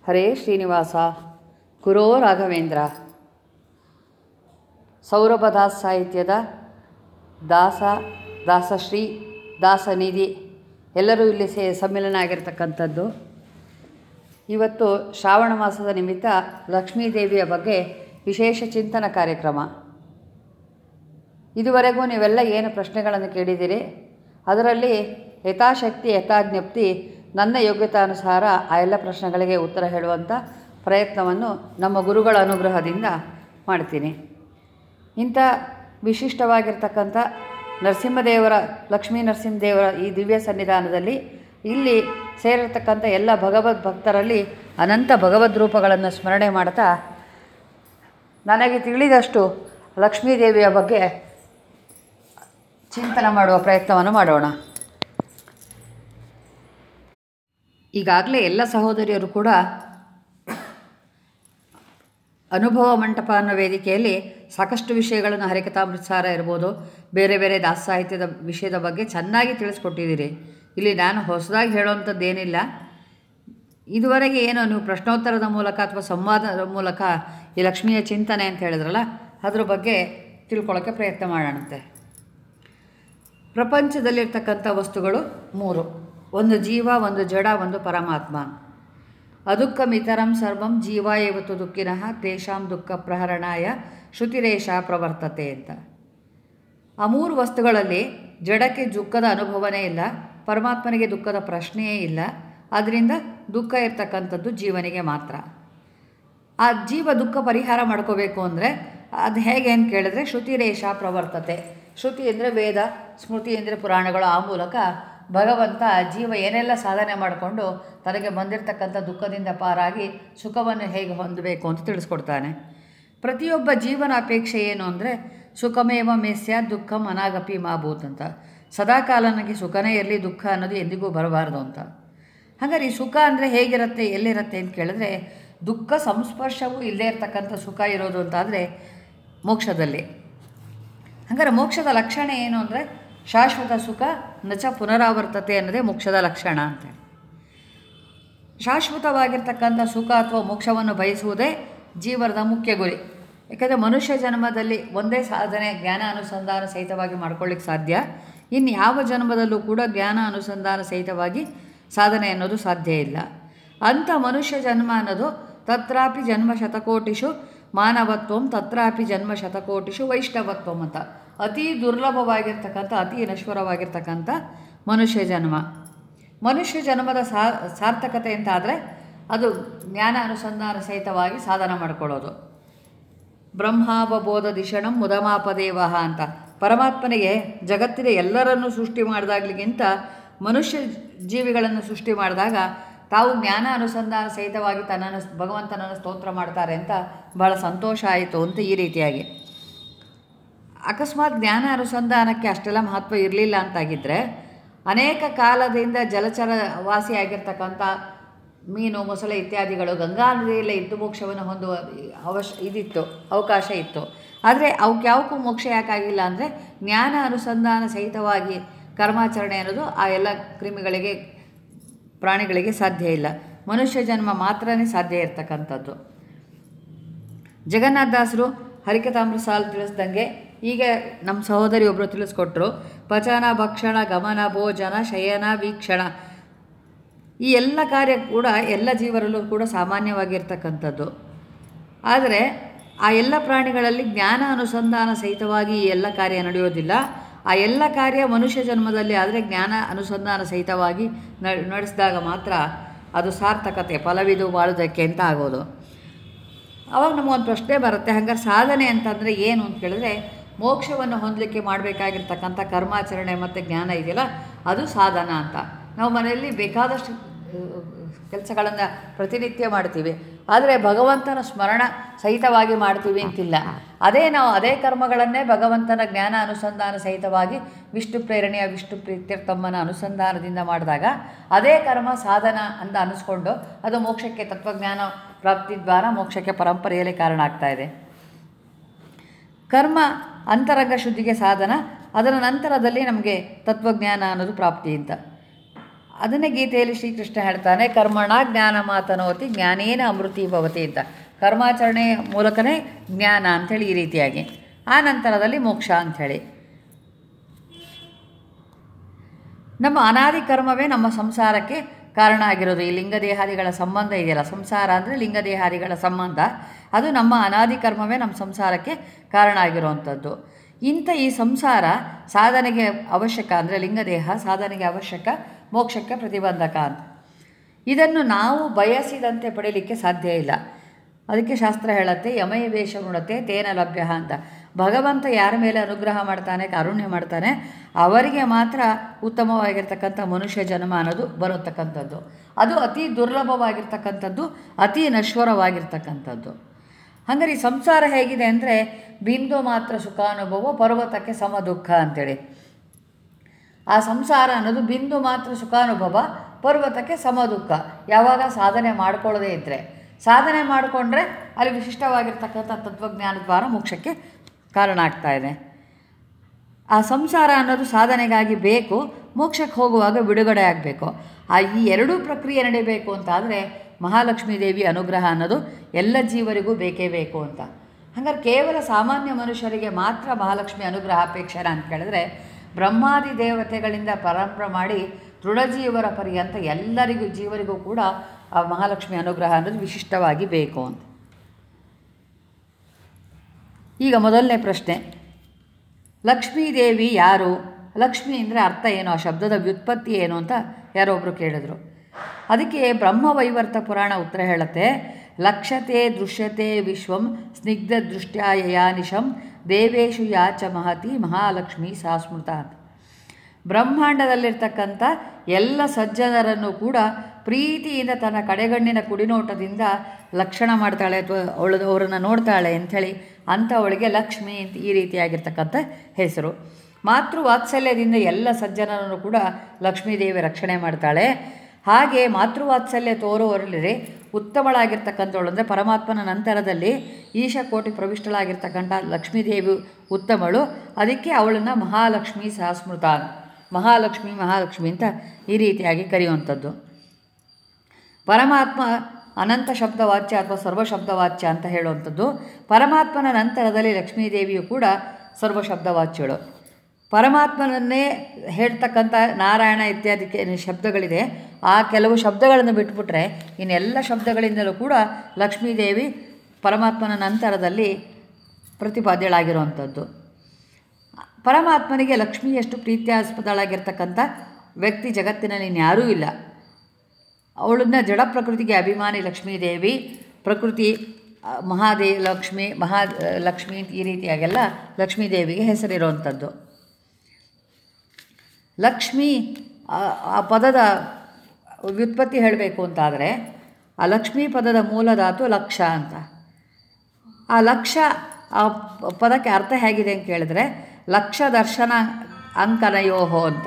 ಹರೇ ಶ್ರೀನಿವಾಸ ಕುರೋ ರಾಘವೇಂದ್ರ ಸೌರಭದಾಸ್ ಸಾಹಿತ್ಯದ ದಾಸ ದಾಸಶ್ರೀ ದಾಸನಿಧಿ ಎಲ್ಲರೂ ಇಲ್ಲಿ ಸೇ ಸಮ್ಮಿಲನ ಆಗಿರ್ತಕ್ಕಂಥದ್ದು ಇವತ್ತು ಶ್ರಾವಣ ಮಾಸದ ನಿಮಿತ್ತ ಲಕ್ಷ್ಮೀದೇವಿಯ ಬಗ್ಗೆ ವಿಶೇಷ ಚಿಂತನ ಕಾರ್ಯಕ್ರಮ ಇದುವರೆಗೂ ನೀವೆಲ್ಲ ಏನು ಪ್ರಶ್ನೆಗಳನ್ನು ಕೇಳಿದ್ದೀರಿ ಅದರಲ್ಲಿ ಯಥಾಶಕ್ತಿ ಯಥಾಜ್ಞಪ್ತಿ ನನ್ನ ಯೋಗ್ಯತಾನುಸಾರ ಆ ಎಲ್ಲ ಪ್ರಶ್ನೆಗಳಿಗೆ ಉತ್ತರ ಹೇಳುವಂಥ ಪ್ರಯತ್ನವನ್ನು ನಮ್ಮ ಗುರುಗಳ ಅನುಗ್ರಹದಿಂದ ಮಾಡ್ತೀನಿ ಇಂಥ ವಿಶಿಷ್ಟವಾಗಿರ್ತಕ್ಕಂಥ ನರಸಿಂಹದೇವರ ಲಕ್ಷ್ಮೀ ನರಸಿಂಹದೇವರ ಈ ದಿವ್ಯ ಸನ್ನಿಧಾನದಲ್ಲಿ ಇಲ್ಲಿ ಸೇರಿರ್ತಕ್ಕಂಥ ಎಲ್ಲ ಭಗವದ್ ಭಕ್ತರಲ್ಲಿ ಅನಂತ ಭಗವದ್ ರೂಪಗಳನ್ನು ಸ್ಮರಣೆ ಮಾಡ್ತಾ ನನಗೆ ತಿಳಿದಷ್ಟು ಲಕ್ಷ್ಮೀದೇವಿಯ ಬಗ್ಗೆ ಚಿಂತನೆ ಮಾಡುವ ಪ್ರಯತ್ನವನ್ನು ಮಾಡೋಣ ಈಗಾಗಲೇ ಎಲ್ಲ ಸಹೋದರಿಯರು ಕೂಡ ಅನುಭವ ಮಂಟಪ ಅನ್ನೋ ವೇದಿಕೆಯಲ್ಲಿ ಸಾಕಷ್ಟು ವಿಷಯಗಳನ್ನು ಹರಿಕಥಾಮೃತಸಾರ ಇರ್ಬೋದು ಬೇರೆ ಬೇರೆ ದಾಸ ಸಾಹಿತ್ಯದ ವಿಷಯದ ಬಗ್ಗೆ ಚೆನ್ನಾಗಿ ತಿಳಿಸ್ಕೊಟ್ಟಿದ್ದೀರಿ ಇಲ್ಲಿ ನಾನು ಹೊಸದಾಗಿ ಹೇಳೋವಂಥದ್ದು ಏನಿಲ್ಲ ಇದುವರೆಗೆ ಏನು ನೀವು ಪ್ರಶ್ನೋತ್ತರದ ಮೂಲಕ ಅಥವಾ ಸಂವಾದದ ಮೂಲಕ ಈ ಲಕ್ಷ್ಮಿಯ ಚಿಂತನೆ ಅಂತ ಹೇಳಿದ್ರಲ್ಲ ಅದ್ರ ಬಗ್ಗೆ ತಿಳ್ಕೊಳ್ಳೋಕ್ಕೆ ಪ್ರಯತ್ನ ಮಾಡೋಣಂತೆ ಪ್ರಪಂಚದಲ್ಲಿರ್ತಕ್ಕಂಥ ವಸ್ತುಗಳು ಮೂರು ಒಂದು ಜೀವ ಒಂದು ಜಡ ಒಂದು ಪರಮಾತ್ಮ ಅದುಃಖಮಿತರಂ ಸರ್ವಂ ಜೀವ ಏವತ್ತು ದುಃಖಿನಃ ತೇಷಾಂ ದುಃಖ ಪ್ರಹರಣಾಯ ಶ್ರುತಿರೇಷ ಪ್ರವರ್ತತೆ ಅಂತ ಆ ಮೂರು ವಸ್ತುಗಳಲ್ಲಿ ಜಡಕ್ಕೆ ದುಃಖದ ಅನುಭವನೇ ಇಲ್ಲ ಪರಮಾತ್ಮನಿಗೆ ದುಃಖದ ಪ್ರಶ್ನೆಯೇ ಇಲ್ಲ ಆದ್ದರಿಂದ ದುಃಖ ಇರ್ತಕ್ಕಂಥದ್ದು ಜೀವನಿಗೆ ಮಾತ್ರ ಆ ಜೀವ ದುಃಖ ಪರಿಹಾರ ಮಾಡ್ಕೋಬೇಕು ಅಂದರೆ ಅದು ಹೇಗೆ ಅಂತ ಕೇಳಿದ್ರೆ ಶ್ರುತಿರೇಷ ಪ್ರವರ್ತತೆ ಶ್ರುತಿ ಅಂದರೆ ವೇದ ಸ್ಮೃತಿ ಅಂದರೆ ಪುರಾಣಗಳು ಆ ಮೂಲಕ ಭಗವಂತ ಜೀವ ಏನೆಲ್ಲ ಸಾಧನೆ ಮಾಡಿಕೊಂಡು ತನಗೆ ಬಂದಿರತಕ್ಕಂಥ ದುಃಖದಿಂದ ಪಾರಾಗಿ ಸುಖವನ್ನು ಹೇಗೆ ಹೊಂದಬೇಕು ಅಂತ ತಿಳಿಸ್ಕೊಡ್ತಾನೆ ಪ್ರತಿಯೊಬ್ಬ ಜೀವನ ಅಪೇಕ್ಷೆ ಏನು ಅಂದರೆ ಸುಖಮೇವ ಮೇಸ್ಯ ದುಃಖಂ ಅನಾಗಪಿ ಮಾಭೂತ್ ಅಂತ ಸದಾಕಾಲ ನನಗೆ ಸುಖನೇ ಇರಲಿ ದುಃಖ ಅನ್ನೋದು ಎಂದಿಗೂ ಬರಬಾರ್ದು ಅಂತ ಹಾಗಾದ್ರೆ ಈ ಸುಖ ಅಂದರೆ ಹೇಗಿರುತ್ತೆ ಎಲ್ಲಿರುತ್ತೆ ಅಂತ ಕೇಳಿದ್ರೆ ದುಃಖ ಸಂಸ್ಪರ್ಶವೂ ಇಲ್ಲದೇ ಇರತಕ್ಕಂಥ ಸುಖ ಇರೋದು ಅಂತಾದರೆ ಮೋಕ್ಷದಲ್ಲಿ ಹಾಗಾದ್ರೆ ಮೋಕ್ಷದ ಲಕ್ಷಣ ಏನು ಅಂದರೆ ಶಾಶ್ವತ ಸುಖ ನಚ ಪುನರಾವರ್ತತೆ ಅನ್ನೋದೇ ಮೋಕ್ಷದ ಲಕ್ಷಣ ಅಂತೇಳಿ ಶಾಶ್ವತವಾಗಿರ್ತಕ್ಕಂಥ ಸುಖ ಅಥವಾ ಮೋಕ್ಷವನ್ನು ಬಯಸುವುದೇ ಜೀವನದ ಮುಖ್ಯ ಗುರಿ ಯಾಕಂದರೆ ಮನುಷ್ಯ ಜನ್ಮದಲ್ಲಿ ಒಂದೇ ಸಾಧನೆ ಜ್ಞಾನ ಅನುಸಂಧಾನ ಸಹಿತವಾಗಿ ಮಾಡ್ಕೊಳ್ಳಿಕ್ಕೆ ಸಾಧ್ಯ ಇನ್ನು ಯಾವ ಜನ್ಮದಲ್ಲೂ ಕೂಡ ಜ್ಞಾನ ಅನುಸಂಧಾನ ಸಹಿತವಾಗಿ ಸಾಧನೆ ಅನ್ನೋದು ಸಾಧ್ಯ ಇಲ್ಲ ಅಂಥ ಮನುಷ್ಯ ಜನ್ಮ ಅನ್ನೋದು ತತ್ರಾಪಿ ಜನ್ಮ ಶತಕೋಟಿಷು ಮಾನವತ್ವಂ ತತ್ರಾಪಿ ಜನ್ಮ ಶತಕೋಟಿಷು ವೈಷ್ಣವತ್ವಂ ಅಂತ ಅತಿ ದುರ್ಲಭವಾಗಿರ್ತಕ್ಕಂಥ ಅತಿ ನಶ್ವರವಾಗಿರ್ತಕ್ಕಂಥ ಮನುಷ್ಯ ಜನ್ಮ ಮನುಷ್ಯ ಜನ್ಮದ ಸಾ ಸಾರ್ಥಕತೆ ಅಂತ ಆದರೆ ಅದು ಜ್ಞಾನ ಅನುಸಂಧಾನ ಸಹಿತವಾಗಿ ಸಾಧನ ಮಾಡಿಕೊಳ್ಳೋದು ಬ್ರಹ್ಮಾವಬೋಧ ದಿಶಣಂ ಮುದಮಾಪದೇವಹ ಅಂತ ಪರಮಾತ್ಮನಿಗೆ ಜಗತ್ತಿನ ಎಲ್ಲರನ್ನೂ ಸೃಷ್ಟಿ ಮಾಡಿದಾಗ್ಲಿಗಿಂತ ಮನುಷ್ಯ ಜೀವಿಗಳನ್ನು ಸೃಷ್ಟಿ ಮಾಡಿದಾಗ ತಾವು ಜ್ಞಾನ ಅನುಸಂಧಾನ ಸಹಿತವಾಗಿ ತನ್ನನ್ನು ಭಗವಂತನನ್ನು ಸ್ತೋತ್ರ ಮಾಡ್ತಾರೆ ಅಂತ ಭಾಳ ಸಂತೋಷ ಆಯಿತು ಅಂತ ಈ ರೀತಿಯಾಗಿ ಅಕಸ್ಮಾತ್ ಜ್ಞಾನ ಅನುಸಂಧಾನಕ್ಕೆ ಅಷ್ಟೆಲ್ಲ ಮಹತ್ವ ಇರಲಿಲ್ಲ ಅಂತಾಗಿದ್ದರೆ ಅನೇಕ ಕಾಲದಿಂದ ಜಲಚರ ವಾಸಿಯಾಗಿರ್ತಕ್ಕಂಥ ಮೀನು ಮೊಸಳೆ ಇತ್ಯಾದಿಗಳು ಗಂಗಾ ನದಿಯಲ್ಲೇ ಇದ್ದು ಮೋಕ್ಷವನ್ನು ಹೊಂದುವ ಅವಶ್ಯ ಇದಿತ್ತು ಅವಕಾಶ ಇತ್ತು ಆದರೆ ಅವಕ್ಕೆ ಯಾವಕ್ಕೂ ಮೋಕ್ಷ ಯಾಕಾಗಿಲ್ಲ ಅಂದರೆ ಜ್ಞಾನ ಅನುಸಂಧಾನ ಸಹಿತವಾಗಿ ಕರ್ಮಾಚರಣೆ ಅನ್ನೋದು ಆ ಎಲ್ಲ ಕ್ರಿಮಿಗಳಿಗೆ ಪ್ರಾಣಿಗಳಿಗೆ ಸಾಧ್ಯ ಇಲ್ಲ ಮನುಷ್ಯ ಜನ್ಮ ಮಾತ್ರನೇ ಸಾಧ್ಯ ಇರತಕ್ಕಂಥದ್ದು ಜಗನ್ನಾಥದಾಸರು ಹರಿಕತಾಮೃತ ಸಾಲು ತಿಳಿಸ್ದಂಗೆ ಈಗ ನಮ್ಮ ಸಹೋದರಿ ಒಬ್ಬರು ತಿಳಿಸ್ಕೊಟ್ರು ಪಚನ ಭಕ್ಷಣ ಗಮನ ಭೋಜನ ಶಯನ ವೀಕ್ಷಣ ಈ ಎಲ್ಲ ಕಾರ್ಯ ಕೂಡ ಎಲ್ಲ ಜೀವರಲ್ಲೂ ಕೂಡ ಸಾಮಾನ್ಯವಾಗಿರ್ತಕ್ಕಂಥದ್ದು ಆದರೆ ಆ ಎಲ್ಲ ಪ್ರಾಣಿಗಳಲ್ಲಿ ಜ್ಞಾನ ಅನುಸಂಧಾನ ಸಹಿತವಾಗಿ ಈ ಎಲ್ಲ ಕಾರ್ಯ ನಡೆಯೋದಿಲ್ಲ ಆ ಎಲ್ಲ ಕಾರ್ಯ ಮನುಷ್ಯ ಜನ್ಮದಲ್ಲಿ ಆದರೆ ಜ್ಞಾನ ಅನುಸಂಧಾನ ಸಹಿತವಾಗಿ ನಡೆಸಿದಾಗ ಮಾತ್ರ ಅದು ಸಾರ್ಥಕತೆ ಫಲವಿದು ಬಾಳುವುದಕ್ಕೆ ಅಂತ ಆಗೋದು ಅವಾಗ ನಮಗೊಂದು ಪ್ರಶ್ನೆ ಬರುತ್ತೆ ಹಂಗಾರೆ ಸಾಧನೆ ಅಂತಂದರೆ ಏನು ಅಂತ ಕೇಳಿದ್ರೆ ಮೋಕ್ಷವನ್ನು ಹೊಂದಲಿಕ್ಕೆ ಮಾಡಬೇಕಾಗಿರ್ತಕ್ಕಂಥ ಕರ್ಮಾಚರಣೆ ಮತ್ತು ಜ್ಞಾನ ಇದೆಯಲ್ಲ ಅದು ಸಾಧನ ಅಂತ ನಾವು ಮನೆಯಲ್ಲಿ ಬೇಕಾದಷ್ಟು ಕೆಲಸಗಳನ್ನು ಪ್ರತಿನಿತ್ಯ ಮಾಡ್ತೀವಿ ಆದರೆ ಭಗವಂತನ ಸ್ಮರಣ ಸಹಿತವಾಗಿ ಮಾಡ್ತೀವಿ ಅಂತಿಲ್ಲ ಅದೇ ನಾವು ಅದೇ ಕರ್ಮಗಳನ್ನೇ ಭಗವಂತನ ಜ್ಞಾನ ಅನುಸಂಧಾನ ಸಹಿತವಾಗಿ ವಿಷ್ಣು ಪ್ರೇರಣೆಯ ವಿಷ್ಣು ಪ್ರೀತ್ಯರ್ಥಮ್ಮನ ಅನುಸಂಧಾನದಿಂದ ಮಾಡಿದಾಗ ಅದೇ ಕರ್ಮ ಸಾಧನ ಅಂತ ಅನ್ನಿಸ್ಕೊಂಡು ಅದು ಮೋಕ್ಷಕ್ಕೆ ತತ್ವಜ್ಞಾನ ಪ್ರಾಪ್ತಿ ದ್ವಾರ ಮೋಕ್ಷಕ್ಕೆ ಪರಂಪರೆಯಲ್ಲಿ ಕಾರಣ ಆಗ್ತಾ ಇದೆ ಕರ್ಮ ಅಂತರಂಗ ಶುದ್ಧಿಗೆ ಸಾಧನ ಅದರ ನಂತರದಲ್ಲಿ ನಮಗೆ ತತ್ವಜ್ಞಾನ ಅನ್ನೋದು ಪ್ರಾಪ್ತಿ ಅಂತ ಅದನ್ನೇ ಗೀತೆಯಲ್ಲಿ ಶ್ರೀಕೃಷ್ಣ ಹೇಳ್ತಾನೆ ಕರ್ಮಣ ಜ್ಞಾನ ಮಾತನೋತಿ ಜ್ಞಾನೇನ ಅಮೃತಿ ಭವತಿ ಅಂತ ಕರ್ಮಾಚರಣೆ ಮೂಲಕನೇ ಜ್ಞಾನ ಅಂಥೇಳಿ ಈ ರೀತಿಯಾಗಿ ಆ ನಂತರದಲ್ಲಿ ಮೋಕ್ಷ ಅಂಥೇಳಿ ನಮ್ಮ ಅನಾದಿ ಕರ್ಮವೇ ನಮ್ಮ ಸಂಸಾರಕ್ಕೆ ಕಾರಣ ಆಗಿರೋದು ಈ ಲಿಂಗದೇಹಾದಿಗಳ ಸಂಬಂಧ ಇದೆಯಲ್ಲ ಸಂಸಾರ ಅಂದರೆ ಲಿಂಗದೇಹಾದಿಗಳ ಸಂಬಂಧ ಅದು ನಮ್ಮ ಅನಾದಿ ಕರ್ಮವೇ ನಮ್ಮ ಸಂಸಾರಕ್ಕೆ ಕಾರಣ ಆಗಿರುವಂಥದ್ದು ಇಂಥ ಈ ಸಂಸಾರ ಸಾಧನೆಗೆ ಅವಶ್ಯಕ ಅಂದರೆ ಲಿಂಗದೇಹ ಸಾಧನೆಗೆ ಅವಶ್ಯಕ ಮೋಕ್ಷಕ್ಕೆ ಪ್ರತಿಬಂಧಕ ಅಂತ ಇದನ್ನು ನಾವು ಬಯಸಿದಂತೆ ಪಡೀಲಿಕ್ಕೆ ಸಾಧ್ಯ ಇಲ್ಲ ಅದಕ್ಕೆ ಶಾಸ್ತ್ರ ಹೇಳುತ್ತೆ ಯಮಯ ವೇಷ ಗುಣತೆ ತೇನ ಲಭ್ಯ ಅಂತ ಭಗವಂತ ಯಾರ ಮೇಲೆ ಅನುಗ್ರಹ ಮಾಡ್ತಾನೆ ಕಾರುಣ್ಯ ಮಾಡ್ತಾನೆ ಅವರಿಗೆ ಮಾತ್ರ ಉತ್ತಮವಾಗಿರ್ತಕ್ಕಂಥ ಮನುಷ್ಯ ಜನ್ಮ ಅನ್ನೋದು ಬರತಕ್ಕಂಥದ್ದು ಅದು ಅತಿ ದುರ್ಲಭವಾಗಿರ್ತಕ್ಕಂಥದ್ದು ಅತಿ ನಶ್ವರವಾಗಿರ್ತಕ್ಕಂಥದ್ದು ಹಾಗಾದ್ರೆ ಈ ಸಂಸಾರ ಹೇಗಿದೆ ಅಂದರೆ ಬಿಂದು ಮಾತ್ರ ಸುಖಾನುಭವ ಪರ್ವತಕ್ಕೆ ಸಮ ದುಃಖ ಅಂತೇಳಿ ಆ ಸಂಸಾರ ಅನ್ನೋದು ಬಿಂದು ಮಾತ್ರ ಸುಖಾನುಭವ ಪರ್ವತಕ್ಕೆ ಸಮ ದುಃಖ ಯಾವಾಗ ಸಾಧನೆ ಮಾಡ್ಕೊಳ್ಳದೇ ಇದ್ದರೆ ಸಾಧನೆ ಮಾಡಿಕೊಂಡ್ರೆ ಅಲ್ಲಿ ವಿಶಿಷ್ಟವಾಗಿರ್ತಕ್ಕಂಥ ತತ್ವಜ್ಞಾನ ದ್ವಾರ ಮೋಕ್ಷಕ್ಕೆ ಕಾರಣ ಆಗ್ತಾ ಇದೆ ಆ ಸಂಸಾರ ಅನ್ನೋದು ಸಾಧನೆಗಾಗಿ ಬೇಕು ಮೋಕ್ಷಕ್ಕೆ ಹೋಗುವಾಗ ಬಿಡುಗಡೆ ಆಗಬೇಕು ಆ ಈ ಎರಡೂ ಪ್ರಕ್ರಿಯೆ ನಡೀಬೇಕು ಅಂತಾದರೆ ಮಹಾಲಕ್ಷ್ಮೀ ದೇವಿ ಅನುಗ್ರಹ ಅನ್ನೋದು ಎಲ್ಲ ಜೀವರಿಗೂ ಬೇಕೇ ಬೇಕು ಅಂತ ಹಾಗಾದ್ರೆ ಕೇವಲ ಸಾಮಾನ್ಯ ಮನುಷ್ಯರಿಗೆ ಮಾತ್ರ ಮಹಾಲಕ್ಷ್ಮಿ ಅನುಗ್ರಹ ಅಪೇಕ್ಷೆನ ಅಂತ ಕೇಳಿದ್ರೆ ಬ್ರಹ್ಮಾದಿ ದೇವತೆಗಳಿಂದ ಪರಂಪರೆ ಮಾಡಿ ದೃಢಜೀವರ ಪರ್ಯಂತ ಎಲ್ಲರಿಗೂ ಜೀವರಿಗೂ ಕೂಡ ಆ ಮಹಾಲಕ್ಷ್ಮಿ ಅನುಗ್ರಹ ಅನ್ನೋದು ವಿಶಿಷ್ಟವಾಗಿ ಬೇಕು ಅಂತ ಈಗ ಮೊದಲನೇ ಪ್ರಶ್ನೆ ಲಕ್ಷ್ಮೀದೇವಿ ಯಾರು ಲಕ್ಷ್ಮಿ ಅಂದರೆ ಅರ್ಥ ಏನು ಆ ಶಬ್ದದ ವ್ಯುತ್ಪತ್ತಿ ಏನು ಅಂತ ಯಾರೋ ಒಬ್ಬರು ಕೇಳಿದ್ರು ಅದಕ್ಕೆ ಬ್ರಹ್ಮವೈವರ್ತ ಪುರಾಣ ಉತ್ತರ ಹೇಳುತ್ತೆ ಲಕ್ಷತೆ ದೃಶ್ಯತೆ ವಿಶ್ವಂ ಸ್ನಿಗ್ಧ ದೃಷ್ಟ್ಯಾಯಯಾನಿಶಂ ದೇವೇಶು ಯಾಚ ಮಹತಿ ಮಹಾಲಕ್ಷ್ಮಿ ಸಾಸ್ಮೃತ ಅಂತ ಬ್ರಹ್ಮಾಂಡದಲ್ಲಿರ್ತಕ್ಕಂಥ ಎಲ್ಲ ಸಜ್ಜನರನ್ನು ಕೂಡ ಪ್ರೀತಿಯಿಂದ ತನ್ನ ಕಡೆಗಣ್ಣಿನ ಕುಡಿನೋಟದಿಂದ ಲಕ್ಷಣ ಮಾಡ್ತಾಳೆ ಅಥವಾ ಅವಳು ಅವರನ್ನು ನೋಡ್ತಾಳೆ ಅಂಥೇಳಿ ಅಂಥವಳಿಗೆ ಲಕ್ಷ್ಮಿ ಅಂತ ಈ ರೀತಿಯಾಗಿರ್ತಕ್ಕಂಥ ಹೆಸರು ಮಾತೃ ವಾತ್ಸಲ್ಯದಿಂದ ಎಲ್ಲ ಸಜ್ಜನರನ್ನು ಕೂಡ ಲಕ್ಷ್ಮೀದೇವಿ ರಕ್ಷಣೆ ಮಾಡ್ತಾಳೆ ಹಾಗೆ ಮಾತೃವಾತ್ಸಲ್ಯ ತೋರುವವರಲ್ಲಿ ಉತ್ತಮಳಾಗಿರ್ತಕ್ಕಂಥವಳು ಅಂದರೆ ಪರಮಾತ್ಮನ ನಂತರದಲ್ಲಿ ಈಶಕೋಟಿ ಪ್ರವಿಷ್ಟಳಾಗಿರ್ತಕ್ಕಂಥ ಲಕ್ಷ್ಮೀದೇವಿ ಉತ್ತಮಳು ಅದಕ್ಕೆ ಅವಳನ್ನು ಮಹಾಲಕ್ಷ್ಮಿ ಸಹಸ್ಮೃತ ಮಹಾಲಕ್ಷ್ಮಿ ಮಹಾಲಕ್ಷ್ಮಿ ಅಂತ ಈ ರೀತಿಯಾಗಿ ಕರೆಯುವಂಥದ್ದು ಪರಮಾತ್ಮ ಅನಂತ ಶಬ್ದವಾಚ್ಯ ಅಥವಾ ಸರ್ವಶಬ್ದವಾಚ್ಯ ಅಂತ ಹೇಳುವಂಥದ್ದು ಪರಮಾತ್ಮನ ನಂತರದಲ್ಲಿ ಲಕ್ಷ್ಮೀದೇವಿಯು ಕೂಡ ಸರ್ವಶಬ್ದವಾಚ್ಯಳು ಪರಮಾತ್ಮನನ್ನೇ ಹೇಳ್ತಕ್ಕಂಥ ನಾರಾಯಣ ಇತ್ಯಾದಿ ಕೆ- ಶಬ್ದಗಳಿದೆ ಆ ಕೆಲವು ಶಬ್ದಗಳನ್ನು ಬಿಟ್ಬಿಟ್ರೆ ಇನ್ನೆಲ್ಲ ಶಬ್ದಗಳಿಂದಲೂ ಕೂಡ ಲಕ್ಷ್ಮೀದೇವಿ ಪರಮಾತ್ಮನ ನಂತರದಲ್ಲಿ ಪ್ರತಿಪಾದ್ಯಳಾಗಿರುವಂಥದ್ದು ಪರಮಾತ್ಮನಿಗೆ ಲಕ್ಷ್ಮಿಯಷ್ಟು ಪ್ರೀತ್ಯಾಸ್ಪದಳಾಗಿರ್ತಕ್ಕಂಥ ವ್ಯಕ್ತಿ ಜಗತ್ತಿನಲ್ಲಿ ಇನ್ಯಾರೂ ಇಲ್ಲ ಅವಳನ್ನ ಜಡ ಪ್ರಕೃತಿಗೆ ಅಭಿಮಾನಿ ಲಕ್ಷ್ಮೀದೇವಿ ಪ್ರಕೃತಿ ಆ, ಮಹಾದೇ ಲಕ್ಷ್ಮಿ ಮಹಾ ಲಕ್ಷ್ಮಿ ಈ ರೀತಿಯಾಗೆಲ್ಲ ಲಕ್ಷ್ಮೀದೇವಿಗೆ ಹೆಸರಿರುವಂಥದ್ದು ಲಕ್ಷ್ಮಿ ಆ- ಆ ಪದದ ವ್ಯುತ್ಪತ್ತಿ ಹೇಳಬೇಕು ಅಂತಾದರೆ ಆ ಲಕ್ಷ್ಮೀ ಪದದ ಮೂಲ ಧಾತು ಲಕ್ಷ ಅಂತ ಆ ಲಕ್ಷ ಆ ಪ- ಪದಕ್ಕೆ ಅರ್ಥ ಹೇಗಿದೆ ಅಂತ ಕೇಳಿದ್ರೆ ಲಕ್ಷ ದರ್ಶನ ಅಂಕನಯೋಹೋ ಅಂತ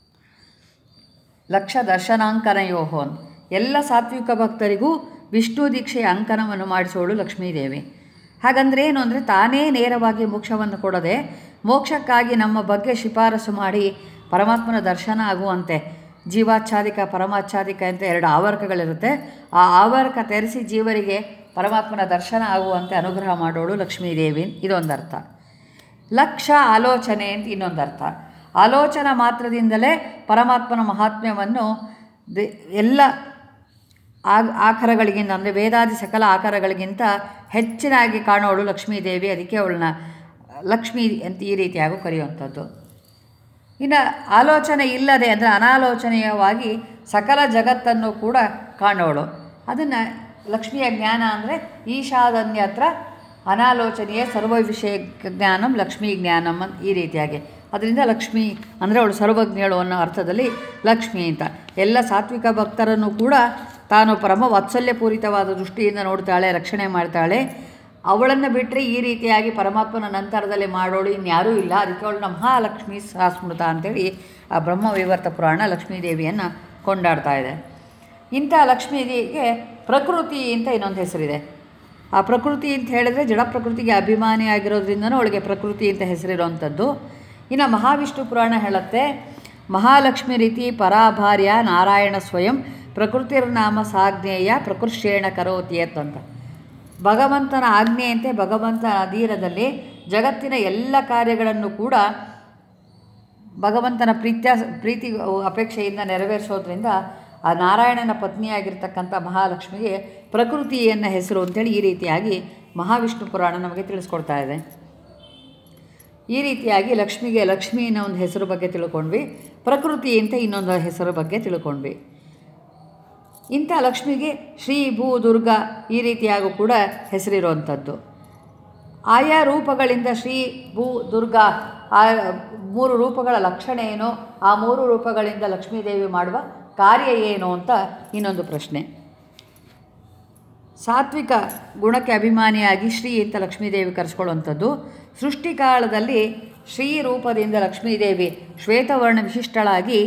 ಲಕ್ಷ ದರ್ಶನಾಂಕನಯೋಹೋ ಅಂತ ಎಲ್ಲ ಸಾತ್ವಿಕ ಭಕ್ತರಿಗೂ ವಿಷ್ಣು ದೀಕ್ಷೆಯ ಅಂಕನವನ್ನು ಮಾಡಿಸೋಳು ಲಕ್ಷ್ಮೀದೇವಿ ಹಾಗಂದ್ರೆ ಏನು ಅಂದರೆ ತಾನೇ ನೇರವಾಗಿ ಮೋಕ್ಷವನ್ನು ಕೊಡದೆ ಮೋಕ್ಷಕ್ಕಾಗಿ ನಮ್ಮ ಬಗ್ಗೆ ಶಿಫಾರಸು ಮಾಡಿ ಪರಮಾತ್ಮನ ದರ್ಶನ ಆಗುವಂತೆ ಜೀವಾಚ್ಛಾದಿಕ ಪರಮಾಚ್ಛಾದಿಕ ಅಂತ ಎರಡು ಆವರ್ಕಗಳಿರುತ್ತೆ ಆ ಆವರ್ಕ ತೆರೆಸಿ ಜೀವರಿಗೆ ಪರಮಾತ್ಮನ ದರ್ಶನ ಆಗುವಂತೆ ಅನುಗ್ರಹ ಮಾಡೋಳು ಲಕ್ಷ್ಮೀದೇವಿ ಇದೊಂದರ್ಥ ಲಕ್ಷ ಆಲೋಚನೆ ಅಂತ ಇನ್ನೊಂದು ಅರ್ಥ ಆಲೋಚನಾ ಮಾತ್ರದಿಂದಲೇ ಪರಮಾತ್ಮನ ಮಹಾತ್ಮ್ಯವನ್ನು ದೆ ಎಲ್ಲ ಆ ಆಕಾರಗಳಿಗಿಂತ ಅಂದರೆ ವೇದಾದಿ ಸಕಲ ಆಕಾರಗಳಿಗಿಂತ ಹೆಚ್ಚಿನಾಗಿ ಕಾಣೋಳು ಲಕ್ಷ್ಮೀದೇವಿ ಅದಕ್ಕೆ ಅವಳನ್ನ ಲಕ್ಷ್ಮೀ ಅಂತ ಈ ರೀತಿಯಾಗೂ ಕರೆಯುವಂಥದ್ದು ಇನ್ನು ಆಲೋಚನೆ ಇಲ್ಲದೆ ಅಂದರೆ ಅನಾಲೋಚನೀಯವಾಗಿ ಸಕಲ ಜಗತ್ತನ್ನು ಕೂಡ ಕಾಣೋಳು ಅದನ್ನು ಲಕ್ಷ್ಮಿಯ ಜ್ಞಾನ ಅಂದರೆ ಈಶಾದನ್ಯತ್ರ ಅನಾಲೋಚನೀಯ ಸರ್ವ ವಿಷಯ ಜ್ಞಾನಂ ಲಕ್ಷ್ಮೀ ಜ್ಞಾನಂ ಅಂತ ಈ ರೀತಿಯಾಗಿ ಅದರಿಂದ ಲಕ್ಷ್ಮಿ ಅಂದರೆ ಅವಳು ಸರ್ವಜ್ಞಳು ಅನ್ನೋ ಅರ್ಥದಲ್ಲಿ ಲಕ್ಷ್ಮಿ ಅಂತ ಎಲ್ಲ ಸಾತ್ವಿಕ ಭಕ್ತರನ್ನು ಕೂಡ ತಾನು ಪರಮ ವಾತ್ಸಲ್ಯಪೂರಿತವಾದ ದೃಷ್ಟಿಯಿಂದ ನೋಡ್ತಾಳೆ ರಕ್ಷಣೆ ಮಾಡ್ತಾಳೆ ಅವಳನ್ನು ಬಿಟ್ಟರೆ ಈ ರೀತಿಯಾಗಿ ಪರಮಾತ್ಮನ ನಂತರದಲ್ಲಿ ಮಾಡೋಳು ಇನ್ಯಾರೂ ಇಲ್ಲ ಅದಕ್ಕೆ ಅವಳು ಮಹಾಲಕ್ಷ್ಮಿ ಸಹಸ್ಮೃತ ಅಂತೇಳಿ ಆ ಬ್ರಹ್ಮ ವಿವರ್ತ ಪುರಾಣ ಲಕ್ಷ್ಮೀದೇವಿಯನ್ನು ಕೊಂಡಾಡ್ತಾ ಇದೆ ಇಂಥ ಲಕ್ಷ್ಮೀದೇವಿಗೆ ಪ್ರಕೃತಿ ಅಂತ ಇನ್ನೊಂದು ಹೆಸರಿದೆ ಆ ಪ್ರಕೃತಿ ಅಂತ ಹೇಳಿದ್ರೆ ಜಡ ಪ್ರಕೃತಿಗೆ ಅಭಿಮಾನಿ ಆಗಿರೋದ್ರಿಂದನೂ ಅವಳಿಗೆ ಪ್ರಕೃತಿ ಅಂತ ಹೆಸರಿರುವಂಥದ್ದು ಇನ್ನು ಮಹಾವಿಷ್ಣು ಪುರಾಣ ಹೇಳುತ್ತೆ ಮಹಾಲಕ್ಷ್ಮಿ ರೀತಿ ಪರಾಭಾರ್ಯ ನಾರಾಯಣ ಸ್ವಯಂ ಪ್ರಕೃತಿರ್ನಾಮ ಸಾಜ್ಞೇಯ ಪ್ರಕೃಷ್ಯೇಣ ಕರೋತಿ ಅಂತ ಭಗವಂತನ ಆಜ್ಞೆಯಂತೆ ಭಗವಂತನ ಅಧೀನದಲ್ಲಿ ಜಗತ್ತಿನ ಎಲ್ಲ ಕಾರ್ಯಗಳನ್ನು ಕೂಡ ಭಗವಂತನ ಪ್ರೀತ್ಯ ಪ್ರೀತಿ ಅಪೇಕ್ಷೆಯಿಂದ ನೆರವೇರಿಸೋದ್ರಿಂದ ಆ ನಾರಾಯಣನ ಪತ್ನಿಯಾಗಿರ್ತಕ್ಕಂಥ ಮಹಾಲಕ್ಷ್ಮಿಗೆ ಪ್ರಕೃತಿ ಎನ್ನ ಹೆಸರು ಅಂತೇಳಿ ಈ ರೀತಿಯಾಗಿ ಮಹಾವಿಷ್ಣು ಪುರಾಣ ನಮಗೆ ತಿಳಿಸ್ಕೊಡ್ತಾ ಇದೆ ಈ ರೀತಿಯಾಗಿ ಲಕ್ಷ್ಮಿಗೆ ಲಕ್ಷ್ಮಿ ಅನ್ನೋ ಒಂದು ಹೆಸರು ಬಗ್ಗೆ ತಿಳ್ಕೊಂಡ್ವಿ ಪ್ರಕೃತಿ ಅಂತ ಇನ್ನೊಂದು ಹೆಸರು ಬಗ್ಗೆ ತಿಳ್ಕೊಂಡ್ವಿ ಇಂಥ ಲಕ್ಷ್ಮಿಗೆ ಶ್ರೀ ಭೂ ದುರ್ಗಾ ಈ ರೀತಿಯಾಗೂ ಕೂಡ ಹೆಸರಿರುವಂಥದ್ದು ಆಯಾ ರೂಪಗಳಿಂದ ಶ್ರೀ ಭೂ ದುರ್ಗಾ ಆ ಮೂರು ರೂಪಗಳ ಲಕ್ಷಣ ಏನು ಆ ಮೂರು ರೂಪಗಳಿಂದ ಲಕ್ಷ್ಮೀದೇವಿ ಮಾಡುವ ಕಾರ್ಯ ಏನು ಅಂತ ಇನ್ನೊಂದು ಪ್ರಶ್ನೆ ಸಾತ್ವಿಕ ಗುಣಕ್ಕೆ ಅಭಿಮಾನಿಯಾಗಿ ಶ್ರೀ ಅಂತ ಲಕ್ಷ್ಮೀದೇವಿ ಕರೆಸ್ಕೊಳ್ಳುವಂಥದ್ದು ಸೃಷ್ಟಿಕಾಲದಲ್ಲಿ ಶ್ರೀ ರೂಪದಿಂದ ಲಕ್ಷ್ಮೀದೇವಿ ಶ್ವೇತವರ್ಣ ವಿಶಿಷ್ಟಳಾಗಿ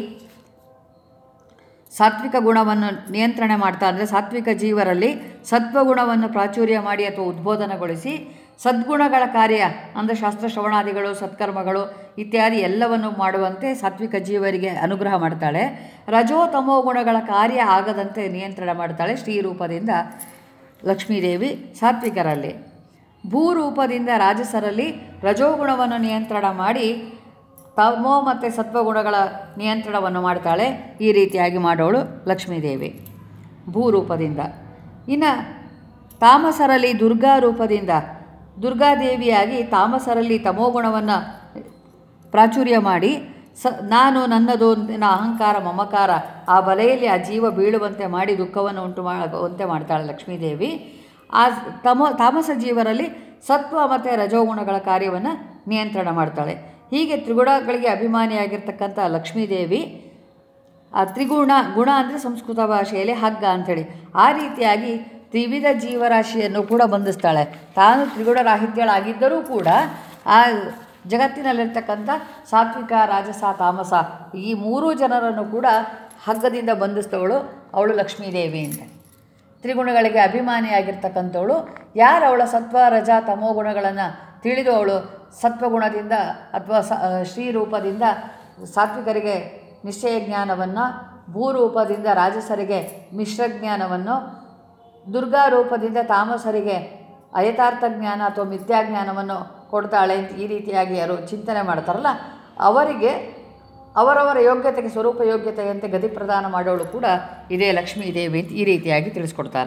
ಸಾತ್ವಿಕ ಗುಣವನ್ನು ನಿಯಂತ್ರಣೆ ಮಾಡ್ತಾ ಅಂದರೆ ಸಾತ್ವಿಕ ಜೀವರಲ್ಲಿ ಸತ್ವಗುಣವನ್ನು ಪ್ರಾಚುರ್ಯ ಮಾಡಿ ಅಥವಾ ಉದ್ಬೋಧನಗೊಳಿಸಿ ಸದ್ಗುಣಗಳ ಕಾರ್ಯ ಅಂದರೆ ಶಾಸ್ತ್ರ ಶ್ರವಣಾದಿಗಳು ಸತ್ಕರ್ಮಗಳು ಇತ್ಯಾದಿ ಎಲ್ಲವನ್ನು ಮಾಡುವಂತೆ ಸಾತ್ವಿಕ ಜೀವರಿಗೆ ಅನುಗ್ರಹ ಮಾಡ್ತಾಳೆ ರಜೋ ತಮೋ ಗುಣಗಳ ಕಾರ್ಯ ಆಗದಂತೆ ನಿಯಂತ್ರಣ ಮಾಡ್ತಾಳೆ ಶ್ರೀರೂಪದಿಂದ ಲಕ್ಷ್ಮೀದೇವಿ ಸಾತ್ವಿಕರಲ್ಲಿ ಭೂರೂಪದಿಂದ ರಾಜಸರಲ್ಲಿ ರಜೋಗುಣವನ್ನು ನಿಯಂತ್ರಣ ಮಾಡಿ ತಮೋ ಮತ್ತು ಸತ್ವಗುಣಗಳ ನಿಯಂತ್ರಣವನ್ನು ಮಾಡ್ತಾಳೆ ಈ ರೀತಿಯಾಗಿ ಮಾಡೋಳು ಲಕ್ಷ್ಮೀದೇವಿ ಭೂರೂಪದಿಂದ ಇನ್ನು ತಾಮಸರಲ್ಲಿ ದುರ್ಗಾ ರೂಪದಿಂದ ದುರ್ಗಾದೇವಿಯಾಗಿ ತಾಮಸರಲ್ಲಿ ತಮೋಗುಣವನ್ನು ಪ್ರಾಚುರ್ಯ ಮಾಡಿ ಸ ನಾನು ನನ್ನದು ಅಂತಿನ ಅಹಂಕಾರ ಮಮಕಾರ ಆ ಬಲೆಯಲ್ಲಿ ಆ ಜೀವ ಬೀಳುವಂತೆ ಮಾಡಿ ದುಃಖವನ್ನು ಉಂಟು ಮಾಡುವಂತೆ ಮಾಡ್ತಾಳೆ ಲಕ್ಷ್ಮೀದೇವಿ ಆ ತಮೋ ತಾಮಸ ಜೀವರಲ್ಲಿ ಸತ್ವ ಮತ್ತು ರಜೋಗುಣಗಳ ಕಾರ್ಯವನ್ನು ನಿಯಂತ್ರಣ ಮಾಡ್ತಾಳೆ ಹೀಗೆ ತ್ರಿಗುಣಗಳಿಗೆ ಅಭಿಮಾನಿಯಾಗಿರ್ತಕ್ಕಂಥ ಲಕ್ಷ್ಮೀದೇವಿ ಆ ತ್ರಿಗುಣ ಗುಣ ಅಂದರೆ ಸಂಸ್ಕೃತ ಭಾಷೆಯಲ್ಲಿ ಹಗ್ಗ ಅಂಥೇಳಿ ಆ ರೀತಿಯಾಗಿ ತ್ರಿವಿಧ ಜೀವರಾಶಿಯನ್ನು ಕೂಡ ಬಂಧಿಸ್ತಾಳೆ ತಾನು ತ್ರಿಗುಣರಾಹಿತ್ಯಳಾಗಿದ್ದರೂ ಕೂಡ ಆ ಜಗತ್ತಿನಲ್ಲಿರ್ತಕ್ಕಂಥ ಸಾತ್ವಿಕ ರಾಜಸ ತಾಮಸ ಈ ಮೂರೂ ಜನರನ್ನು ಕೂಡ ಹಗ್ಗದಿಂದ ಬಂಧಿಸಿದವಳು ಅವಳು ಲಕ್ಷ್ಮೀದೇವಿ ಅಂತ ತ್ರಿಗುಣಗಳಿಗೆ ಅಭಿಮಾನಿಯಾಗಿರ್ತಕ್ಕಂಥವಳು ಯಾರು ಅವಳ ಸತ್ವ ರಜ ತಮೋ ಗುಣಗಳನ್ನು ತಿಳಿದು ಅವಳು ಸತ್ವಗುಣದಿಂದ ಅಥವಾ ಸ ಶ್ರೀರೂಪದಿಂದ ಸಾತ್ವಿಕರಿಗೆ ನಿಶ್ಚಯ ಜ್ಞಾನವನ್ನು ಭೂರೂಪದಿಂದ ರಾಜಸರಿಗೆ ಮಿಶ್ರ ಜ್ಞಾನವನ್ನು ದುರ್ಗಾ ರೂಪದಿಂದ ತಾಮಸರಿಗೆ ಅಯಥಾರ್ಥ ಜ್ಞಾನ ಅಥವಾ ಮಿಥ್ಯಾಜ್ಞಾನವನ್ನು ಕೊಡ್ತಾಳೆ ಅಂತ ಈ ರೀತಿಯಾಗಿ ಯಾರು ಚಿಂತನೆ ಮಾಡ್ತಾರಲ್ಲ ಅವರಿಗೆ ಅವರವರ ಯೋಗ್ಯತೆಗೆ ಸ್ವರೂಪ ಯೋಗ್ಯತೆಯಂತೆ ಗತಿ ಪ್ರದಾನ ಮಾಡೋಳು ಕೂಡ ಇದೇ ಲಕ್ಷ್ಮೀ ದೇವಿ ಅಂತ ಈ ರೀತಿಯಾಗಿ ತಿಳಿಸ್ಕೊಡ್ತಾರೆ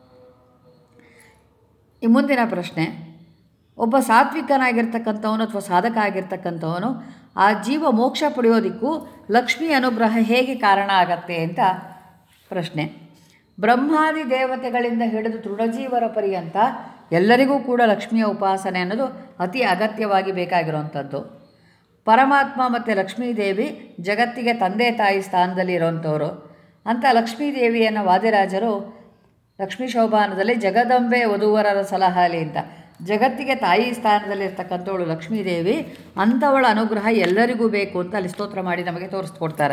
ಈ ಮುಂದಿನ ಪ್ರಶ್ನೆ ಒಬ್ಬ ಸಾತ್ವಿಕನಾಗಿರ್ತಕ್ಕಂಥವನು ಅಥವಾ ಸಾಧಕ ಆಗಿರ್ತಕ್ಕಂಥವನು ಆ ಜೀವ ಮೋಕ್ಷ ಪಡೆಯೋದಕ್ಕೂ ಲಕ್ಷ್ಮೀ ಅನುಗ್ರಹ ಹೇಗೆ ಕಾರಣ ಆಗತ್ತೆ ಅಂತ ಪ್ರಶ್ನೆ ಬ್ರಹ್ಮಾದಿ ದೇವತೆಗಳಿಂದ ಹಿಡಿದು ತೃಣಜೀವರ ಪರ್ಯಂತ ಎಲ್ಲರಿಗೂ ಕೂಡ ಲಕ್ಷ್ಮಿಯ ಉಪಾಸನೆ ಅನ್ನೋದು ಅತಿ ಅಗತ್ಯವಾಗಿ ಬೇಕಾಗಿರುವಂಥದ್ದು ಪರಮಾತ್ಮ ಮತ್ತು ಲಕ್ಷ್ಮೀದೇವಿ ಜಗತ್ತಿಗೆ ತಂದೆ ತಾಯಿ ಸ್ಥಾನದಲ್ಲಿ ಇರೋವಂಥವ್ರು ಅಂಥ ಲಕ್ಷ್ಮೀದೇವಿಯನ್ನು ವಾದಿರಾಜರು ಲಕ್ಷ್ಮೀ ಶೋಭಾನದಲ್ಲಿ ಜಗದಂಬೆ ವಧುವರರ ಸಲಹಾಲಿ ಅಂತ ಜಗತ್ತಿಗೆ ತಾಯಿ ಸ್ಥಾನದಲ್ಲಿರ್ತಕ್ಕಂಥವಳು ಲಕ್ಷ್ಮೀದೇವಿ ಅಂಥವಳ ಅನುಗ್ರಹ ಎಲ್ಲರಿಗೂ ಬೇಕು ಅಂತ ಅಲ್ಲಿ ಸ್ತೋತ್ರ ಮಾಡಿ ನಮಗೆ ತೋರಿಸ್ಕೊಡ್ತಾರೆ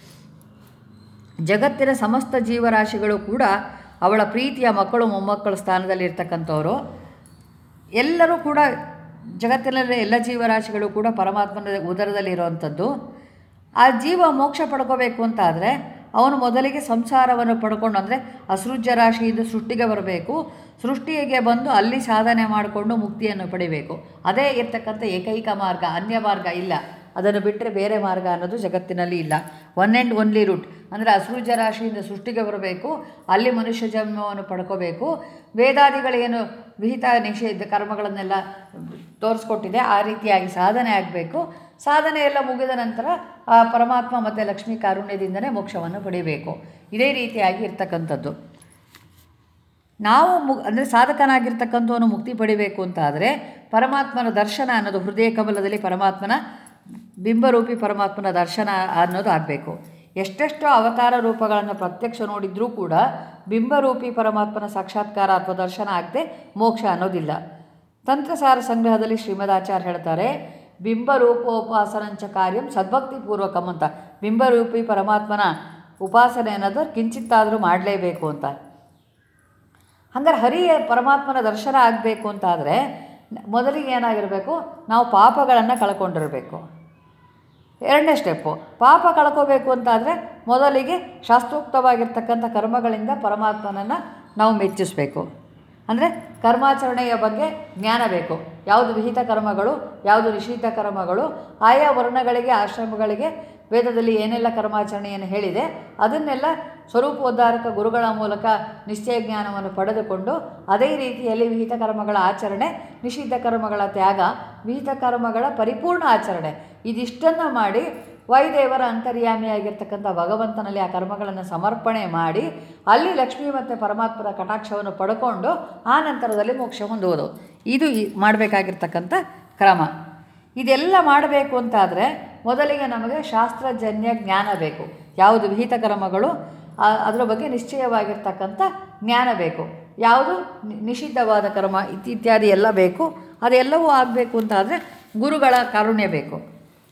ಜಗತ್ತಿನ ಸಮಸ್ತ ಜೀವರಾಶಿಗಳು ಕೂಡ ಅವಳ ಪ್ರೀತಿಯ ಮಕ್ಕಳು ಮೊಮ್ಮಕ್ಕಳ ಸ್ಥಾನದಲ್ಲಿ ಇರ್ತಕ್ಕಂಥವ್ರು ಎಲ್ಲರೂ ಕೂಡ ಜಗತ್ತಿನಲ್ಲಿ ಎಲ್ಲ ಜೀವರಾಶಿಗಳು ಕೂಡ ಪರಮಾತ್ಮನ ಉದರದಲ್ಲಿ ಇರುವಂಥದ್ದು ಆ ಜೀವ ಮೋಕ್ಷ ಪಡ್ಕೋಬೇಕು ಅಂತಾದರೆ ಅವನು ಮೊದಲಿಗೆ ಸಂಸಾರವನ್ನು ಪಡ್ಕೊಂಡು ಅಂದರೆ ಅಸೃಜ್ಯ ರಾಶಿಯಿಂದ ಸೃಷ್ಟಿಗೆ ಬರಬೇಕು ಸೃಷ್ಟಿಗೆ ಬಂದು ಅಲ್ಲಿ ಸಾಧನೆ ಮಾಡಿಕೊಂಡು ಮುಕ್ತಿಯನ್ನು ಪಡಿಬೇಕು ಅದೇ ಇರ್ತಕ್ಕಂಥ ಏಕೈಕ ಮಾರ್ಗ ಅನ್ಯ ಮಾರ್ಗ ಇಲ್ಲ ಅದನ್ನು ಬಿಟ್ಟರೆ ಬೇರೆ ಮಾರ್ಗ ಅನ್ನೋದು ಜಗತ್ತಿನಲ್ಲಿ ಇಲ್ಲ ಒನ್ ಆ್ಯಂಡ್ ಒನ್ಲಿ ರೂಟ್ ಅಂದರೆ ಅಸೃಜ್ಯ ರಾಶಿಯಿಂದ ಸೃಷ್ಟಿಗೆ ಬರಬೇಕು ಅಲ್ಲಿ ಮನುಷ್ಯ ಜನ್ಮವನ್ನು ಪಡ್ಕೋಬೇಕು ವೇದಾದಿಗಳೇನು ವಿಹಿತ ನಿಷೇಧ ಕರ್ಮಗಳನ್ನೆಲ್ಲ ತೋರಿಸ್ಕೊಟ್ಟಿದೆ ಆ ರೀತಿಯಾಗಿ ಸಾಧನೆ ಆಗಬೇಕು ಸಾಧನೆ ಎಲ್ಲ ಮುಗಿದ ನಂತರ ಆ ಪರಮಾತ್ಮ ಮತ್ತು ಲಕ್ಷ್ಮೀ ಕಾರುಣ್ಯದಿಂದಲೇ ಮೋಕ್ಷವನ್ನು ಪಡಿಬೇಕು ಇದೇ ರೀತಿಯಾಗಿ ಇರ್ತಕ್ಕಂಥದ್ದು ನಾವು ಮು ಅಂದರೆ ಸಾಧಕನಾಗಿರ್ತಕ್ಕಂಥವನು ಮುಕ್ತಿ ಪಡಿಬೇಕು ಅಂತಾದರೆ ಪರಮಾತ್ಮನ ದರ್ಶನ ಅನ್ನೋದು ಹೃದಯ ಕಮಲದಲ್ಲಿ ಪರಮಾತ್ಮನ ಬಿಂಬರೂಪಿ ಪರಮಾತ್ಮನ ದರ್ಶನ ಅನ್ನೋದು ಆಗಬೇಕು ಎಷ್ಟೆಷ್ಟೋ ಅವತಾರ ರೂಪಗಳನ್ನು ಪ್ರತ್ಯಕ್ಷ ನೋಡಿದ್ರೂ ಕೂಡ ಬಿಂಬರೂಪಿ ಪರಮಾತ್ಮನ ಸಾಕ್ಷಾತ್ಕಾರ ಅಥವಾ ದರ್ಶನ ಆಗದೆ ಮೋಕ್ಷ ಅನ್ನೋದಿಲ್ಲ ತಂತ್ರಸಾರ ಸಂಗ್ರಹದಲ್ಲಿ ಶ್ರೀಮದಾಚಾರ್ಯ ಹೇಳ್ತಾರೆ ಬಿಂಬರೂಪೋಪಾಸನಂಚ ಕಾರ್ಯಂ ಸದ್ಭಕ್ತಿಪೂರ್ವಕಂ ಅಂತ ಬಿಂಬರೂಪಿ ಪರಮಾತ್ಮನ ಉಪಾಸನೆ ಅನ್ನೋದು ಕಿಂಚಿತ್ತಾದರೂ ಮಾಡಲೇಬೇಕು ಅಂತ ಹಂಗಾರೆ ಹರಿಯ ಪರಮಾತ್ಮನ ದರ್ಶನ ಆಗಬೇಕು ಅಂತಾದರೆ ಮೊದಲಿಗೆ ಏನಾಗಿರಬೇಕು ನಾವು ಪಾಪಗಳನ್ನು ಕಳ್ಕೊಂಡಿರಬೇಕು ಎರಡನೇ ಸ್ಟೆಪ್ಪು ಪಾಪ ಕಳ್ಕೋಬೇಕು ಅಂತಾದರೆ ಮೊದಲಿಗೆ ಶಾಸ್ತ್ರೋಕ್ತವಾಗಿರ್ತಕ್ಕಂಥ ಕರ್ಮಗಳಿಂದ ಪರಮಾತ್ಮನನ್ನು ನಾವು ಮೆಚ್ಚಿಸಬೇಕು ಅಂದರೆ ಕರ್ಮಾಚರಣೆಯ ಬಗ್ಗೆ ಜ್ಞಾನ ಬೇಕು ಯಾವುದು ವಿಹಿತ ಕರ್ಮಗಳು ಯಾವುದು ನಿಷಿದ್ಧ ಕರ್ಮಗಳು ಆಯಾ ವರ್ಣಗಳಿಗೆ ಆಶ್ರಮಗಳಿಗೆ ವೇದದಲ್ಲಿ ಏನೆಲ್ಲ ಕರ್ಮಾಚರಣೆಯನ್ನು ಹೇಳಿದೆ ಅದನ್ನೆಲ್ಲ ಸ್ವರೂಪೋದ್ಧಾರಕ ಗುರುಗಳ ಮೂಲಕ ನಿಶ್ಚಯ ಜ್ಞಾನವನ್ನು ಪಡೆದುಕೊಂಡು ಅದೇ ರೀತಿಯಲ್ಲಿ ವಿಹಿತ ಕರ್ಮಗಳ ಆಚರಣೆ ನಿಷಿದ್ಧ ಕರ್ಮಗಳ ತ್ಯಾಗ ವಿಹಿತ ಕರ್ಮಗಳ ಪರಿಪೂರ್ಣ ಆಚರಣೆ ಇದಿಷ್ಟನ್ನು ಮಾಡಿ ವಾಯುದೇವರ ಅಂತರ್ಯಾಮಿಯಾಗಿರ್ತಕ್ಕಂಥ ಭಗವಂತನಲ್ಲಿ ಆ ಕರ್ಮಗಳನ್ನು ಸಮರ್ಪಣೆ ಮಾಡಿ ಅಲ್ಲಿ ಲಕ್ಷ್ಮೀ ಮತ್ತು ಪರಮಾತ್ಮರ ಕಟಾಕ್ಷವನ್ನು ಪಡ್ಕೊಂಡು ಆ ನಂತರದಲ್ಲಿ ಮೋಕ್ಷ ಹೊಂದುವುದು ಇದು ಈ- ಮಾಡಬೇಕಾಗಿರ್ತಕ್ಕಂಥ ಕ್ರಮ ಇದೆಲ್ಲ ಮಾಡಬೇಕು ಅಂತಾದರೆ ಮೊದಲಿಗೆ ನಮಗೆ ಶಾಸ್ತ್ರಜನ್ಯ ಜ್ಞಾನ ಬೇಕು ಯಾವುದು ವಿಹಿತ ಕರ್ಮಗಳು ಆ- ಅದರ ಬಗ್ಗೆ ನಿಶ್ಚಯವಾಗಿರ್ತಕ್ಕಂಥ ಜ್ಞಾನ ಬೇಕು ಯಾವುದು ನಿ- ನಿಷಿದ್ಧವಾದ ಕರ್ಮ ಇತ್- ಇತ್ಯಾದಿ ಎಲ್ಲ ಬೇಕು ಅದೆಲ್ಲವೂ ಆಗಬೇಕು ಅಂತಾದರೆ ಗುರುಗಳ ಕಾರುಣ್ಯ ಬೇಕು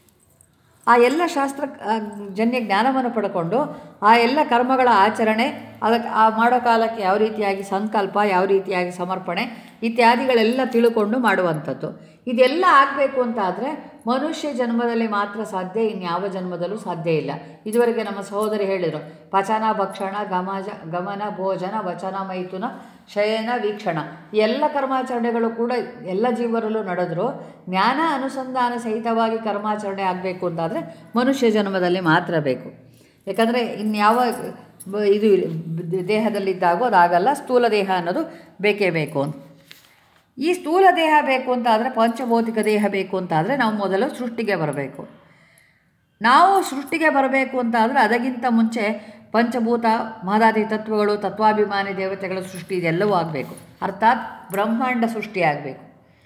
ಆ ಎಲ್ಲ ಶಾಸ್ತ್ರ ಆ, ಜನ್ಯ ಜ್ಞಾನವನ್ನು ಪಡ್ಕೊಂಡು ಆ ಎಲ್ಲ ಕರ್ಮಗಳ ಆಚರಣೆ ಅದಕ್ಕೆ ಆ ಮಾಡೋ ಕಾಲಕ್ಕೆ ಯಾವ ರೀತಿಯಾಗಿ ಸಂಕಲ್ಪ ಯಾವ ರೀತಿಯಾಗಿ ಸಮರ್ಪಣೆ ಇತ್ಯಾದಿಗಳೆಲ್ಲ ತಿಳ್ಕೊಂಡು ಮಾಡುವಂಥದ್ದು ಇದೆಲ್ಲ ಆಗಬೇಕು ಅಂತಾದರೆ ಮನುಷ್ಯ ಜನ್ಮದಲ್ಲಿ ಮಾತ್ರ ಸಾಧ್ಯ ಇನ್ಯಾವ ಜನ್ಮದಲ್ಲೂ ಸಾಧ್ಯ ಇಲ್ಲ ಇದುವರೆಗೆ ನಮ್ಮ ಸಹೋದರಿ ಹೇಳಿದರು ಪಚನ ಭಕ್ಷಣ ಗಮಜ ಗಮನ ಭೋಜನ ವಚನ ಮೈಥುನ ಶಯನ ವೀಕ್ಷಣ ಈ ಎಲ್ಲ ಕರ್ಮಾಚರಣೆಗಳು ಕೂಡ ಎಲ್ಲ ಜೀವರಲ್ಲೂ ನಡೆದರೂ ಜ್ಞಾನ ಅನುಸಂಧಾನ ಸಹಿತವಾಗಿ ಕರ್ಮಾಚರಣೆ ಆಗಬೇಕು ಅಂತಾದರೆ ಮನುಷ್ಯ ಜನ್ಮದಲ್ಲಿ ಮಾತ್ರ ಬೇಕು ಯಾಕಂದರೆ ಇನ್ಯಾವ ಬ- ಇದು ಇಲ್ಲ- ದೇಹದಲ್ಲಿದ್ದಾಗೋ ಅದಾಗಲ್ಲ ಸ್ಥೂಲ ದೇಹ ಅನ್ನೋದು ಬೇಕೇ ಬೇಕು ಅಂತ ಈ ಸ್ಥೂಲ ದೇಹ ಬೇಕು ಅಂತಾದರೆ ಪಂಚಭೌತಿಕ ದೇಹ ಬೇಕು ಅಂತಾದರೆ ನಾವು ಮೊದಲು ಸೃಷ್ಟಿಗೆ ಬರಬೇಕು ನಾವು ಸೃಷ್ಟಿಗೆ ಬರಬೇಕು ಅಂತಾದರೆ ಅದಕ್ಕಿಂತ ಮುಂಚೆ ಪಂಚಭೂತ ಮಹದಾದಿ ತತ್ವಗಳು ತತ್ವಾಭಿಮಾನಿ ದೇವತೆಗಳ ಸೃಷ್ಟಿ ಇದೆಲ್ಲವೂ ಆಗಬೇಕು ಅರ್ಥಾತ್ ಬ್ರಹ್ಮಾಂಡ ಸೃಷ್ಟಿ ಆಗಬೇಕು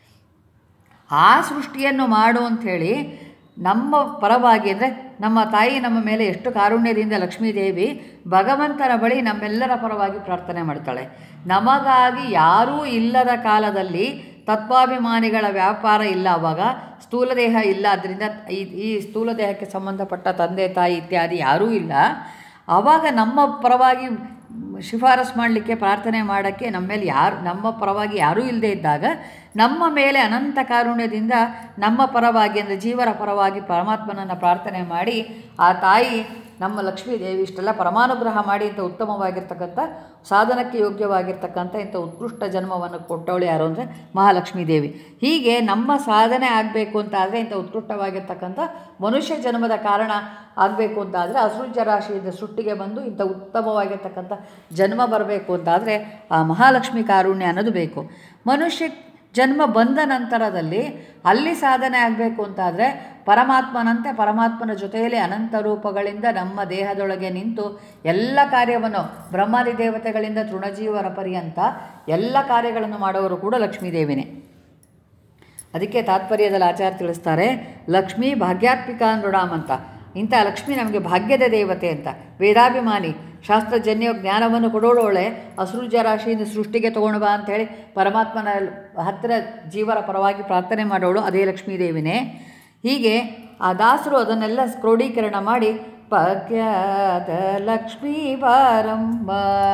ಆ ಸೃಷ್ಟಿಯನ್ನು ಮಾಡು ಅಂಥೇಳಿ ನಮ್ಮ ಪರವಾಗಿ ಅಂದರೆ ನಮ್ಮ ತಾಯಿ ನಮ್ಮ ಮೇಲೆ ಎಷ್ಟು ಕಾರುಣ್ಯದಿಂದ ಲಕ್ಷ್ಮೀದೇವಿ ಭಗವಂತನ ಬಳಿ ನಮ್ಮೆಲ್ಲರ ಪರವಾಗಿ ಪ್ರಾರ್ಥನೆ ಮಾಡ್ತಾಳೆ ನಮಗಾಗಿ ಯಾರೂ ಇಲ್ಲದ ಕಾಲದಲ್ಲಿ ತತ್ವಾಭಿಮಾನಿಗಳ ವ್ಯಾಪಾರ ಇಲ್ಲ ಅವಾಗ ಸ್ಥೂಲ ದೇಹ ಇಲ್ಲ ಅದರಿಂದ ಈ ಈ ಸ್ಥೂಲ ದೇಹಕ್ಕೆ ಸಂಬಂಧಪಟ್ಟ ತಂದೆ ತಾಯಿ ಇತ್ಯಾದಿ ಯಾರೂ ಇಲ್ಲ ಆವಾಗ ನಮ್ಮ ಪರವಾಗಿ ಶಿಫಾರಸ್ ಮಾಡಲಿಕ್ಕೆ ಪ್ರಾರ್ಥನೆ ಮಾಡೋಕ್ಕೆ ನಮ್ಮ ಮೇಲೆ ಯಾರು ನಮ್ಮ ಪರವಾಗಿ ಯಾರೂ ಇಲ್ಲದೆ ಇದ್ದಾಗ ನಮ್ಮ ಮೇಲೆ ಅನಂತ ಕಾರುಣ್ಯದಿಂದ ನಮ್ಮ ಪರವಾಗಿ ಅಂದರೆ ಜೀವರ ಪರವಾಗಿ ಪರಮಾತ್ಮನನ್ನು ಪ್ರಾರ್ಥನೆ ಮಾಡಿ ಆ ತಾಯಿ ನಮ್ಮ ಲಕ್ಷ್ಮೀ ದೇವಿ ಇಷ್ಟೆಲ್ಲ ಪರಮಾನುಗ್ರಹ ಮಾಡಿ ಇಂಥ ಉತ್ತಮವಾಗಿರ್ತಕ್ಕಂಥ ಸಾಧನಕ್ಕೆ ಯೋಗ್ಯವಾಗಿರ್ತಕ್ಕಂಥ ಇಂಥ ಉತ್ಕೃಷ್ಟ ಜನ್ಮವನ್ನು ಕೊಟ್ಟವಳು ಯಾರು ಅಂದರೆ ಮಹಾಲಕ್ಷ್ಮೀ ದೇವಿ ಹೀಗೆ ನಮ್ಮ ಸಾಧನೆ ಆಗಬೇಕು ಅಂತ ಆದರೆ ಇಂಥ ಉತ್ಕೃಷ್ಟವಾಗಿರ್ತಕ್ಕಂಥ ಮನುಷ್ಯ ಜನ್ಮದ ಕಾರಣ ಆಗಬೇಕು ಅಂತಾದರೆ ಅಸೃಜ್ಯ ರಾಶಿಯಿಂದ ಸೃಷ್ಟಿಗೆ ಬಂದು ಇಂಥ ಉತ್ತಮವಾಗಿರ್ತಕ್ಕಂಥ ಜನ್ಮ ಬರಬೇಕು ಅಂತಾದರೆ ಆ ಮಹಾಲಕ್ಷ್ಮಿ ಕಾರುಣ್ಯ ಅನ್ನೋದು ಬೇಕು ಮನುಷ್ಯ ಜನ್ಮ ಬಂದ ನಂತರದಲ್ಲಿ ಅಲ್ಲಿ ಸಾಧನೆ ಆಗಬೇಕು ಅಂತಾದರೆ ಪರಮಾತ್ಮನಂತೆ ಪರಮಾತ್ಮನ ಜೊತೆಯಲ್ಲಿ ಅನಂತ ರೂಪಗಳಿಂದ ನಮ್ಮ ದೇಹದೊಳಗೆ ನಿಂತು ಎಲ್ಲ ಕಾರ್ಯವನ್ನು ಬ್ರಹ್ಮಾದಿ ದೇವತೆಗಳಿಂದ ತೃಣಜೀವರ ಪರ್ಯಂತ ಎಲ್ಲ ಕಾರ್ಯಗಳನ್ನು ಮಾಡೋರು ಕೂಡ ಲಕ್ಷ್ಮೀದೇವಿನೇ ಅದಕ್ಕೆ ತಾತ್ಪರ್ಯದಲ್ಲಿ ಆಚಾರ್ಯ ತಿಳಿಸ್ತಾರೆ ಲಕ್ಷ್ಮೀ ಭಾಗ್ಯಾತ್ಮಿಕ ನೃಣಾಮ್ ಅಂತ ಇಂಥ ಲಕ್ಷ್ಮಿ ನಮಗೆ ಭಾಗ್ಯದ ದೇವತೆ ಅಂತ ವೇದಾಭಿಮಾನಿ ಶಾಸ್ತ್ರಜನ್ಯ ಜ್ಞಾನವನ್ನು ಕೊಡೋಳೊಳೆ ಅಸೃಜ ರಾಶಿಯಿಂದ ಸೃಷ್ಟಿಗೆ ತಗೊಂಡು ಬಾ ಅಂಥೇಳಿ ಪರಮಾತ್ಮನ ಹತ್ತಿರ ಜೀವರ ಪರವಾಗಿ ಪ್ರಾರ್ಥನೆ ಮಾಡೋಳು ಅದೇ ಲಕ್ಷ್ಮೀದೇವಿನೇ ಹೀಗೆ ಆ ದಾಸರು ಅದನ್ನೆಲ್ಲ ಕ್ರೋಢೀಕರಣ ಮಾಡಿ ಭಾಗ್ಯದ ಲಕ್ಷ್ಮೀ ಬಾರಮ್ಮ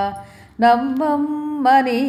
ನಮ್ಮಮ್ಮನಿ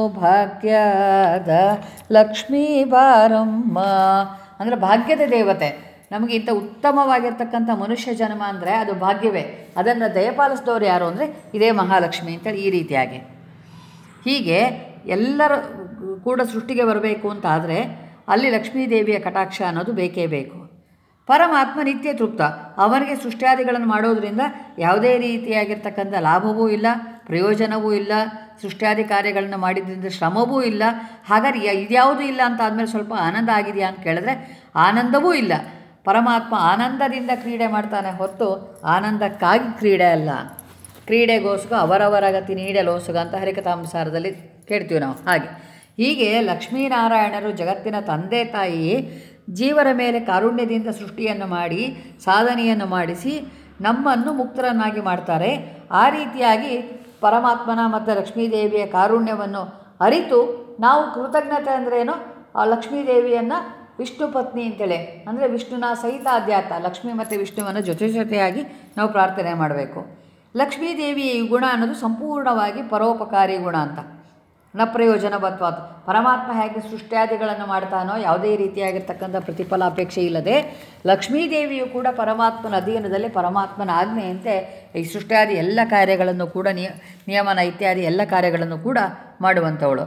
ಸೌಭಾಗ್ಯದ ಲಕ್ಷ್ಮೀ ಬಾರಮ್ಮ ಅಂದರೆ ಭಾಗ್ಯದ ದೇವತೆ ನಮಗೆ ಇಂಥ ಉತ್ತಮವಾಗಿರ್ತಕ್ಕಂಥ ಮನುಷ್ಯ ಜನ್ಮ ಅಂದರೆ ಅದು ಭಾಗ್ಯವೇ ಅದನ್ನು ದಯಪಾಲಿಸಿದವರು ಯಾರು ಅಂದರೆ ಇದೇ ಮಹಾಲಕ್ಷ್ಮಿ ಅಂತೇಳಿ ಈ ರೀತಿಯಾಗಿ ಹೀಗೆ ಎಲ್ಲರ ಕೂಡ ಸೃಷ್ಟಿಗೆ ಬರಬೇಕು ಅಂತ ಆದರೆ ಅಲ್ಲಿ ಲಕ್ಷ್ಮೀದೇವಿಯ ಕಟಾಕ್ಷ ಅನ್ನೋದು ಬೇಕೇ ಬೇಕು ಪರಮಾತ್ಮ ನಿತ್ಯ ತೃಪ್ತ ಅವನಿಗೆ ಸೃಷ್ಟ್ಯಾದಿಗಳನ್ನು ಮಾಡೋದರಿಂದ ಯಾವುದೇ ರೀತಿಯಾಗಿರ್ತಕ್ಕಂಥ ಲಾಭವೂ ಇಲ್ಲ ಪ್ರಯೋಜನವೂ ಇಲ್ಲ ಸೃಷ್ಟ್ಯಾದಿ ಕಾರ್ಯಗಳನ್ನು ಮಾಡಿದ್ರಿಂದ ಶ್ರಮವೂ ಇಲ್ಲ ಹಾಗಾದ್ರೆ ಯ- ಇದ್ಯಾವುದೂ ಇಲ್ಲ ಅಂತ ಆದಮೇಲೆ ಸ್ವಲ್ಪ ಆನಂದ ಆಗಿದೆಯಾ ಅಂತ ಕೇಳಿದ್ರೆ ಆನಂದವೂ ಇಲ್ಲ ಪರಮಾತ್ಮ ಆನಂದದಿಂದ ಕ್ರೀಡೆ ಮಾಡ್ತಾನೆ ಹೊರತು ಆನಂದಕ್ಕಾಗಿ ಕ್ರೀಡೆ ಅಲ್ಲ ಕ್ರೀಡೆಗೋಸ್ಕರ ಅವರವರ ಗತಿ ನೀಡಲೋಸುಗ ಅಂತ ಹರಿಕಥಾಂಸಾರದಲ್ಲಿ ಕೇಳ್ತೀವಿ ನಾವು ಹಾಗೆ ಹೀಗೆ ಲಕ್ಷ್ಮೀನಾರಾಯಣರು ಜಗತ್ತಿನ ತಂದೆ ತಾಯಿ ಜೀವರ ಮೇಲೆ ಕಾರುಣ್ಯದಿಂದ ಸೃಷ್ಟಿಯನ್ನು ಮಾಡಿ ಸಾಧನೆಯನ್ನು ಮಾಡಿಸಿ ನಮ್ಮನ್ನು ಮುಕ್ತರನ್ನಾಗಿ ಮಾಡ್ತಾರೆ ಆ ರೀತಿಯಾಗಿ ಪರಮಾತ್ಮನ ಮತ್ತು ಲಕ್ಷ್ಮೀದೇವಿಯ ಕಾರುಣ್ಯವನ್ನು ಅರಿತು ನಾವು ಕೃತಜ್ಞತೆ ಅಂದ್ರೇನು ಆ ಲಕ್ಷ್ಮೀದೇವಿಯನ್ನು ವಿಷ್ಣು ಪತ್ನಿ ಅಂತೇಳಿ ಅಂದರೆ ವಿಷ್ಣುನ ಸಹಿತ ಅಧ್ಯಾತ್ಮ ಲಕ್ಷ್ಮಿ ಮತ್ತು ವಿಷ್ಣುವನ್ನು ಜೊತೆ ಜೊತೆಯಾಗಿ ನಾವು ಪ್ರಾರ್ಥನೆ ಮಾಡಬೇಕು ಲಕ್ಷ್ಮೀದೇವಿಯ ಈ ಗುಣ ಅನ್ನೋದು ಸಂಪೂರ್ಣವಾಗಿ ಪರೋಪಕಾರಿ ಗುಣ ಅಂತ ನ ಪ್ರಯೋಜನವತ್ವಾತ್ ಪರಮಾತ್ಮ ಹೇಗೆ ಸೃಷ್ಟ್ಯಾದಿಗಳನ್ನು ಮಾಡ್ತಾನೋ ಯಾವುದೇ ರೀತಿಯಾಗಿರ್ತಕ್ಕಂಥ ಪ್ರತಿಫಲ ಅಪೇಕ್ಷೆ ಇಲ್ಲದೆ ಲಕ್ಷ್ಮೀದೇವಿಯು ಕೂಡ ಪರಮಾತ್ಮನ ಅಧೀನದಲ್ಲಿ ಪರಮಾತ್ಮನ ಆಜ್ಞೆಯಂತೆ ಈ ಸೃಷ್ಟ್ಯಾದಿ ಎಲ್ಲ ಕಾರ್ಯಗಳನ್ನು ಕೂಡ ನಿಯ ನಿಯಮನ ಇತ್ಯಾದಿ ಎಲ್ಲ ಕಾರ್ಯಗಳನ್ನು ಕೂಡ ಮಾಡುವಂಥವಳು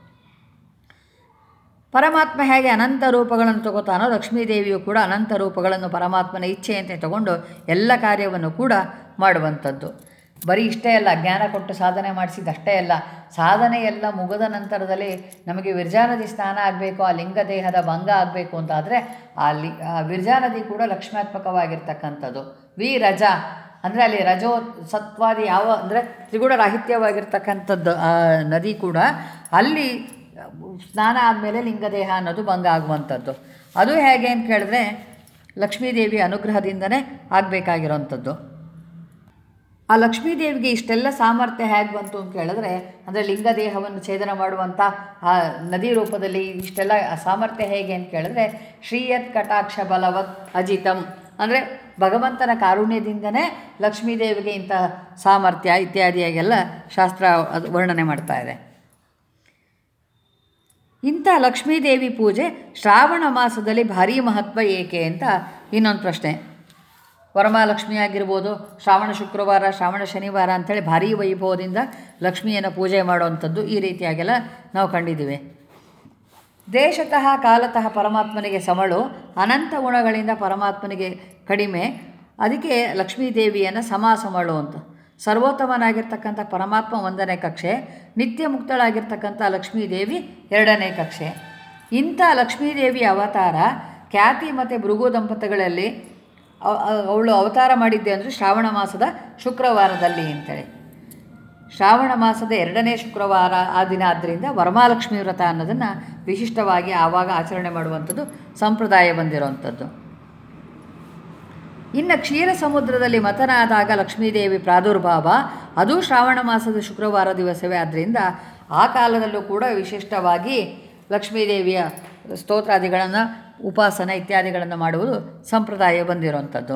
ಪರಮಾತ್ಮ ಹೇಗೆ ಅನಂತ ರೂಪಗಳನ್ನು ತಗೋತಾನೋ ಲಕ್ಷ್ಮೀದೇವಿಯು ಕೂಡ ಅನಂತ ರೂಪಗಳನ್ನು ಪರಮಾತ್ಮನ ಇಚ್ಛೆಯಂತೆ ತಗೊಂಡು ಎಲ್ಲ ಕಾರ್ಯವನ್ನು ಕೂಡ ಮಾಡುವಂಥದ್ದು ಬರೀ ಇಷ್ಟೇ ಅಲ್ಲ ಜ್ಞಾನ ಕೊಟ್ಟು ಸಾಧನೆ ಮಾಡಿಸಿದಷ್ಟೇ ಅಲ್ಲ ಸಾಧನೆ ಎಲ್ಲ ಮುಗಿದ ನಂತರದಲ್ಲಿ ನಮಗೆ ವಿರ್ಜಾನದಿ ಸ್ನಾನ ಆಗಬೇಕು ಆ ಲಿಂಗ ದೇಹದ ಭಂಗ ಆಗಬೇಕು ಅಂತಾದರೆ ಆ ಲಿ ಆ ವಿರ್ಜಾನದಿ ಕೂಡ ಲಕ್ಷ್ಮ್ಯಾತ್ಮಕವಾಗಿರ್ತಕ್ಕಂಥದ್ದು ವಿ ರಜ ಅಂದರೆ ಅಲ್ಲಿ ರಜೋ ಸತ್ವಾದಿ ಯಾವ ಅಂದರೆ ತ್ರಿಗುಣ ರಾಹಿತ್ಯವಾಗಿರ್ತಕ್ಕಂಥದ್ದು ಆ ನದಿ ಕೂಡ ಅಲ್ಲಿ ಸ್ನಾನ ಆದಮೇಲೆ ಲಿಂಗದೇಹ ಅನ್ನೋದು ಭಂಗ ಆಗುವಂಥದ್ದು ಅದು ಹೇಗೆ ಅಂತ ಕೇಳಿದ್ರೆ ಲಕ್ಷ್ಮೀದೇವಿ ಅನುಗ್ರಹದಿಂದನೇ ಆಗಬೇಕಾಗಿರೋವಂಥದ್ದು ಆ ಲಕ್ಷ್ಮೀದೇವಿಗೆ ಇಷ್ಟೆಲ್ಲ ಸಾಮರ್ಥ್ಯ ಹೇಗೆ ಬಂತು ಅಂತ ಕೇಳಿದ್ರೆ ಅಂದರೆ ಲಿಂಗದೇಹವನ್ನು ಛೇದನ ಮಾಡುವಂಥ ಆ ನದಿ ರೂಪದಲ್ಲಿ ಇಷ್ಟೆಲ್ಲ ಆ ಸಾಮರ್ಥ್ಯ ಹೇಗೆ ಅಂತ ಕೇಳಿದ್ರೆ ಶ್ರೀಯತ್ ಕಟಾಕ್ಷ ಬಲವತ್ ಅಜಿತಂ ಅಂದರೆ ಭಗವಂತನ ಕಾರುಣ್ಯದಿಂದನೇ ಲಕ್ಷ್ಮೀದೇವಿಗೆ ಇಂಥ ಸಾಮರ್ಥ್ಯ ಇತ್ಯಾದಿಯಾಗೆಲ್ಲ ಶಾಸ್ತ್ರ ಅದು ವರ್ಣನೆ ಮಾಡ್ತಾ ಇದೆ ಇಂಥ ಲಕ್ಷ್ಮೀದೇವಿ ಪೂಜೆ ಶ್ರಾವಣ ಮಾಸದಲ್ಲಿ ಭಾರೀ ಮಹತ್ವ ಏಕೆ ಅಂತ ಇನ್ನೊಂದು ಪ್ರಶ್ನೆ ವರಮಹಾಲಕ್ಷ್ಮಿ ಆಗಿರ್ಬೋದು ಶ್ರಾವಣ ಶುಕ್ರವಾರ ಶ್ರಾವಣ ಶನಿವಾರ ಅಂಥೇಳಿ ಭಾರೀ ವೈಭವದಿಂದ ಲಕ್ಷ್ಮಿಯನ್ನು ಪೂಜೆ ಮಾಡುವಂಥದ್ದು ಈ ರೀತಿಯಾಗೆಲ್ಲ ನಾವು ಕಂಡಿದ್ದೀವಿ ದೇಶತಃ ಕಾಲತಃ ಪರಮಾತ್ಮನಿಗೆ ಸಮಳು ಅನಂತ ಗುಣಗಳಿಂದ ಪರಮಾತ್ಮನಿಗೆ ಕಡಿಮೆ ಅದಕ್ಕೆ ಲಕ್ಷ್ಮೀದೇವಿಯನ್ನು ಸಮಾಸಮಳು ಅಂತ ಸರ್ವೋತ್ತಮನಾಗಿರ್ತಕ್ಕಂಥ ಪರಮಾತ್ಮ ಒಂದನೇ ಕಕ್ಷೆ ನಿತ್ಯ ಮುಕ್ತಳಾಗಿರ್ತಕ್ಕಂಥ ಲಕ್ಷ್ಮೀದೇವಿ ಎರಡನೇ ಕಕ್ಷೆ ಇಂಥ ಲಕ್ಷ್ಮೀದೇವಿ ಅವತಾರ ಖ್ಯಾತಿ ಮತ್ತು ಭೃಗು ದಂಪತಿಗಳಲ್ಲಿ ಅವ- ಅವ- ಅವಳು ಅವತಾರ ಮಾಡಿದ್ದೆ ಅಂದರೆ ಶ್ರಾವಣ ಮಾಸದ ಶುಕ್ರವಾರದಲ್ಲಿ ಅಂತೇಳಿ ಶ್ರಾವಣ ಮಾಸದ ಎರಡನೇ ಶುಕ್ರವಾರ ಆ ದಿನ ಆದ್ದರಿಂದ ವರಮಹಾಲಕ್ಷ್ಮಿ ವ್ರತ ಅನ್ನೋದನ್ನು ವಿಶಿಷ್ಟವಾಗಿ ಆವಾಗ ಆಚರಣೆ ಮಾಡುವಂಥದ್ದು ಸಂಪ್ರದಾಯ ಬಂದಿರುವಂಥದ್ದು ಇನ್ನು ಕ್ಷೀರ ಸಮುದ್ರದಲ್ಲಿ ಮತನಾದಾಗ ಲಕ್ಷ್ಮೀದೇವಿ ಪ್ರಾದುರ್ಭಾವ ಅದು ಶ್ರಾವಣ ಮಾಸದ ಶುಕ್ರವಾರ ದಿವಸವೇ ಆದ್ದರಿಂದ ಆ ಕಾಲದಲ್ಲೂ ಕೂಡ ವಿಶಿಷ್ಟವಾಗಿ ಲಕ್ಷ್ಮೀದೇವಿಯ ಸ್ತೋತ್ರಾದಿಗಳನ್ನು ಉಪಾಸನೆ ಇತ್ಯಾದಿಗಳನ್ನು ಮಾಡುವುದು ಸಂಪ್ರದಾಯ ಬಂದಿರುವಂಥದ್ದು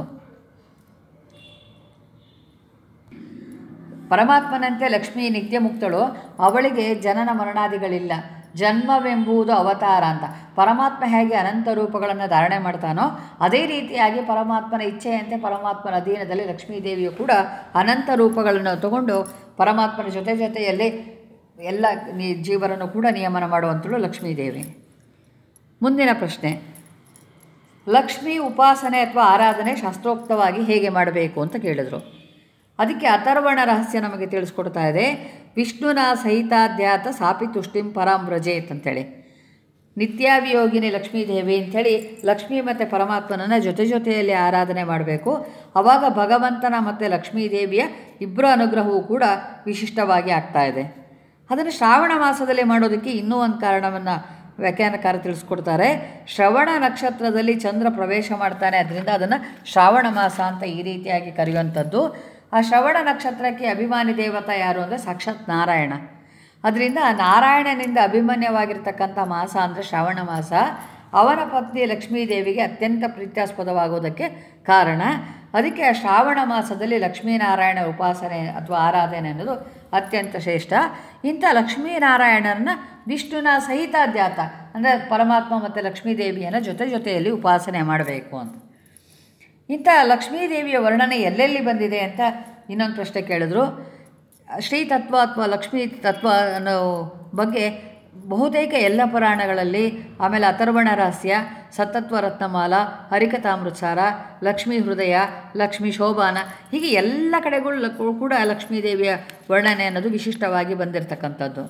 ಪರಮಾತ್ಮನಂತೆ ಲಕ್ಷ್ಮೀ ನಿತ್ಯ ಮುಕ್ತಳು ಅವಳಿಗೆ ಜನನ ಮರಣಾದಿಗಳಿಲ್ಲ ಜನ್ಮವೆಂಬುದು ಅವತಾರ ಅಂತ ಪರಮಾತ್ಮ ಹೇಗೆ ಅನಂತ ರೂಪಗಳನ್ನು ಧಾರಣೆ ಮಾಡ್ತಾನೋ ಅದೇ ರೀತಿಯಾಗಿ ಪರಮಾತ್ಮನ ಇಚ್ಛೆಯಂತೆ ಪರಮಾತ್ಮನ ಅಧೀನದಲ್ಲಿ ಲಕ್ಷ್ಮೀದೇವಿಯು ಕೂಡ ಅನಂತ ರೂಪಗಳನ್ನು ತಗೊಂಡು ಪರಮಾತ್ಮನ ಜೊತೆ ಜೊತೆಯಲ್ಲಿ ಎಲ್ಲ ನೀ ಜೀವರನ್ನು ಕೂಡ ನಿಯಮನ ಮಾಡುವಂಥಳು ಲಕ್ಷ್ಮೀದೇವಿ ಮುಂದಿನ ಪ್ರಶ್ನೆ ಲಕ್ಷ್ಮೀ ಉಪಾಸನೆ ಅಥವಾ ಆರಾಧನೆ ಶಾಸ್ತ್ರೋಕ್ತವಾಗಿ ಹೇಗೆ ಮಾಡಬೇಕು ಅಂತ ಕೇಳಿದರು ಅದಕ್ಕೆ ಅಥರ್ವಣ ರಹಸ್ಯ ನಮಗೆ ತಿಳಿಸ್ಕೊಡ್ತಾ ಇದೆ ವಿಷ್ಣುನ ಸಹಿತಾಧ್ಯಾತ ಸಾಪಿ ತುಷ್ಟಿಂ ಪರಾಂ ವ್ರಜೇತ್ ಅಂತೇಳಿ ನಿತ್ಯಾಭಿಯೋಗಿನಿ ಲಕ್ಷ್ಮೀದೇವಿ ಅಂಥೇಳಿ ಲಕ್ಷ್ಮೀ ಮತ್ತು ಪರಮಾತ್ಮನನ್ನು ಜೊತೆ ಜೊತೆಯಲ್ಲಿ ಆರಾಧನೆ ಮಾಡಬೇಕು ಆವಾಗ ಭಗವಂತನ ಮತ್ತು ಲಕ್ಷ್ಮೀದೇವಿಯ ಇಬ್ಬರ ಅನುಗ್ರಹವೂ ಕೂಡ ವಿಶಿಷ್ಟವಾಗಿ ಆಗ್ತಾ ಇದೆ ಅದನ್ನು ಶ್ರಾವಣ ಮಾಸದಲ್ಲಿ ಮಾಡೋದಕ್ಕೆ ಇನ್ನೂ ಒಂದು ಕಾರಣವನ್ನು ವ್ಯಾಖ್ಯಾನಕಾರ ತಿಳಿಸ್ಕೊಡ್ತಾರೆ ಶ್ರವಣ ನಕ್ಷತ್ರದಲ್ಲಿ ಚಂದ್ರ ಪ್ರವೇಶ ಮಾಡ್ತಾನೆ ಅದರಿಂದ ಅದನ್ನು ಶ್ರಾವಣ ಮಾಸ ಅಂತ ಈ ರೀತಿಯಾಗಿ ಕರೆಯುವಂಥದ್ದು ಆ ಶ್ರವಣ ನಕ್ಷತ್ರಕ್ಕೆ ಅಭಿಮಾನಿ ದೇವತ ಯಾರು ಅಂದರೆ ಸಾಕ್ಷಾತ್ ನಾರಾಯಣ ಅದರಿಂದ ನಾರಾಯಣನಿಂದ ಅಭಿಮನ್ಯವಾಗಿರ್ತಕ್ಕಂಥ ಮಾಸ ಅಂದರೆ ಶ್ರಾವಣ ಮಾಸ ಅವನ ಪತ್ನಿ ಲಕ್ಷ್ಮೀದೇವಿಗೆ ಅತ್ಯಂತ ಪ್ರೀತ್ಯಾಸ್ಪದವಾಗೋದಕ್ಕೆ ಕಾರಣ ಅದಕ್ಕೆ ಆ ಶ್ರಾವಣ ಮಾಸದಲ್ಲಿ ಲಕ್ಷ್ಮೀನಾರಾಯಣ ಉಪಾಸನೆ ಅಥವಾ ಆರಾಧನೆ ಅನ್ನೋದು ಅತ್ಯಂತ ಶ್ರೇಷ್ಠ ಇಂಥ ಲಕ್ಷ್ಮೀನಾರಾಯಣನ ವಿಷ್ಣುನ ಸಹಿತಾಧ್ಯಾತ ಅಂದರೆ ಪರಮಾತ್ಮ ಮತ್ತು ಲಕ್ಷ್ಮೀದೇವಿಯನ್ನು ಜೊತೆ ಜೊತೆಯಲ್ಲಿ ಉಪಾಸನೆ ಮಾಡಬೇಕು ಅಂತ ಇಂಥ ಲಕ್ಷ್ಮೀದೇವಿಯ ವರ್ಣನೆ ಎಲ್ಲೆಲ್ಲಿ ಬಂದಿದೆ ಅಂತ ಇನ್ನೊಂದು ಪ್ರಶ್ನೆ ಕೇಳಿದ್ರು ಶ್ರೀ ತತ್ವ ಅಥವಾ ಲಕ್ಷ್ಮೀ ತತ್ವ ಅನ್ನೋ ಬಗ್ಗೆ ಬಹುತೇಕ ಎಲ್ಲ ಪುರಾಣಗಳಲ್ಲಿ ಆಮೇಲೆ ಅಥರ್ವಣ ರಹಸ್ಯ ಸತತ್ವ ರತ್ನಮಾಲ ಹರಿಕಥಾಮೃತಸಾರ ಲಕ್ಷ್ಮೀ ಹೃದಯ ಲಕ್ಷ್ಮೀ ಶೋಭಾನ ಹೀಗೆ ಎಲ್ಲ ಕಡೆಗಳು ಲಕ್- ಕೂಡ ಲಕ್ಷ್ಮೀದೇವಿಯ ವರ್ಣನೆ ಅನ್ನೋದು ವಿಶಿಷ್ಟವಾಗಿ ಬಂದಿರತಕ್ಕಂಥದ್ದು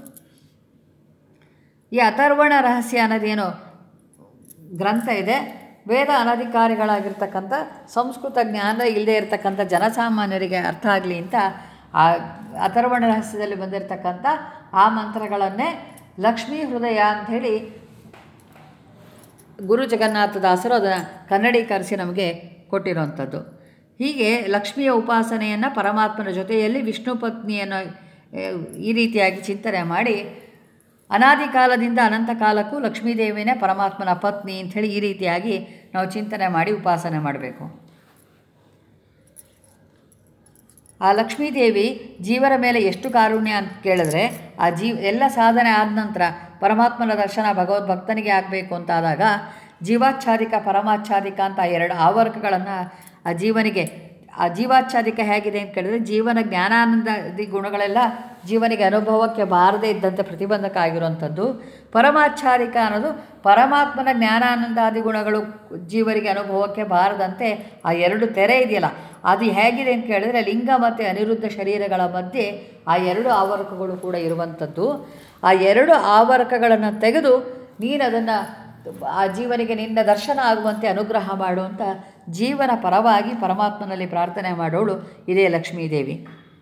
ಈ ಅಥರ್ವಣ ರಹಸ್ಯ ಅನ್ನೋದೇನು ಗ್ರಂಥ ಇದೆ ವೇದ ಅನಧಿಕಾರಿಗಳಾಗಿರ್ತಕ್ಕಂಥ ಸಂಸ್ಕೃತ ಜ್ಞಾನ ಇಲ್ಲದೆ ಇರತಕ್ಕಂಥ ಜನಸಾಮಾನ್ಯರಿಗೆ ಅರ್ಥ ಆಗಲಿ ಅಂತ ಆ ಅಥರ್ವಣ ರಹಸ್ಯದಲ್ಲಿ ಬಂದಿರತಕ್ಕಂಥ ಆ ಮಂತ್ರಗಳನ್ನೇ ಲಕ್ಷ್ಮೀ ಹೃದಯ ಅಂಥೇಳಿ ಗುರು ಜಗನ್ನಾಥದಾಸರು ಅದನ್ನು ಕನ್ನಡೀಕರಿಸಿ ನಮಗೆ ಕೊಟ್ಟಿರುವಂಥದ್ದು ಹೀಗೆ ಲಕ್ಷ್ಮಿಯ ಉಪಾಸನೆಯನ್ನು ಪರಮಾತ್ಮನ ಜೊತೆಯಲ್ಲಿ ವಿಷ್ಣು ಪತ್ನಿಯನ್ನು ಆ, ಈ ರೀತಿಯಾಗಿ ಚಿಂತನೆ ಮಾಡಿ ಅನಾದಿ ಕಾಲದಿಂದ ಅನಂತ ಕಾಲಕ್ಕೂ ಲಕ್ಷ್ಮೀದೇವಿನೇ ಪರಮಾತ್ಮನ ಪತ್ನಿ ಅಂಥೇಳಿ ಈ ರೀತಿಯಾಗಿ ನಾವು ಚಿಂತನೆ ಮಾಡಿ ಉಪಾಸನೆ ಮಾಡಬೇಕು ಆ ಲಕ್ಷ್ಮೀದೇವಿ ಜೀವರ ಮೇಲೆ ಎಷ್ಟು ಕಾರುಣ್ಯ ಅಂತ ಕೇಳಿದ್ರೆ ಆ ಜೀವ ಎಲ್ಲ ಸಾಧನೆ ಆದ ನಂತರ ಪರಮಾತ್ಮನ ದರ್ಶನ ಭಗವದ್ ಭಕ್ತನಿಗೆ ಆಗಬೇಕು ಅಂತಾದಾಗ ಜೀವಾಚ್ಛಾದಿಕ ಪರಮಾಚ್ಛಾದಿಕ ಅಂತ ಎರಡು ಆವರ್ಕಗಳನ್ನು ಆ ಜೀವನಿಗೆ ಆ ಜೀವಾಚ್ಛಾದಿಕ ಹೇಗಿದೆ ಅಂತ ಕೇಳಿದ್ರೆ ಜೀವನ ಜ್ಞಾನಾನಂದಾದಿ ಗುಣಗಳೆಲ್ಲ ಜೀವನಿಗೆ ಅನುಭವಕ್ಕೆ ಬಾರದೇ ಇದ್ದಂತೆ ಪ್ರತಿಬಂಧಕ ಆಗಿರುವಂಥದ್ದು ಪರಮಾಚ್ಛಾದಿಕ ಅನ್ನೋದು ಪರಮಾತ್ಮನ ಜ್ಞಾನಾನಂದಾದಿ ಗುಣಗಳು ಜೀವರಿಗೆ ಅನುಭವಕ್ಕೆ ಬಾರದಂತೆ ಆ ಎರಡು ತೆರೆ ಇದೆಯಲ್ಲ ಅದು ಹೇಗಿದೆ ಅಂತ ಕೇಳಿದ್ರೆ ಲಿಂಗ ಮತ್ತು ಅನಿರುದ್ಧ ಶರೀರಗಳ ಮಧ್ಯೆ ಆ ಎರಡು ಆವರಕಗಳು ಕೂಡ ಇರುವಂಥದ್ದು ಆ ಎರಡು ಆವರಕಗಳನ್ನು ತೆಗೆದು ನೀನು ಅದನ್ನು ಆ ಜೀವನಿಗೆ ನಿನ್ನ ದರ್ಶನ ಆಗುವಂತೆ ಅನುಗ್ರಹ ಮಾಡುವಂಥ ಜೀವನ ಪರವಾಗಿ ಪರಮಾತ್ಮನಲ್ಲಿ ಪ್ರಾರ್ಥನೆ ಮಾಡೋಳು ಇದೇ ಲಕ್ಷ್ಮೀದೇವಿ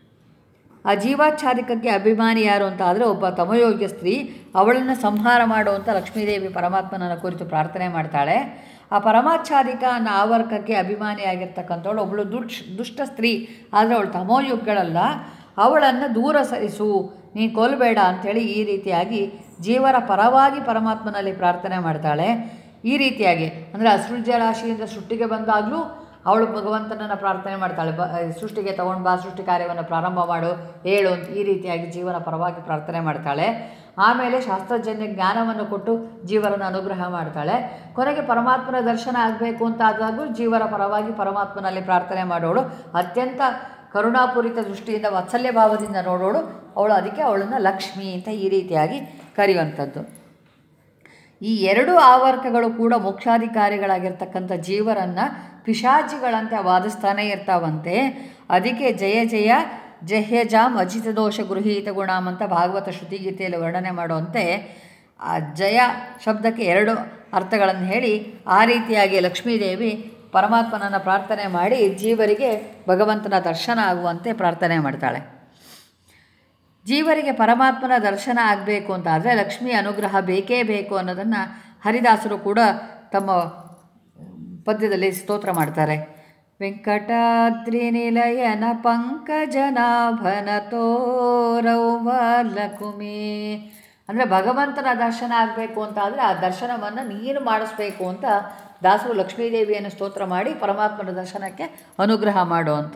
ಆ ಜೀವಾಚ್ಛಾದಿಕಕ್ಕೆ ಅಭಿಮಾನಿ ಯಾರು ಅಂತ ಆದರೆ ಒಬ್ಬ ತಮಯೋಗ್ಯ ಸ್ತ್ರೀ ಅವಳನ್ನು ಸಂಹಾರ ಮಾಡುವಂಥ ಲಕ್ಷ್ಮೀದೇವಿ ಪರಮಾತ್ಮನನ್ನ ಕುರಿತು ಪ್ರಾರ್ಥನೆ ಮಾಡ್ತಾಳೆ ಆ ಪರಮಾಚ್ಛಾದಿಕ ಅನ್ನೋ ಆವರ್ಕಕ್ಕೆ ಅಭಿಮಾನಿಯಾಗಿರ್ತಕ್ಕಂಥವಳು ಒಬ್ಬಳು ದುಷ್ ದುಷ್ಟ ಸ್ತ್ರೀ ಆದರೆ ಅವಳು ತಮೋಯುಗ್ಗಳಲ್ಲ ಅವಳನ್ನು ದೂರ ಸರಿಸು ನೀನು ಕೊಲ್ಲಬೇಡ ಅಂಥೇಳಿ ಈ ರೀತಿಯಾಗಿ ಜೀವರ ಪರವಾಗಿ ಪರಮಾತ್ಮನಲ್ಲಿ ಪ್ರಾರ್ಥನೆ ಮಾಡ್ತಾಳೆ ಈ ರೀತಿಯಾಗಿ ಅಂದರೆ ಅಸೃಜರಾಶಿಯಿಂದ ಸೃಷ್ಟಿಗೆ ಬಂದಾಗಲೂ ಅವಳು ಭಗವಂತನನ್ನು ಪ್ರಾರ್ಥನೆ ಮಾಡ್ತಾಳೆ ಬ ಸೃಷ್ಟಿಗೆ ತಗೊಂಡು ಬಾ ಸೃಷ್ಟಿ ಕಾರ್ಯವನ್ನು ಪ್ರಾರಂಭ ಮಾಡು ಹೇಳು ಅಂತ ಈ ರೀತಿಯಾಗಿ ಜೀವನ ಪರವಾಗಿ ಪ್ರಾರ್ಥನೆ ಮಾಡ್ತಾಳೆ ಆಮೇಲೆ ಶಾಸ್ತ್ರಜನ್ಯ ಜ್ಞಾನವನ್ನು ಕೊಟ್ಟು ಜೀವರನ್ನು ಅನುಗ್ರಹ ಮಾಡ್ತಾಳೆ ಕೊನೆಗೆ ಪರಮಾತ್ಮನ ದರ್ಶನ ಆಗಬೇಕು ಅಂತ ಆದಾಗೂ ಜೀವರ ಪರವಾಗಿ ಪರಮಾತ್ಮನಲ್ಲಿ ಪ್ರಾರ್ಥನೆ ಮಾಡೋಳು ಅತ್ಯಂತ ಕರುಣಾಪೂರಿತ ದೃಷ್ಟಿಯಿಂದ ವಾತ್ಸಲ್ಯ ಭಾವದಿಂದ ನೋಡೋಳು ಅವಳು ಅದಕ್ಕೆ ಅವಳನ್ನು ಲಕ್ಷ್ಮಿ ಅಂತ ಈ ರೀತಿಯಾಗಿ ಕರೆಯುವಂಥದ್ದು ಈ ಎರಡು ಆವರ್ಕಗಳು ಕೂಡ ಮೋಕ್ಷಾಧಿಕಾರಿಗಳಾಗಿರ್ತಕ್ಕಂಥ ಜೀವರನ್ನು ಪಿಶಾಚಿಗಳಂತೆ ವಾದಿಸ್ತಾನೇ ಇರ್ತಾವಂತೆ ಅದಕ್ಕೆ ಜಯ ಜಯ ಜಹ್ಯಜಾಮ್ ಅಜಿತ ದೋಷ ಗೃಹೀತ ಗುಣಾಮ್ ಅಂತ ಭಾಗವತ ಶ್ರುತಿಗೀತೆಯಲ್ಲಿ ವರ್ಣನೆ ಮಾಡುವಂತೆ ಆ ಜಯ ಶಬ್ದಕ್ಕೆ ಎರಡು ಅರ್ಥಗಳನ್ನು ಹೇಳಿ ಆ ರೀತಿಯಾಗಿ ಲಕ್ಷ್ಮೀದೇವಿ ಪರಮಾತ್ಮನನ್ನು ಪ್ರಾರ್ಥನೆ ಮಾಡಿ ಜೀವರಿಗೆ ಭಗವಂತನ ದರ್ಶನ ಆಗುವಂತೆ ಪ್ರಾರ್ಥನೆ ಮಾಡ್ತಾಳೆ ಜೀವರಿಗೆ ಪರಮಾತ್ಮನ ದರ್ಶನ ಆಗಬೇಕು ಅಂತ ಆದರೆ ಲಕ್ಷ್ಮಿ ಅನುಗ್ರಹ ಬೇಕೇ ಬೇಕು ಅನ್ನೋದನ್ನು ಹರಿದಾಸರು ಕೂಡ ತಮ್ಮ ಪದ್ಯದಲ್ಲಿ ಸ್ತೋತ್ರ ಮಾಡ್ತಾರೆ ವೆಂಕಟಾದ್ರಿ ನಿಲಯನ ಪಂಕಜನಾಭನ ತೋರೌವ ಲಕುಮಿ ಅಂದರೆ ಭಗವಂತನ ದರ್ಶನ ಆಗಬೇಕು ಅಂತ ಆದರೆ ಆ ದರ್ಶನವನ್ನು ನೀನು ಮಾಡಿಸ್ಬೇಕು ಅಂತ ದಾಸರು ಲಕ್ಷ್ಮೀದೇವಿಯನ್ನು ಸ್ತೋತ್ರ ಮಾಡಿ ಪರಮಾತ್ಮನ ದರ್ಶನಕ್ಕೆ ಅನುಗ್ರಹ ಮಾಡು ಅಂತ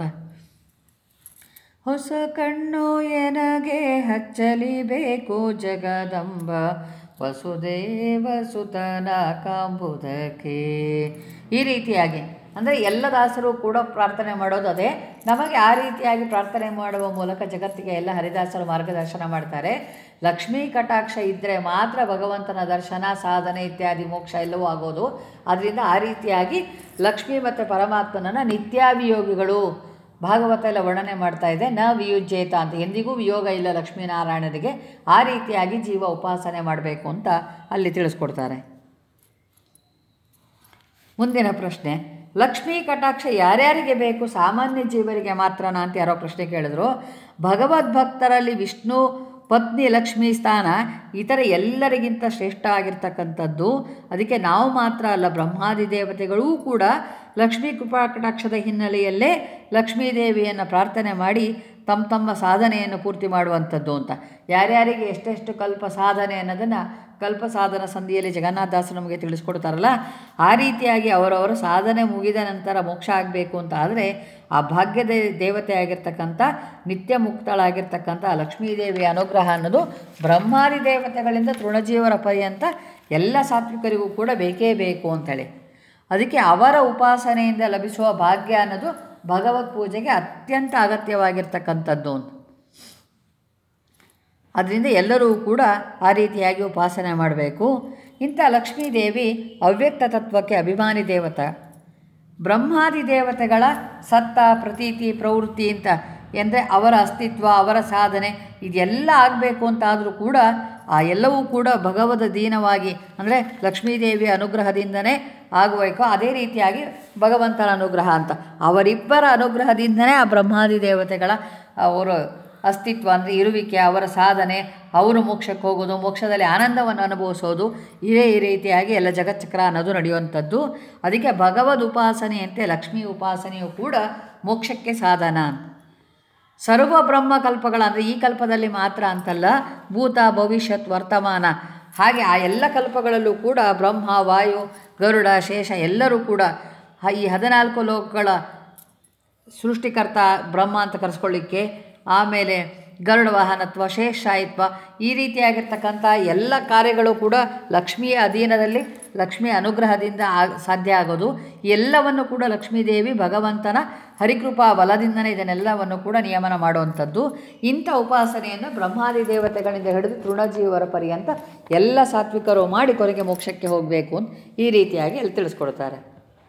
ಹೊಸ ಕಣ್ಣು ಎನಗೆ ಹಚ್ಚಲಿಬೇಕು ಜಗದಂಬ ವಸುದೇವ ಸುತನ ಕಾಂಬುದಕ್ಕೆ ಈ ರೀತಿಯಾಗಿ ಅಂದರೆ ಎಲ್ಲ ದಾಸರು ಕೂಡ ಪ್ರಾರ್ಥನೆ ಮಾಡೋದು ಅದೇ ನಮಗೆ ಆ ರೀತಿಯಾಗಿ ಪ್ರಾರ್ಥನೆ ಮಾಡುವ ಮೂಲಕ ಜಗತ್ತಿಗೆ ಎಲ್ಲ ಹರಿದಾಸರು ಮಾರ್ಗದರ್ಶನ ಮಾಡ್ತಾರೆ ಲಕ್ಷ್ಮೀ ಕಟಾಕ್ಷ ಇದ್ದರೆ ಮಾತ್ರ ಭಗವಂತನ ದರ್ಶನ ಸಾಧನೆ ಇತ್ಯಾದಿ ಮೋಕ್ಷ ಎಲ್ಲವೂ ಆಗೋದು ಅದರಿಂದ ಆ ರೀತಿಯಾಗಿ ಲಕ್ಷ್ಮೀ ಮತ್ತು ಪರಮಾತ್ಮನನ್ನು ನಿತ್ಯಾಭಿಯೋಗಿಗಳು ಭಾಗವತ ಎಲ್ಲ ವರ್ಣನೆ ಮಾಡ್ತಾ ಇದೆ ನ ವಿಯುಜ್ಯೇತ ಅಂತ ಎಂದಿಗೂ ವಿಯೋಗ ಇಲ್ಲ ಲಕ್ಷ್ಮೀನಾರಾಯಣನಿಗೆ ಆ ರೀತಿಯಾಗಿ ಜೀವ ಉಪಾಸನೆ ಮಾಡಬೇಕು ಅಂತ ಅಲ್ಲಿ ತಿಳಿಸ್ಕೊಡ್ತಾರೆ ಮುಂದಿನ ಪ್ರಶ್ನೆ ಲಕ್ಷ್ಮೀ ಕಟಾಕ್ಷ ಯಾರ್ಯಾರಿಗೆ ಬೇಕು ಸಾಮಾನ್ಯ ಜೀವರಿಗೆ ಮಾತ್ರನಾ ಅಂತ ಯಾರೋ ಪ್ರಶ್ನೆ ಕೇಳಿದ್ರು ಭಗವದ್ಭಕ್ತರಲ್ಲಿ ವಿಷ್ಣು ಪತ್ನಿ ಲಕ್ಷ್ಮೀ ಸ್ಥಾನ ಇತರ ಎಲ್ಲರಿಗಿಂತ ಶ್ರೇಷ್ಠ ಆಗಿರ್ತಕ್ಕಂಥದ್ದು ಅದಕ್ಕೆ ನಾವು ಮಾತ್ರ ಅಲ್ಲ ಬ್ರಹ್ಮಾದಿ ದೇವತೆಗಳೂ ಕೂಡ ಲಕ್ಷ್ಮೀ ಕೃಪಾ ಕಟಾಕ್ಷದ ಹಿನ್ನೆಲೆಯಲ್ಲೇ ಲಕ್ಷ್ಮೀದೇವಿಯನ್ನು ಪ್ರಾರ್ಥನೆ ಮಾಡಿ ತಮ್ಮ ತಮ್ಮ ಸಾಧನೆಯನ್ನು ಪೂರ್ತಿ ಮಾಡುವಂಥದ್ದು ಅಂತ ಯಾರ್ಯಾರಿಗೆ ಎಷ್ಟೆಷ್ಟು ಕಲ್ಪ ಸಾಧನೆ ಅನ್ನೋದನ್ನು ಕಲ್ಪ ಸಾಧನ ಸಂಧಿಯಲ್ಲಿ ಜಗನ್ನಾಥದಾಸರು ನಮಗೆ ತಿಳಿಸ್ಕೊಡ್ತಾರಲ್ಲ ಆ ರೀತಿಯಾಗಿ ಅವರವರ ಸಾಧನೆ ಮುಗಿದ ನಂತರ ಮೋಕ್ಷ ಆಗಬೇಕು ಅಂತ ಆದರೆ ಆ ಭಾಗ್ಯದ ದೇವತೆ ಆಗಿರ್ತಕ್ಕಂಥ ನಿತ್ಯ ಮುಕ್ತಳಾಗಿರ್ತಕ್ಕಂಥ ಲಕ್ಷ್ಮೀದೇವಿಯ ಅನುಗ್ರಹ ಅನ್ನೋದು ಬ್ರಹ್ಮಾದಿ ದೇವತೆಗಳಿಂದ ತೃಣಜೀವರ ಪರ್ಯಂತ ಎಲ್ಲ ಸಾತ್ವಿಕರಿಗೂ ಕೂಡ ಬೇಕೇ ಬೇಕು ಅಂತೇಳಿ ಅದಕ್ಕೆ ಅವರ ಉಪಾಸನೆಯಿಂದ ಲಭಿಸುವ ಭಾಗ್ಯ ಅನ್ನೋದು ಭಗವತ್ ಪೂಜೆಗೆ ಅತ್ಯಂತ ಅಗತ್ಯವಾಗಿರ್ತಕ್ಕಂಥದ್ದು ಅಂತ ಅದರಿಂದ ಎಲ್ಲರೂ ಕೂಡ ಆ ರೀತಿಯಾಗಿ ಉಪಾಸನೆ ಮಾಡಬೇಕು ಇಂಥ ಲಕ್ಷ್ಮೀದೇವಿ ಅವ್ಯಕ್ತ ತತ್ವಕ್ಕೆ ಅಭಿಮಾನಿ ದೇವತ ಬ್ರಹ್ಮಾದಿ ದೇವತೆಗಳ ಸತ್ತ ಪ್ರತೀತಿ ಪ್ರವೃತ್ತಿ ಅಂತ ಎಂದರೆ ಅವರ ಅಸ್ತಿತ್ವ ಅವರ ಸಾಧನೆ ಇದೆಲ್ಲ ಆಗಬೇಕು ಅಂತಾದರೂ ಕೂಡ ಆ ಎಲ್ಲವೂ ಕೂಡ ಭಗವದ ದೀನವಾಗಿ ಅಂದರೆ ಲಕ್ಷ್ಮೀದೇವಿಯ ಅನುಗ್ರಹದಿಂದನೇ ಆಗಬೇಕು ಅದೇ ರೀತಿಯಾಗಿ ಭಗವಂತನ ಅನುಗ್ರಹ ಅಂತ ಅವರಿಬ್ಬರ ಅನುಗ್ರಹದಿಂದನೇ ಆ ಬ್ರಹ್ಮಾದಿ ದೇವತೆಗಳ ಅವರ ಅಸ್ತಿತ್ವ ಅಂದರೆ ಇರುವಿಕೆ ಅವರ ಸಾಧನೆ ಅವರು ಮೋಕ್ಷಕ್ಕೆ ಹೋಗೋದು ಮೋಕ್ಷದಲ್ಲಿ ಆನಂದವನ್ನು ಅನುಭವಿಸೋದು ಇದೇ ಈ ರೀತಿಯಾಗಿ ಎಲ್ಲ ಜಗಚ್ಚಕ್ರ ಅನ್ನೋದು ನಡೆಯುವಂಥದ್ದು ಅದಕ್ಕೆ ಭಗವದ್ ಉಪಾಸನೆಯಂತೆ ಲಕ್ಷ್ಮೀ ಉಪಾಸನೆಯು ಕೂಡ ಮೋಕ್ಷಕ್ಕೆ ಸಾಧನ ಅಂತ ಸರ್ವ ಬ್ರಹ್ಮ ಕಲ್ಪಗಳ ಅಂದರೆ ಈ ಕಲ್ಪದಲ್ಲಿ ಮಾತ್ರ ಅಂತಲ್ಲ ಭೂತ ಭವಿಷ್ಯತ್ ವರ್ತಮಾನ ಹಾಗೆ ಆ ಎಲ್ಲ ಕಲ್ಪಗಳಲ್ಲೂ ಕೂಡ ಬ್ರಹ್ಮ ವಾಯು ಗರುಡ ಶೇಷ ಎಲ್ಲರೂ ಕೂಡ ಈ ಹದಿನಾಲ್ಕು ಲೋಕಗಳ ಸೃಷ್ಟಿಕರ್ತ ಬ್ರಹ್ಮ ಅಂತ ಕರೆಸ್ಕೊಳ್ಳಿಕ್ಕೆ ಆಮೇಲೆ ಗರುಡ ವಾಹನತ್ವ ಶೇಷಾಯಿತ್ವ ಈ ರೀತಿಯಾಗಿರ್ತಕ್ಕಂಥ ಎಲ್ಲ ಕಾರ್ಯಗಳು ಕೂಡ ಲಕ್ಷ್ಮಿಯ ಅಧೀನದಲ್ಲಿ ಲಕ್ಷ್ಮಿಯ ಅನುಗ್ರಹದಿಂದ ಆ ಸಾಧ್ಯ ಆಗೋದು ಎಲ್ಲವನ್ನು ಕೂಡ ಲಕ್ಷ್ಮೀದೇವಿ ಭಗವಂತನ ಹರಿಕೃಪಾ ಬಲದಿಂದನೇ ಇದನ್ನೆಲ್ಲವನ್ನು ಕೂಡ ನಿಯಮನ ಮಾಡುವಂಥದ್ದು ಇಂಥ ಉಪಾಸನೆಯನ್ನು ಬ್ರಹ್ಮಾದಿ ದೇವತೆಗಳಿಂದ ಹಿಡಿದು ತೃಣಜೀವರ ಪರ್ಯಂತ ಎಲ್ಲ ಸಾತ್ವಿಕರು ಮಾಡಿ ಕೊನೆಗೆ ಮೋಕ್ಷಕ್ಕೆ ಹೋಗಬೇಕು ಅಂತ ಈ ರೀತಿಯಾಗಿ ಅಲ್ಲಿ ತಿಳಿಸ್ಕೊಡ್ತಾರೆ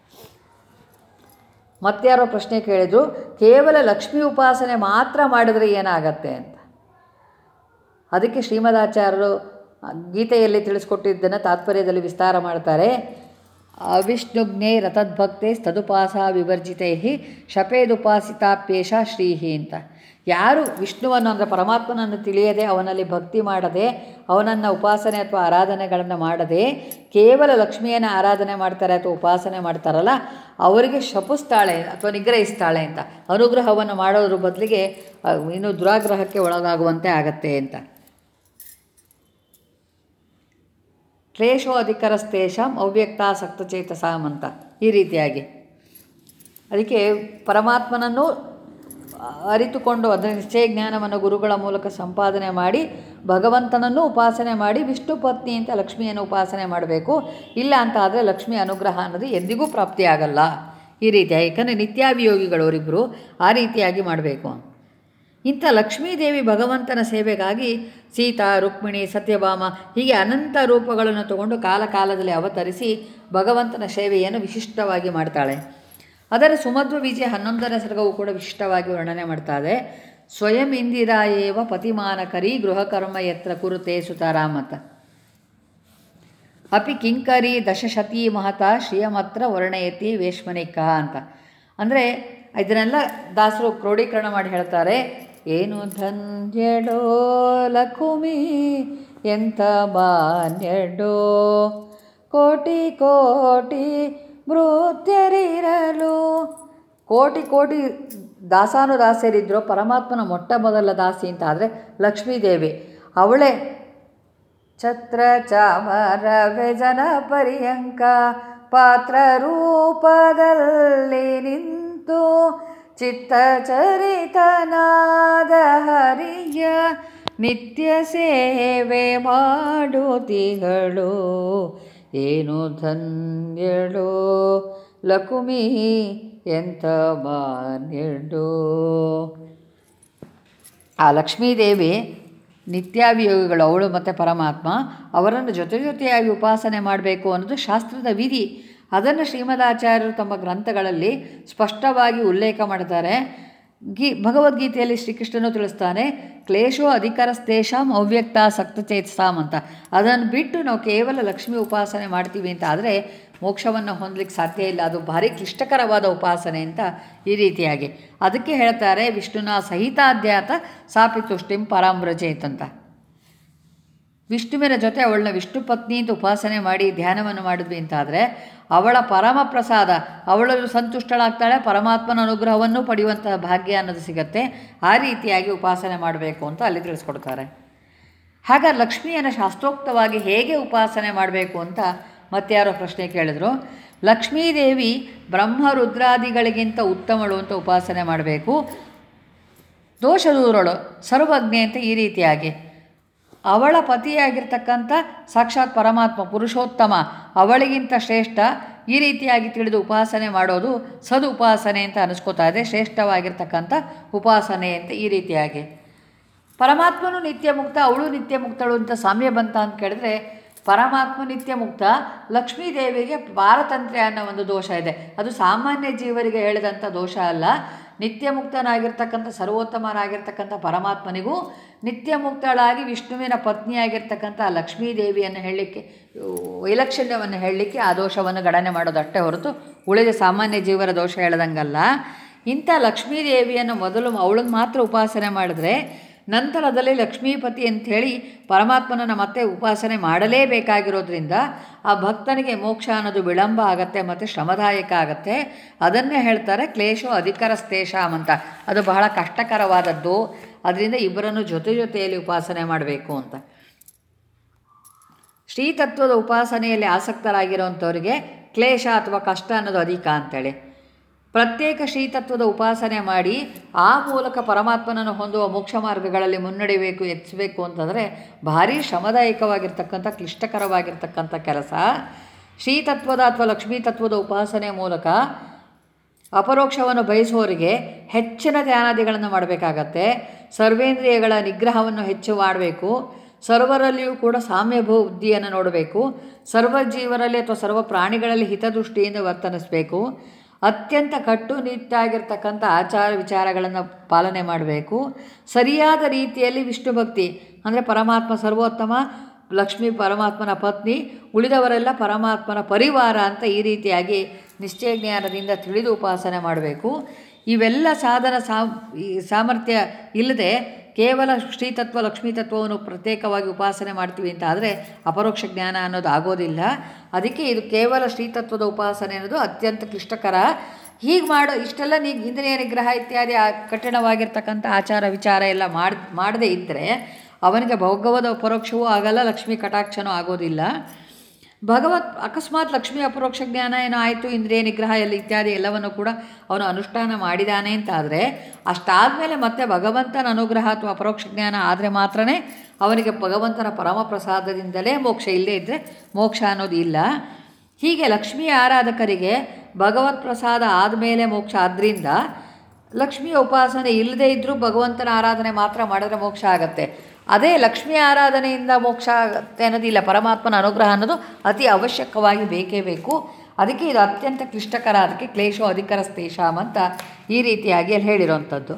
ಮತ್ತಾರೋ ಪ್ರಶ್ನೆ ಕೇಳಿದ್ರು ಕೇವಲ ಲಕ್ಷ್ಮೀ ಉಪಾಸನೆ ಮಾತ್ರ ಮಾಡಿದರೆ ಏನಾಗತ್ತೆ ಅಂತ ಅದಕ್ಕೆ ಶ್ರೀಮದಾಚಾರ್ಯರು ಗೀತೆಯಲ್ಲಿ ತಿಳಿಸ್ಕೊಟ್ಟಿದ್ದನ್ನು ತಾತ್ಪರ್ಯದಲ್ಲಿ ವಿಸ್ತಾರ ಮಾಡ್ತಾರೆ ಅವಿಷ್ಣುಜ್ಞೆ ರಥದ್ಭಕ್ತೆ ತದುಪಾಸ ವಿವರ್ಜಿತೈ ಶಪೇದುಪಾಸಿತಾಪ್ಯೇಷ ಶ್ರೀಹಿ ಅಂತ ಯಾರು ವಿಷ್ಣುವನ್ನು ಅಂದರೆ ಪರಮಾತ್ಮನನ್ನು ತಿಳಿಯದೆ ಅವನಲ್ಲಿ ಭಕ್ತಿ ಮಾಡದೆ ಅವನನ್ನು ಉಪಾಸನೆ ಅಥವಾ ಆರಾಧನೆಗಳನ್ನು ಮಾಡದೆ ಕೇವಲ ಲಕ್ಷ್ಮಿಯನ್ನು ಆರಾಧನೆ ಮಾಡ್ತಾರೆ ಅಥವಾ ಉಪಾಸನೆ ಮಾಡ್ತಾರಲ್ಲ ಅವರಿಗೆ ಶಪಿಸ್ತಾಳೆ ಅಥವಾ ನಿಗ್ರಹಿಸ್ತಾಳೆ ಅಂತ ಅನುಗ್ರಹವನ್ನು ಮಾಡೋದ್ರ ಬದಲಿಗೆ ಇನ್ನು ದುರಾಗ್ರಹಕ್ಕೆ ಒಳಗಾಗುವಂತೆ ಆಗತ್ತೆ ಅಂತ ಕ್ಲೇಶೋ ಅಧಿಕರಸ್ತೇಷಾಂ ಅವ್ಯಕ್ತಾಸಕ್ತಚೇತಸಾಂ ಅಂತ ಈ ರೀತಿಯಾಗಿ ಅದಕ್ಕೆ ಪರಮಾತ್ಮನನ್ನು ಅರಿತುಕೊಂಡು ಅದರ ನಿಶ್ಚಯ ಜ್ಞಾನವನ್ನು ಗುರುಗಳ ಮೂಲಕ ಸಂಪಾದನೆ ಮಾಡಿ ಭಗವಂತನನ್ನು ಉಪಾಸನೆ ಮಾಡಿ ವಿಷ್ಣು ಪತ್ನಿ ಅಂತ ಲಕ್ಷ್ಮಿಯನ್ನು ಉಪಾಸನೆ ಮಾಡಬೇಕು ಇಲ್ಲ ಅಂತ ಆದರೆ ಲಕ್ಷ್ಮಿ ಅನುಗ್ರಹ ಅನ್ನೋದು ಎಂದಿಗೂ ಪ್ರಾಪ್ತಿಯಾಗಲ್ಲ ಈ ರೀತಿಯಾಗಿ ಯಾಕಂದರೆ ನಿತ್ಯಾಭಿಯೋಗಿಗಳವರಿಬ್ಬರು ಆ ರೀತಿಯಾಗಿ ಮಾಡಬೇಕು ಇಂಥ ಲಕ್ಷ್ಮೀದೇವಿ ಭಗವಂತನ ಸೇವೆಗಾಗಿ ಸೀತಾ ರುಕ್ಮಿಣಿ ಸತ್ಯಭಾಮ ಹೀಗೆ ಅನಂತ ರೂಪಗಳನ್ನು ತಗೊಂಡು ಕಾಲ ಕಾಲದಲ್ಲಿ ಅವತರಿಸಿ ಭಗವಂತನ ಸೇವೆಯನ್ನು ವಿಶಿಷ್ಟವಾಗಿ ಮಾಡ್ತಾಳೆ ಅದರ ಸುಮಧ್ವ ವಿಜಯ ಹನ್ನೊಂದನೇ ಸರ್ಗವು ಕೂಡ ವಿಶಿಷ್ಟವಾಗಿ ವರ್ಣನೆ ಮಾಡ್ತಾಳೆ ಸ್ವಯಂ ಇಂದಿರಾ ಏವ ಪತಿಮಾನಕರಿ ಗೃಹಕರ್ಮ ಯತ್ರ ಕುರುತೆ ಸುತಾರಾಮತ ಅಪಿ ಕಿಂಕರಿ ದಶಶತೀ ಮಹತ ಶ್ರಿಯಮತ್ರ ವರ್ಣಯತಿ ವೇಶ್ಮನಿಕ ಅಂತ ಅಂದರೆ ಇದನ್ನೆಲ್ಲ ದಾಸರು ಕ್ರೋಢೀಕರಣ ಮಾಡಿ ಹೇಳ್ತಾರೆ ಏನು ಧನ್ಯಡೋ ಲಕುಮಿ ಎಂಥ ಬಾನ್ಯಡೋ ಕೋಟಿ ಕೋಟಿ ಮೃತ್ಯರಿರಲು ಕೋಟಿ ಕೋಟಿ ದಾಸಾನುದಾಸರಿದ್ದರು ಪರಮಾತ್ಮನ ಮೊಟ್ಟ ಮೊದಲ ದಾಸಿ ಅಂತ ಆದರೆ ಲಕ್ಷ್ಮೀದೇವಿ ಅವಳೇ ಛತ್ರ ಚಾಮರ ವ್ಯಜನ ಪರ್ಯಂಕ ಪಾತ್ರ ರೂಪದಲ್ಲಿ ನಿಂತು ಚಿತ್ತ ಚರಿತನಾದ ಹರಿಯ ನಿತ್ಯ ಸೇವೆ ಮಾಡುತ್ತಿಗಳು ಏನು ಧನ್ಯಳು ಲಕುಮಿ ಎಂಥ ಮಾನ್ಯಡು ಆ ಲಕ್ಷ್ಮೀದೇವಿ ನಿತ್ಯಾಭಿಯೋಗಿಗಳು ಅವಳು ಮತ್ತು ಪರಮಾತ್ಮ ಅವರನ್ನು ಜೊತೆ ಜೊತೆಯಾಗಿ ಉಪಾಸನೆ ಮಾಡಬೇಕು ಅನ್ನೋದು ಶಾಸ್ತ್ರದ ವಿಧಿ ಅದನ್ನು ಶ್ರೀಮದಾಚಾರ್ಯರು ತಮ್ಮ ಗ್ರಂಥಗಳಲ್ಲಿ ಸ್ಪಷ್ಟವಾಗಿ ಉಲ್ಲೇಖ ಮಾಡ್ತಾರೆ ಗೀ ಭಗವದ್ಗೀತೆಯಲ್ಲಿ ಶ್ರೀಕೃಷ್ಣನು ತಿಳಿಸ್ತಾನೆ ಕ್ಲೇಶೋ ಅಧಿಕಾರಸ್ತೇಷಾಂ ಅವ್ಯಕ್ತ ಸಕ್ತಚೇತಸಾಂ ಅಂತ ಅದನ್ನು ಬಿಟ್ಟು ನಾವು ಕೇವಲ ಲಕ್ಷ್ಮಿ ಉಪಾಸನೆ ಮಾಡ್ತೀವಿ ಅಂತ ಆದರೆ ಮೋಕ್ಷವನ್ನು ಹೊಂದಲಿಕ್ಕೆ ಸಾಧ್ಯ ಇಲ್ಲ ಅದು ಭಾರಿ ಕ್ಲಿಷ್ಟಕರವಾದ ಉಪಾಸನೆ ಅಂತ ಈ ರೀತಿಯಾಗಿ ಅದಕ್ಕೆ ಹೇಳ್ತಾರೆ ವಿಷ್ಣುನ ಸಹಿತಾಧ್ಯಾತ ಸಾಪಿ ತುಷ್ಟಿಂ ಪರಾಮ್ರಜೇತ್ ಅಂತ ವಿಷ್ಣುವಿನ ಜೊತೆ ಅವಳನ್ನ ವಿಷ್ಣು ಪತ್ನಿ ಅಂತ ಉಪಾಸನೆ ಮಾಡಿ ಧ್ಯಾನವನ್ನು ಮಾಡಿದ್ವಿ ಅಂತಾದರೆ ಅವಳ ಪರಮ ಪ್ರಸಾದ ಅವಳನ್ನು ಸಂತುಷ್ಟಳಾಗ್ತಾಳೆ ಪರಮಾತ್ಮನ ಅನುಗ್ರಹವನ್ನು ಪಡೆಯುವಂತಹ ಭಾಗ್ಯ ಅನ್ನೋದು ಸಿಗತ್ತೆ ಆ ರೀತಿಯಾಗಿ ಉಪಾಸನೆ ಮಾಡಬೇಕು ಅಂತ ಅಲ್ಲಿ ತಿಳಿಸ್ಕೊಡ್ತಾರೆ ಹಾಗಾದ್ರೆ ಲಕ್ಷ್ಮಿಯನ್ನು ಶಾಸ್ತ್ರೋಕ್ತವಾಗಿ ಹೇಗೆ ಉಪಾಸನೆ ಮಾಡಬೇಕು ಅಂತ ಮತ್ತಾರೋ ಪ್ರಶ್ನೆ ಕೇಳಿದ್ರು ಲಕ್ಷ್ಮೀದೇವಿ ಬ್ರಹ್ಮ ರುದ್ರಾದಿಗಳಿಗಿಂತ ಉತ್ತಮಳು ಅಂತ ಉಪಾಸನೆ ಮಾಡಬೇಕು ದೋಷದೂರಳು ಸರ್ವಜ್ಞೆ ಅಂತ ಈ ರೀತಿಯಾಗಿ ಅವಳ ಪತಿಯಾಗಿರ್ತಕ್ಕಂಥ ಸಾಕ್ಷಾತ್ ಪರಮಾತ್ಮ ಪುರುಷೋತ್ತಮ ಅವಳಿಗಿಂತ ಶ್ರೇಷ್ಠ ಈ ರೀತಿಯಾಗಿ ತಿಳಿದು ಉಪಾಸನೆ ಮಾಡೋದು ಸದು ಉಪಾಸನೆ ಅಂತ ಅನಿಸ್ಕೋತಾ ಇದೆ ಶ್ರೇಷ್ಠವಾಗಿರ್ತಕ್ಕಂಥ ಉಪಾಸನೆ ಅಂತ ಈ ರೀತಿಯಾಗಿ ಪರಮಾತ್ಮನು ನಿತ್ಯ ಮುಕ್ತ ಅವಳು ನಿತ್ಯ ಮುಕ್ತಳು ಅಂತ ಸಾಮ್ಯ ಬಂತ ಅಂತ ಕೇಳಿದ್ರೆ ಪರಮಾತ್ಮ ನಿತ್ಯ ಮುಕ್ತ ಲಕ್ಷ್ಮೀದೇವಿಗೆ ಪಾರತಂತ್ರ್ಯ ಅನ್ನೋ ಒಂದು ದೋಷ ಇದೆ ಅದು ಸಾಮಾನ್ಯ ಜೀವರಿಗೆ ಹೇಳಿದಂಥ ದೋಷ ಅಲ್ಲ ನಿತ್ಯ ಮುಕ್ತನಾಗಿರ್ತಕ್ಕಂಥ ಸರ್ವೋತ್ತಮನಾಗಿರ್ತಕ್ಕಂಥ ಪರಮಾತ್ಮನಿಗೂ ನಿತ್ಯ ಮುಕ್ತಳಾಗಿ ವಿಷ್ಣುವಿನ ಪತ್ನಿಯಾಗಿರ್ತಕ್ಕಂಥ ಲಕ್ಷ್ಮೀದೇವಿಯನ್ನು ಹೇಳಲಿಕ್ಕೆ ವೈಲಕ್ಷಣ್ಯವನ್ನು ಹೇಳಲಿಕ್ಕೆ ಆ ದೋಷವನ್ನು ಗಣನೆ ಮಾಡೋದಷ್ಟೇ ಹೊರತು ಉಳಿದ ಸಾಮಾನ್ಯ ಜೀವರ ದೋಷ ಹೇಳದಂಗಲ್ಲ ಇಂಥ ಲಕ್ಷ್ಮೀದೇವಿಯನ್ನು ಮೊದಲು ಅವಳನ್ನು ಮಾತ್ರ ಉಪಾಸನೆ ಮಾಡಿದ್ರೆ ನಂತರದಲ್ಲಿ ಲಕ್ಷ್ಮೀಪತಿ ಅಂಥೇಳಿ ಪರಮಾತ್ಮನನ್ನು ಮತ್ತೆ ಉಪಾಸನೆ ಮಾಡಲೇಬೇಕಾಗಿರೋದ್ರಿಂದ ಆ ಭಕ್ತನಿಗೆ ಮೋಕ್ಷ ಅನ್ನೋದು ವಿಳಂಬ ಆಗತ್ತೆ ಮತ್ತು ಶ್ರಮದಾಯಕ ಆಗತ್ತೆ ಅದನ್ನೇ ಹೇಳ್ತಾರೆ ಕ್ಲೇಶೋ ಅಧಿಕರಸ್ತೇಷಾಮ್ ಅಂತ ಅದು ಬಹಳ ಕಷ್ಟಕರವಾದದ್ದು ಅದರಿಂದ ಇಬ್ಬರನ್ನು ಜೊತೆ ಜೊತೆಯಲ್ಲಿ ಉಪಾಸನೆ ಮಾಡಬೇಕು ಅಂತ ಶ್ರೀತತ್ವದ ಉಪಾಸನೆಯಲ್ಲಿ ಆಸಕ್ತರಾಗಿರೋವಂಥವ್ರಿಗೆ ಕ್ಲೇಶ ಅಥವಾ ಕಷ್ಟ ಅನ್ನೋದು ಅಧಿಕ ಅಂತೇಳಿ ಪ್ರತ್ಯೇಕ ಶ್ರೀತತ್ವದ ಉಪಾಸನೆ ಮಾಡಿ ಆ ಮೂಲಕ ಪರಮಾತ್ಮನನ್ನು ಹೊಂದುವ ಮೋಕ್ಷ ಮಾರ್ಗಗಳಲ್ಲಿ ಮುನ್ನಡೆಯಬೇಕು ಎತ್ತಿಸಬೇಕು ಅಂತಂದರೆ ಭಾರಿ ಶ್ರಮದಾಯಕವಾಗಿರ್ತಕ್ಕಂಥ ಕ್ಲಿಷ್ಟಕರವಾಗಿರ್ತಕ್ಕಂಥ ಕೆಲಸ ಶ್ರೀತತ್ವದ ಅಥವಾ ಲಕ್ಷ್ಮೀ ತತ್ವದ ಉಪಾಸನೆ ಮೂಲಕ ಅಪರೋಕ್ಷವನ್ನು ಬಯಸುವವರಿಗೆ ಹೆಚ್ಚಿನ ಧ್ಯಾನಾದಿಗಳನ್ನು ಮಾಡಬೇಕಾಗತ್ತೆ ಸರ್ವೇಂದ್ರಿಯಗಳ ನಿಗ್ರಹವನ್ನು ಹೆಚ್ಚು ಮಾಡಬೇಕು ಸರ್ವರಲ್ಲಿಯೂ ಕೂಡ ಸಾಮ್ಯ ಬುದ್ಧಿಯನ್ನು ನೋಡಬೇಕು ಸರ್ವ ಜೀವರಲ್ಲಿ ಅಥವಾ ಸರ್ವ ಪ್ರಾಣಿಗಳಲ್ಲಿ ಹಿತದೃಷ್ಟಿಯಿಂದ ವರ್ತನಿಸಬೇಕು ಅತ್ಯಂತ ಕಟ್ಟುನಿಟ್ಟಾಗಿರ್ತಕ್ಕಂಥ ಆಚಾರ ವಿಚಾರಗಳನ್ನು ಪಾಲನೆ ಮಾಡಬೇಕು ಸರಿಯಾದ ರೀತಿಯಲ್ಲಿ ವಿಷ್ಣು ಭಕ್ತಿ ಅಂದರೆ ಪರಮಾತ್ಮ ಸರ್ವೋತ್ತಮ ಲಕ್ಷ್ಮೀ ಪರಮಾತ್ಮನ ಪತ್ನಿ ಉಳಿದವರೆಲ್ಲ ಪರಮಾತ್ಮನ ಪರಿವಾರ ಅಂತ ಈ ರೀತಿಯಾಗಿ ನಿಶ್ಚಯ ಜ್ಞಾನದಿಂದ ತಿಳಿದು ಉಪಾಸನೆ ಮಾಡಬೇಕು ಇವೆಲ್ಲ ಸಾಧನ ಸಾ ಈ ಸಾಮರ್ಥ್ಯ ಇಲ್ಲದೆ ಕೇವಲ ಶ್ರೀತತ್ವ ಲಕ್ಷ್ಮೀ ತತ್ವವನ್ನು ಪ್ರತ್ಯೇಕವಾಗಿ ಉಪಾಸನೆ ಮಾಡ್ತೀವಿ ಅಂತ ಆದರೆ ಅಪರೋಕ್ಷ ಜ್ಞಾನ ಅನ್ನೋದು ಆಗೋದಿಲ್ಲ ಅದಕ್ಕೆ ಇದು ಕೇವಲ ಶ್ರೀತತ್ವದ ಉಪಾಸನೆ ಅನ್ನೋದು ಅತ್ಯಂತ ಕ್ಲಿಷ್ಟಕರ ಹೀಗೆ ಮಾಡೋ ಇಷ್ಟೆಲ್ಲ ನೀ ಇಂದ್ರಿಯ ನಿಗ್ರಹ ಇತ್ಯಾದಿ ಆ ಕಠಿಣವಾಗಿರ್ತಕ್ಕಂಥ ಆಚಾರ ವಿಚಾರ ಎಲ್ಲ ಮಾಡಿ ಮಾಡದೇ ಇದ್ದರೆ ಅವನಿಗೆ ಭಗವದ ಪರೋಕ್ಷವೂ ಆಗಲ್ಲ ಲಕ್ಷ್ಮೀ ಕಟಾಕ್ಷನೂ ಆಗೋದಿಲ್ಲ ಭಗವತ್ ಅಕಸ್ಮಾತ್ ಲಕ್ಷ್ಮೀ ಅಪರೋಕ್ಷ ಜ್ಞಾನ ಏನೋ ಆಯಿತು ಇಂದ್ರಿಯ ನಿಗ್ರಹ ಎಲ್ಲ ಇತ್ಯಾದಿ ಎಲ್ಲವನ್ನು ಕೂಡ ಅವನು ಅನುಷ್ಠಾನ ಮಾಡಿದಾನೆ ಅಂತಾದರೆ ಅಷ್ಟಾದಮೇಲೆ ಮತ್ತೆ ಭಗವಂತನ ಅನುಗ್ರಹ ಅಥವಾ ಅಪರೋಕ್ಷ ಜ್ಞಾನ ಆದರೆ ಮಾತ್ರನೇ ಅವನಿಗೆ ಭಗವಂತನ ಪರಮ ಪ್ರಸಾದದಿಂದಲೇ ಮೋಕ್ಷ ಇಲ್ಲದೇ ಇದ್ದರೆ ಮೋಕ್ಷ ಅನ್ನೋದು ಇಲ್ಲ ಹೀಗೆ ಲಕ್ಷ್ಮೀ ಆರಾಧಕರಿಗೆ ಭಗವತ್ ಪ್ರಸಾದ ಆದಮೇಲೆ ಮೋಕ್ಷ ಆದ್ದರಿಂದ ಲಕ್ಷ್ಮಿಯ ಉಪಾಸನೆ ಇಲ್ಲದೇ ಇದ್ದರೂ ಭಗವಂತನ ಆರಾಧನೆ ಮಾತ್ರ ಮಾಡಿದ್ರೆ ಮೋಕ್ಷ ಆಗತ್ತೆ ಅದೇ ಲಕ್ಷ್ಮೀ ಆರಾಧನೆಯಿಂದ ಮೋಕ್ಷ ಆಗತ್ತೆ ಅನ್ನೋದಿಲ್ಲ ಪರಮಾತ್ಮನ ಅನುಗ್ರಹ ಅನ್ನೋದು ಅತಿ ಅವಶ್ಯಕವಾಗಿ ಬೇಕೇ ಬೇಕು ಅದಕ್ಕೆ ಇದು ಅತ್ಯಂತ ಕ್ಲಿಷ್ಟಕರ ಅದಕ್ಕೆ ಕ್ಲೇಶೋ ಅಧಿಕರ ಸ್ಥೇಷಾಮ್ ಅಂತ ಈ ರೀತಿಯಾಗಿ ಅಲ್ಲಿ ಹೇಳಿರೋವಂಥದ್ದು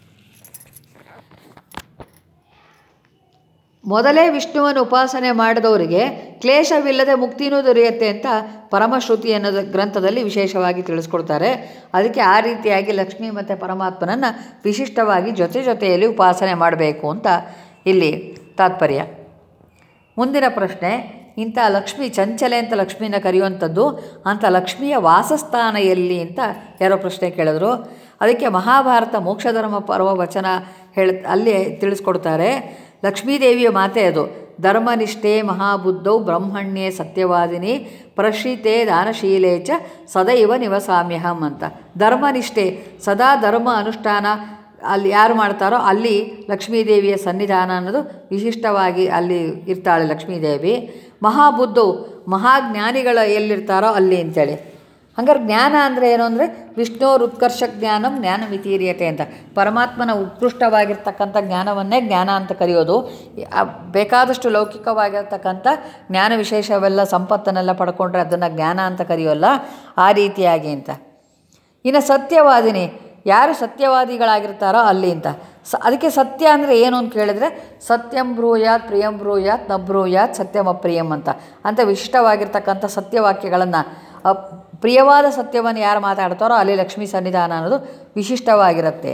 ಮೊದಲೇ ವಿಷ್ಣುವನ್ನು ಉಪಾಸನೆ ಮಾಡಿದವರಿಗೆ ಕ್ಲೇಶವಿಲ್ಲದೆ ಮುಕ್ತಿನೂ ದೊರೆಯುತ್ತೆ ಅಂತ ಪರಮಶ್ರುತಿ ಅನ್ನೋದು ಗ್ರಂಥದಲ್ಲಿ ವಿಶೇಷವಾಗಿ ತಿಳಿಸ್ಕೊಡ್ತಾರೆ ಅದಕ್ಕೆ ಆ ರೀತಿಯಾಗಿ ಲಕ್ಷ್ಮಿ ಮತ್ತು ಪರಮಾತ್ಮನನ್ನು ವಿಶಿಷ್ಟವಾಗಿ ಜೊತೆ ಜೊತೆಯಲ್ಲಿ ಉಪಾಸನೆ ಮಾಡಬೇಕು ಅಂತ ಇಲ್ಲಿ ತಾತ್ಪರ್ಯ ಮುಂದಿನ ಪ್ರಶ್ನೆ ಇಂಥ ಲಕ್ಷ್ಮಿ ಚಂಚಲೆ ಅಂತ ಲಕ್ಷ್ಮಿನ ಕರೆಯುವಂಥದ್ದು ಅಂಥ ಲಕ್ಷ್ಮಿಯ ವಾಸಸ್ಥಾನ ಎಲ್ಲಿ ಅಂತ ಯಾರೋ ಪ್ರಶ್ನೆ ಕೇಳಿದ್ರು ಅದಕ್ಕೆ ಮಹಾಭಾರತ ಮೋಕ್ಷಧರ್ಮ ಪರ್ವ ವಚನ ಹೇಳ ಅಲ್ಲಿ ತಿಳಿಸ್ಕೊಡ್ತಾರೆ ಲಕ್ಷ್ಮೀದೇವಿಯ ಮಾತೆ ಅದು ಧರ್ಮನಿಷ್ಠೆ ಮಹಾಬುದ್ಧೌ ಬ್ರಹ್ಮಣ್ಯೇ ಸತ್ಯವಾದಿನಿ ಪ್ರಶ್ರಿತೆ ದಾನಶೀಲೇ ಚ ಸದೈವ ನಿವಸಾಮ್ಯಹಂ ಅಂತ ಧರ್ಮನಿಷ್ಠೆ ಸದಾ ಧರ್ಮ ಅನುಷ್ಠಾನ ಅಲ್ಲಿ ಯಾರು ಮಾಡ್ತಾರೋ ಅಲ್ಲಿ ಲಕ್ಷ್ಮೀದೇವಿಯ ಸನ್ನಿಧಾನ ಅನ್ನೋದು ವಿಶಿಷ್ಟವಾಗಿ ಅಲ್ಲಿ ಇರ್ತಾಳೆ ಲಕ್ಷ್ಮೀದೇವಿ ಮಹಾಬುದ್ಧವು ಮಹಾಜ್ಞಾನಿಗಳ ಎಲ್ಲಿರ್ತಾರೋ ಅಲ್ಲಿ ಅಂತೇಳಿ ಹಂಗಾರೆ ಜ್ಞಾನ ಅಂದರೆ ಏನು ಅಂದರೆ ವಿಷ್ಣುವ್ರ ಉತ್ಕರ್ಷ ಜ್ಞಾನಂ ಜ್ಞಾನ ಮಿತೀರಿಯತೆ ಅಂತ ಪರಮಾತ್ಮನ ಉತ್ಕೃಷ್ಟವಾಗಿರ್ತಕ್ಕಂಥ ಜ್ಞಾನವನ್ನೇ ಜ್ಞಾನ ಅಂತ ಕರೆಯೋದು ಆ ಬೇಕಾದಷ್ಟು ಲೌಕಿಕವಾಗಿರ್ತಕ್ಕಂಥ ಜ್ಞಾನ ವಿಶೇಷವೆಲ್ಲ ಸಂಪತ್ತನ್ನೆಲ್ಲ ಪಡ್ಕೊಂಡ್ರೆ ಅದನ್ನು ಜ್ಞಾನ ಅಂತ ಕರೆಯೋಲ್ಲ ಆ ರೀತಿಯಾಗಿ ಅಂತ ಇನ್ನು ಸತ್ಯವಾದಿನಿ ಯಾರು ಸತ್ಯವಾದಿಗಳಾಗಿರ್ತಾರೋ ಅಲ್ಲಿ ಅಂತ ಸ ಅದಕ್ಕೆ ಸತ್ಯ ಅಂದರೆ ಏನು ಅಂತ ಕೇಳಿದ್ರೆ ಸತ್ಯಂ ಬ್ರೂಯಾತ್ ಪ್ರಿಯಂ ಬ್ರೂಯಾತ್ ನ ಬ್ರೂಯಾತ್ ಸತ್ಯಂ ಅಪ್ರಿಯಂ ಅಂತ ಅಂತ ವಿಶಿಷ್ಟವಾಗಿರ್ತಕ್ಕಂಥ ಸತ್ಯವಾಕ್ಯಗಳನ್ನು ಪ್ರಿಯವಾದ ಸತ್ಯವನ್ನು ಯಾರು ಮಾತಾಡ್ತಾರೋ ಅಲ್ಲಿ ಲಕ್ಷ್ಮೀ ಸನ್ನಿಧಾನ ಅನ್ನೋದು ವಿಶಿಷ್ಟವಾಗಿರುತ್ತೆ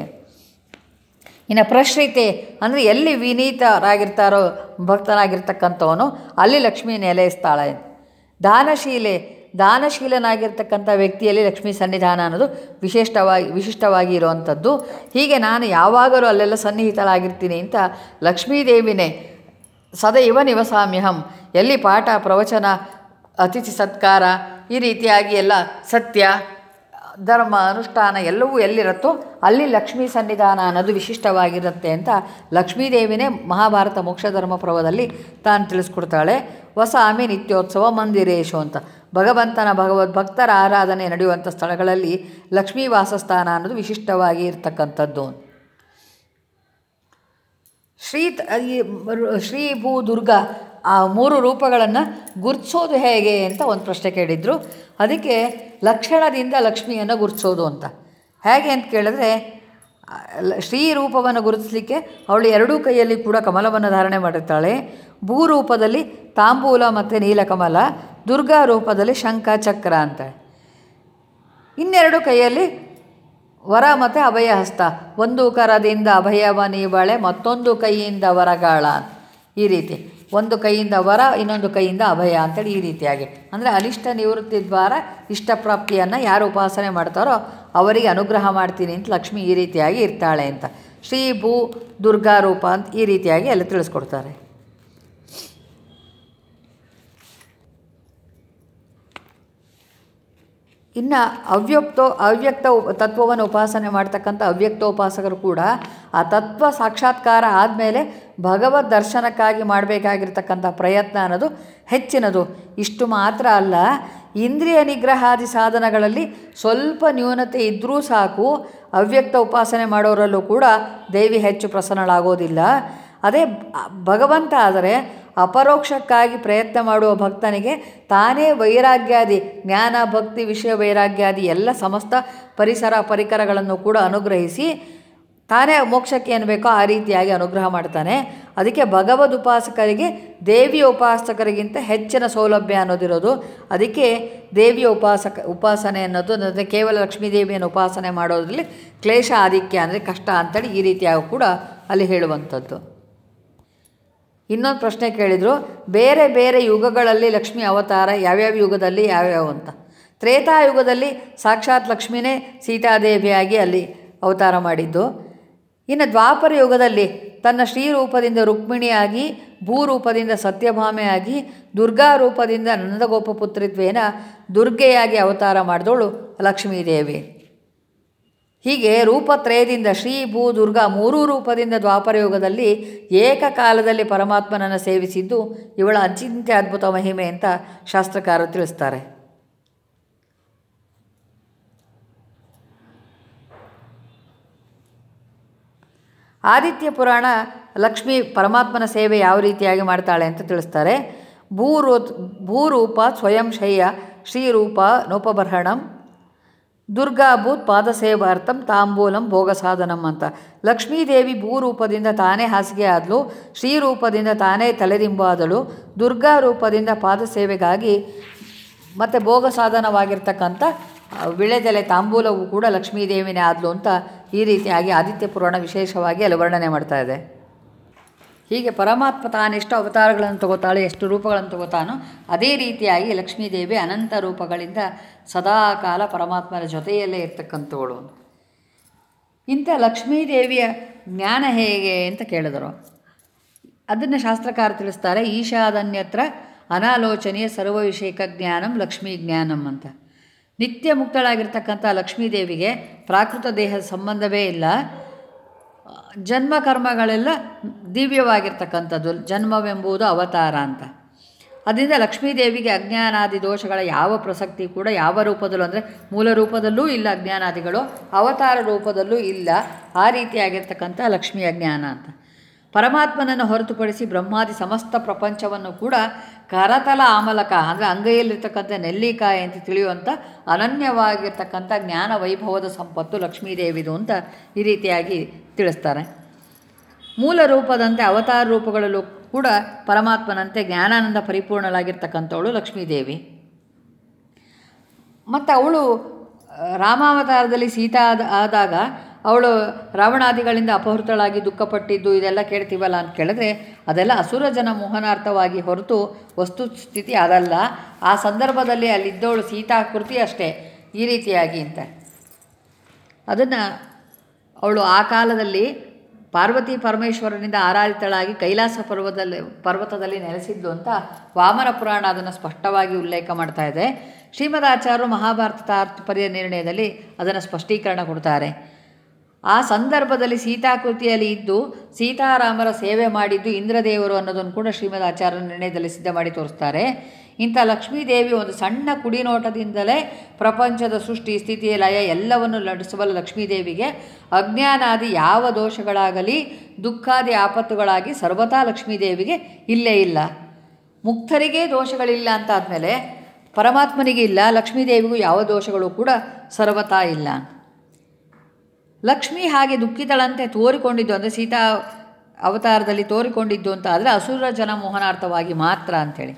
ಇನ್ನು ಪ್ರಶ್ರಿತೆ ಅಂದರೆ ಎಲ್ಲಿ ವಿನೀತರಾಗಿರ್ತಾರೋ ಭಕ್ತನಾಗಿರ್ತಕ್ಕಂಥವನು ಅಲ್ಲಿ ಲಕ್ಷ್ಮೀ ನೆಲೆಸ್ತಾಳೆ ದಾನಶೀಲೆ ದಾನಶೀಲನಾಗಿರ್ತಕ್ಕಂಥ ವ್ಯಕ್ತಿಯಲ್ಲಿ ಲಕ್ಷ್ಮೀ ಸನ್ನಿಧಾನ ಅನ್ನೋದು ವಿಶಿಷ್ಟವಾಗಿ ವಿಶಿಷ್ಟವಾಗಿ ಇರುವಂಥದ್ದು ಹೀಗೆ ನಾನು ಯಾವಾಗಲೂ ಅಲ್ಲೆಲ್ಲ ಸನ್ನಿಹಿತಳಾಗಿರ್ತೀನಿ ಅಂತ ಲಕ್ಷ್ಮೀದೇವಿನೇ ಸದೈವ ನಿವಸಾಮ್ಯಹಂ ಎಲ್ಲಿ ಪಾಠ ಪ್ರವಚನ ಅತಿಥಿ ಸತ್ಕಾರ ಈ ರೀತಿಯಾಗಿ ಎಲ್ಲ ಸತ್ಯ ಧರ್ಮ ಅನುಷ್ಠಾನ ಎಲ್ಲವೂ ಎಲ್ಲಿರುತ್ತೋ ಅಲ್ಲಿ ಲಕ್ಷ್ಮೀ ಸನ್ನಿಧಾನ ಅನ್ನೋದು ವಿಶಿಷ್ಟವಾಗಿರುತ್ತೆ ಅಂತ ಲಕ್ಷ್ಮೀದೇವಿನೇ ಮಹಾಭಾರತ ಮೋಕ್ಷಧರ್ಮ ಪರ್ವದಲ್ಲಿ ತಾನು ತಿಳಿಸ್ಕೊಡ್ತಾಳೆ ವಸಾಮಿ ನಿತ್ಯೋತ್ಸವ ಮಂದಿರೇಶು ಅಂತ ಭಗವಂತನ ಭಗವದ್ ಭಕ್ತರ ಆರಾಧನೆ ನಡೆಯುವಂಥ ಸ್ಥಳಗಳಲ್ಲಿ ಲಕ್ಷ್ಮೀ ವಾಸಸ್ಥಾನ ಅನ್ನೋದು ವಿಶಿಷ್ಟವಾಗಿ ಇರ್ತಕ್ಕಂಥದ್ದು ಶ್ರೀ ಈ ಶ್ರೀ ಭೂ ದುರ್ಗಾ ಆ ಮೂರು ರೂಪಗಳನ್ನು ಗುರ್ತಿಸೋದು ಹೇಗೆ ಅಂತ ಒಂದು ಪ್ರಶ್ನೆ ಕೇಳಿದರು ಅದಕ್ಕೆ ಲಕ್ಷಣದಿಂದ ಲಕ್ಷ್ಮಿಯನ್ನು ಗುರ್ತಿಸೋದು ಅಂತ ಹೇಗೆ ಅಂತ ಕೇಳಿದ್ರೆ ಶ್ರೀ ರೂಪವನ್ನು ಗುರುತಿಸಲಿಕ್ಕೆ ಅವಳು ಎರಡೂ ಕೈಯಲ್ಲಿ ಕೂಡ ಕಮಲವನ್ನು ಧಾರಣೆ ಮಾಡಿರ್ತಾಳೆ ಭೂ ರೂಪದಲ್ಲಿ ತಾಂಬೂಲ ಮತ್ತು ನೀಲಕಮಲ ದುರ್ಗಾ ರೂಪದಲ್ಲಿ ಶಂಖ ಚಕ್ರ ಅಂತಾಳೆ ಇನ್ನೆರಡು ಕೈಯಲ್ಲಿ ವರ ಮತ್ತು ಅಭಯ ಹಸ್ತ ಒಂದು ಕರದಿಂದ ಅಭಯವ ನೀಬಾಳೆ ಮತ್ತೊಂದು ಕೈಯಿಂದ ವರಗಾಳ ಈ ರೀತಿ ಒಂದು ಕೈಯಿಂದ ವರ ಇನ್ನೊಂದು ಕೈಯಿಂದ ಅಭಯ ಅಂತೇಳಿ ಈ ರೀತಿಯಾಗಿ ಅಂದರೆ ಅನಿಷ್ಟ ನಿವೃತ್ತಿ ದ್ವಾರ ಇಷ್ಟಪ್ರಾಪ್ತಿಯನ್ನು ಯಾರು ಉಪಾಸನೆ ಮಾಡ್ತಾರೋ ಅವರಿಗೆ ಅನುಗ್ರಹ ಮಾಡ್ತೀನಿ ಅಂತ ಲಕ್ಷ್ಮಿ ಈ ರೀತಿಯಾಗಿ ಇರ್ತಾಳೆ ಅಂತ ಶ್ರೀ ಭೂ ದುರ್ಗಾ ರೂಪ ಅಂತ ಈ ರೀತಿಯಾಗಿ ಎಲ್ಲ ತಿಳಿಸ್ಕೊಡ್ತಾರೆ ಇನ್ನು ಅವ್ಯಕ್ತೋ ಅವ್ಯಕ್ತ ಉಪ- ತತ್ವವನ್ನು ಉಪಾಸನೆ ಮಾಡ್ತಕ್ಕಂಥ ಅವ್ಯಕ್ತೋಪಾಸಕರು ಕೂಡ ಆ ತತ್ವ ಸಾಕ್ಷಾತ್ಕಾರ ಆದಮೇಲೆ ಭಗವದ್ ದರ್ಶನಕ್ಕಾಗಿ ಮಾಡಬೇಕಾಗಿರ್ತಕ್ಕಂಥ ಪ್ರಯತ್ನ ಅನ್ನೋದು ಹೆಚ್ಚಿನದು ಇಷ್ಟು ಮಾತ್ರ ಅಲ್ಲ ಇಂದ್ರಿಯ ನಿಗ್ರಹಾದಿ ಸಾಧನಗಳಲ್ಲಿ ಸ್ವಲ್ಪ ನ್ಯೂನತೆ ಇದ್ದರೂ ಸಾಕು ಅವ್ಯಕ್ತ ಉಪಾಸನೆ ಮಾಡೋರಲ್ಲೂ ಕೂಡ ದೇವಿ ಹೆಚ್ಚು ಪ್ರಸನ್ನಳಾಗೋದಿಲ್ಲ ಅದೇ ಬ- ಭಗವಂತ ಆದರೆ ಅಪರೋಕ್ಷಕ್ಕಾಗಿ ಪ್ರಯತ್ನ ಮಾಡುವ ಭಕ್ತನಿಗೆ ತಾನೇ ವೈರಾಗ್ಯಾದಿ ಜ್ಞಾನ ಭಕ್ತಿ ವಿಷಯ ವೈರಾಗ್ಯಾದಿ ಎಲ್ಲ ಸಮಸ್ತ ಪರಿಸರ ಪರಿಕರಗಳನ್ನು ಕೂಡ ಅನುಗ್ರಹಿಸಿ ತಾನೇ ಮೋಕ್ಷಕ್ಕೆ ಏನು ಬೇಕೋ ಆ ರೀತಿಯಾಗಿ ಅನುಗ್ರಹ ಮಾಡ್ತಾನೆ ಅದಕ್ಕೆ ಭಗವದ್ ಉಪಾಸಕರಿಗೆ ದೇವಿಯ ಉಪಾಸಕರಿಗಿಂತ ಹೆಚ್ಚಿನ ಸೌಲಭ್ಯ ಅನ್ನೋದಿರೋದು ಅದಕ್ಕೆ ದೇವಿಯ ಉಪಾಸಕ ಉಪಾಸನೆ ಅನ್ನೋದು ಅಂದರೆ ಕೇವಲ ಲಕ್ಷ್ಮೀ ದೇವಿಯನ್ನು ಉಪಾಸನೆ ಮಾಡೋದ್ರಲ್ಲಿ ಕ್ಲೇಶ ಆಧಿಕ್ಯ ಅಂದರೆ ಕಷ್ಟ ಅಂತೇಳಿ ಈ ರೀತಿಯಾಗಿ ಕೂಡ ಅಲ್ಲಿ ಹೇಳುವಂಥದ್ದು ಇನ್ನೊಂದು ಪ್ರಶ್ನೆ ಕೇಳಿದರು ಬೇರೆ ಬೇರೆ ಯುಗಗಳಲ್ಲಿ ಲಕ್ಷ್ಮಿ ಅವತಾರ ಯಾವ್ಯಾವ ಯುಗದಲ್ಲಿ ಯಾವ್ಯಾವ ಅಂತ ತ್ರೇತಾಯುಗದಲ್ಲಿ ಸಾಕ್ಷಾತ್ ಲಕ್ಷ್ಮಿನೇ ಸೀತಾದೇವಿಯಾಗಿ ಅಲ್ಲಿ ಅವತಾರ ಮಾಡಿದ್ದು ಇನ್ನು ದ್ವಾಪರ ಯುಗದಲ್ಲಿ ತನ್ನ ಶ್ರೀರೂಪದಿಂದ ರುಕ್ಮಿಣಿಯಾಗಿ ಭೂರೂಪದಿಂದ ಸತ್ಯಭಾಮೆಯಾಗಿ ದುರ್ಗಾ ರೂಪದಿಂದ ನಂದಗೋಪ ಪುತ್ರಿತ್ವೇನ ದುರ್ಗೆಯಾಗಿ ಅವತಾರ ಮಾಡಿದವಳು ಲಕ್ಷ್ಮೀದೇವಿ ಹೀಗೆ ರೂಪತ್ರಯದಿಂದ ಶ್ರೀ ಭೂ ದುರ್ಗಾ ಮೂರೂ ರೂಪದಿಂದ ದ್ವಾಪರ ಯುಗದಲ್ಲಿ ಏಕಕಾಲದಲ್ಲಿ ಪರಮಾತ್ಮನನ್ನು ಸೇವಿಸಿದ್ದು ಇವಳ ಅಚಿಂತ್ಯ ಅದ್ಭುತ ಮಹಿಮೆ ಅಂತ ಶಾಸ್ತ್ರಕಾರರು ತಿಳಿಸ್ತಾರೆ ಆದಿತ್ಯ ಪುರಾಣ ಲಕ್ಷ್ಮಿ ಪರಮಾತ್ಮನ ಸೇವೆ ಯಾವ ರೀತಿಯಾಗಿ ಮಾಡ್ತಾಳೆ ಅಂತ ತಿಳಿಸ್ತಾರೆ ಭೂರೂ ಭೂರೂಪ ಸ್ವಯಂ ಶಯ್ಯ ಶ್ರೀರೂಪ ನೋಪಬರ್ಹಣಂ ದುರ್ಗಾಭೂತ್ ಪಾದಸೇವಾರ್ಥಂ ತಾಂಬೂಲಂ ಭೋಗ ಸಾಧನಂ ಅಂತ ಲಕ್ಷ್ಮೀದೇವಿ ಭೂರೂಪದಿಂದ ತಾನೇ ಹಾಸಿಗೆ ಆದಳು ಶ್ರೀರೂಪದಿಂದ ತಾನೇ ತಲೆದಿಂಬಾದಳು ದುರ್ಗಾ ರೂಪದಿಂದ ಪಾದಸೇವೆಗಾಗಿ ಮತ್ತು ಭೋಗ ಸಾಧನವಾಗಿರ್ತಕ್ಕಂಥ ಆ, ವಿಳೆದೆಲೆ ತಾಂಬೂಲವು ಕೂಡ ಲಕ್ಷ್ಮೀದೇವಿನೇ ಆದಳು ಅಂತ ಈ ರೀತಿಯಾಗಿ ಆದಿತ್ಯ ಪುರಾಣ ವಿಶೇಷವಾಗಿ ಅಲ್ಲಿ ವರ್ಣನೆ ಮಾಡ್ತಾ ಇದೆ ಹೀಗೆ ಪರಮಾತ್ಮ ತಾನೆಷ್ಟು ಅವತಾರಗಳನ್ನು ತಗೋತಾಳೆ ಎಷ್ಟು ರೂಪಗಳನ್ನು ತಗೋತಾನೋ ಅದೇ ರೀತಿಯಾಗಿ ಲಕ್ಷ್ಮೀದೇವಿ ಅನಂತ ರೂಪಗಳಿಂದ ಸದಾಕಾಲ ಪರಮಾತ್ಮನ ಜೊತೆಯಲ್ಲೇ ಇರ್ತಕ್ಕಂಥವಳು ಇಂಥ ಲಕ್ಷ್ಮೀದೇವಿಯ ಜ್ಞಾನ ಹೇಗೆ ಅಂತ ಕೇಳಿದರು ಅದನ್ನು ಶಾಸ್ತ್ರಕಾರ ತಿಳಿಸ್ತಾರೆ ಈಶಾದನ್ಯತ್ರ ಅನಾಲೋಚನೆಯ ಸರ್ವವಿಷಯಕ ಜ್ಞಾನಂ ಲಕ್ಷ್ಮೀ ಜ್ಞಾನಂ ಅಂತ ನಿತ್ಯ ಮುಕ್ತಳಾಗಿರ್ತಕ್ಕಂಥ ಲಕ್ಷ್ಮೀದೇವಿಗೆ ಪ್ರಾಕೃತ ದೇಹದ ಸಂಬಂಧವೇ ಇಲ್ಲ ಜನ್ಮ ಕರ್ಮಗಳೆಲ್ಲ ದಿವ್ಯವಾಗಿರ್ತಕ್ಕಂಥದ್ದು ಜನ್ಮವೆಂಬುದು ಅವತಾರ ಅಂತ ಅದರಿಂದ ಲಕ್ಷ್ಮೀದೇವಿಗೆ ಅಜ್ಞಾನಾದಿ ದೋಷಗಳ ಯಾವ ಪ್ರಸಕ್ತಿ ಕೂಡ ಯಾವ ರೂಪದಲ್ಲೂ ಅಂದರೆ ಮೂಲ ರೂಪದಲ್ಲೂ ಇಲ್ಲ ಅಜ್ಞಾನಾದಿಗಳು ಅವತಾರ ರೂಪದಲ್ಲೂ ಇಲ್ಲ ಆ ರೀತಿಯಾಗಿರ್ತಕ್ಕಂಥ ಲಕ್ಷ್ಮೀ ಅಜ್ಞಾನ ಅಂತ ಪರಮಾತ್ಮನನ್ನು ಹೊರತುಪಡಿಸಿ ಬ್ರಹ್ಮಾದಿ ಸಮಸ್ತ ಪ್ರಪಂಚವನ್ನು ಕೂಡ ಕರತಲ ಆಮಲಕ ಅಂದರೆ ಅಂಗೈಯಲ್ಲಿರ್ತಕ್ಕಂಥ ನೆಲ್ಲಿಕಾಯಿ ಅಂತ ತಿಳಿಯುವಂಥ ಅನನ್ಯವಾಗಿರ್ತಕ್ಕಂಥ ಜ್ಞಾನ ವೈಭವದ ಸಂಪತ್ತು ಲಕ್ಷ್ಮೀದೇವಿದು ಅಂತ ಈ ರೀತಿಯಾಗಿ ತಿಳಿಸ್ತಾರೆ ಮೂಲ ರೂಪದಂತೆ ಅವತಾರ ರೂಪಗಳಲ್ಲೂ ಕೂಡ ಪರಮಾತ್ಮನಂತೆ ಜ್ಞಾನಾನಂದ ಪರಿಪೂರ್ಣಳಾಗಿರ್ತಕ್ಕಂಥವಳು ಲಕ್ಷ್ಮೀದೇವಿ ಮತ್ತು ಅವಳು ಆ, ರಾಮಾವತಾರದಲ್ಲಿ ಸೀತಾ ಆದ ಆದಾಗ ಅವಳು ರಾವಣಾದಿಗಳಿಂದ ಅಪಹೃತಳಾಗಿ ದುಃಖಪಟ್ಟಿದ್ದು ಇದೆಲ್ಲ ಕೇಳ್ತೀವಲ್ಲ ಅಂತ ಕೇಳಿದ್ರೆ ಅದೆಲ್ಲ ಅಸುರ ಜನ ಮೋಹನಾರ್ಥವಾಗಿ ಹೊರತು ವಸ್ತುಸ್ಥಿತಿ ಅದಲ್ಲ ಆ ಸಂದರ್ಭದಲ್ಲಿ ಅಲ್ಲಿದ್ದವಳು ಸೀತಾಕೃತಿ ಅಷ್ಟೇ ಈ ರೀತಿಯಾಗಿ ಅಂತ ಅದನ್ನು ಅವಳು ಆ ಕಾಲದಲ್ಲಿ ಪಾರ್ವತಿ ಪರಮೇಶ್ವರನಿಂದ ಆರಾಧಿತಳಾಗಿ ಕೈಲಾಸ ಪರ್ವತದಲ್ಲಿ ಪರ್ವತದಲ್ಲಿ ನೆಲೆಸಿದ್ಲು ಅಂತ ವಾಮನ ಪುರಾಣ ಅದನ್ನು ಸ್ಪಷ್ಟವಾಗಿ ಉಲ್ಲೇಖ ಮಾಡ್ತಾ ಇದೆ ಶ್ರೀಮದಾಚಾರ್ಯರು ಮಹಾಭಾರತ ತಾತ್ಪರ್ಯ ನಿರ್ಣಯದಲ್ಲಿ ಅದನ್ನು ಸ್ಪಷ್ಟೀಕರಣ ಕೊಡ್ತಾರೆ ಆ ಸಂದರ್ಭದಲ್ಲಿ ಸೀತಾಕೃತಿಯಲ್ಲಿ ಇದ್ದು ಸೀತಾರಾಮರ ಸೇವೆ ಮಾಡಿದ್ದು ಇಂದ್ರದೇವರು ಅನ್ನೋದನ್ನು ಕೂಡ ಶ್ರೀಮದ್ ಆಚಾರ್ಯ ನಿರ್ಣಯದಲ್ಲಿ ಸಿದ್ಧ ಮಾಡಿ ತೋರಿಸ್ತಾರೆ ಇಂಥ ಲಕ್ಷ್ಮೀದೇವಿ ಒಂದು ಸಣ್ಣ ಕುಡಿನೋಟದಿಂದಲೇ ಪ್ರಪಂಚದ ಸೃಷ್ಟಿ ಸ್ಥಿತಿ ಲಯ ಎಲ್ಲವನ್ನು ನಡೆಸಬಲ್ಲ ಲಕ್ಷ್ಮೀದೇವಿಗೆ ಅಜ್ಞಾನಾದಿ ಯಾವ ದೋಷಗಳಾಗಲಿ ದುಃಖಾದಿ ಆಪತ್ತುಗಳಾಗಿ ಸರ್ವತಾ ಲಕ್ಷ್ಮೀದೇವಿಗೆ ಇಲ್ಲೇ ಇಲ್ಲ ಮುಕ್ತರಿಗೆ ದೋಷಗಳಿಲ್ಲ ಅಂತ ಆದಮೇಲೆ ಪರಮಾತ್ಮನಿಗೆ ಇಲ್ಲ ಲಕ್ಷ್ಮೀದೇವಿಗೂ ಯಾವ ದೋಷಗಳು ಕೂಡ ಸರ್ವತಾ ಇಲ್ಲ ಲಕ್ಷ್ಮಿ ಹಾಗೆ ದುಃಖಿತಳಂತೆ ತೋರಿಕೊಂಡಿದ್ದು ಅಂದರೆ ಸೀತಾ ಅವತಾರದಲ್ಲಿ ತೋರಿಕೊಂಡಿದ್ದು ಅಂತ ಆದರೆ ಅಸುರ ಜನ ಮೋಹನಾರ್ಥವಾಗಿ ಮಾತ್ರ ಅಂಥೇಳಿ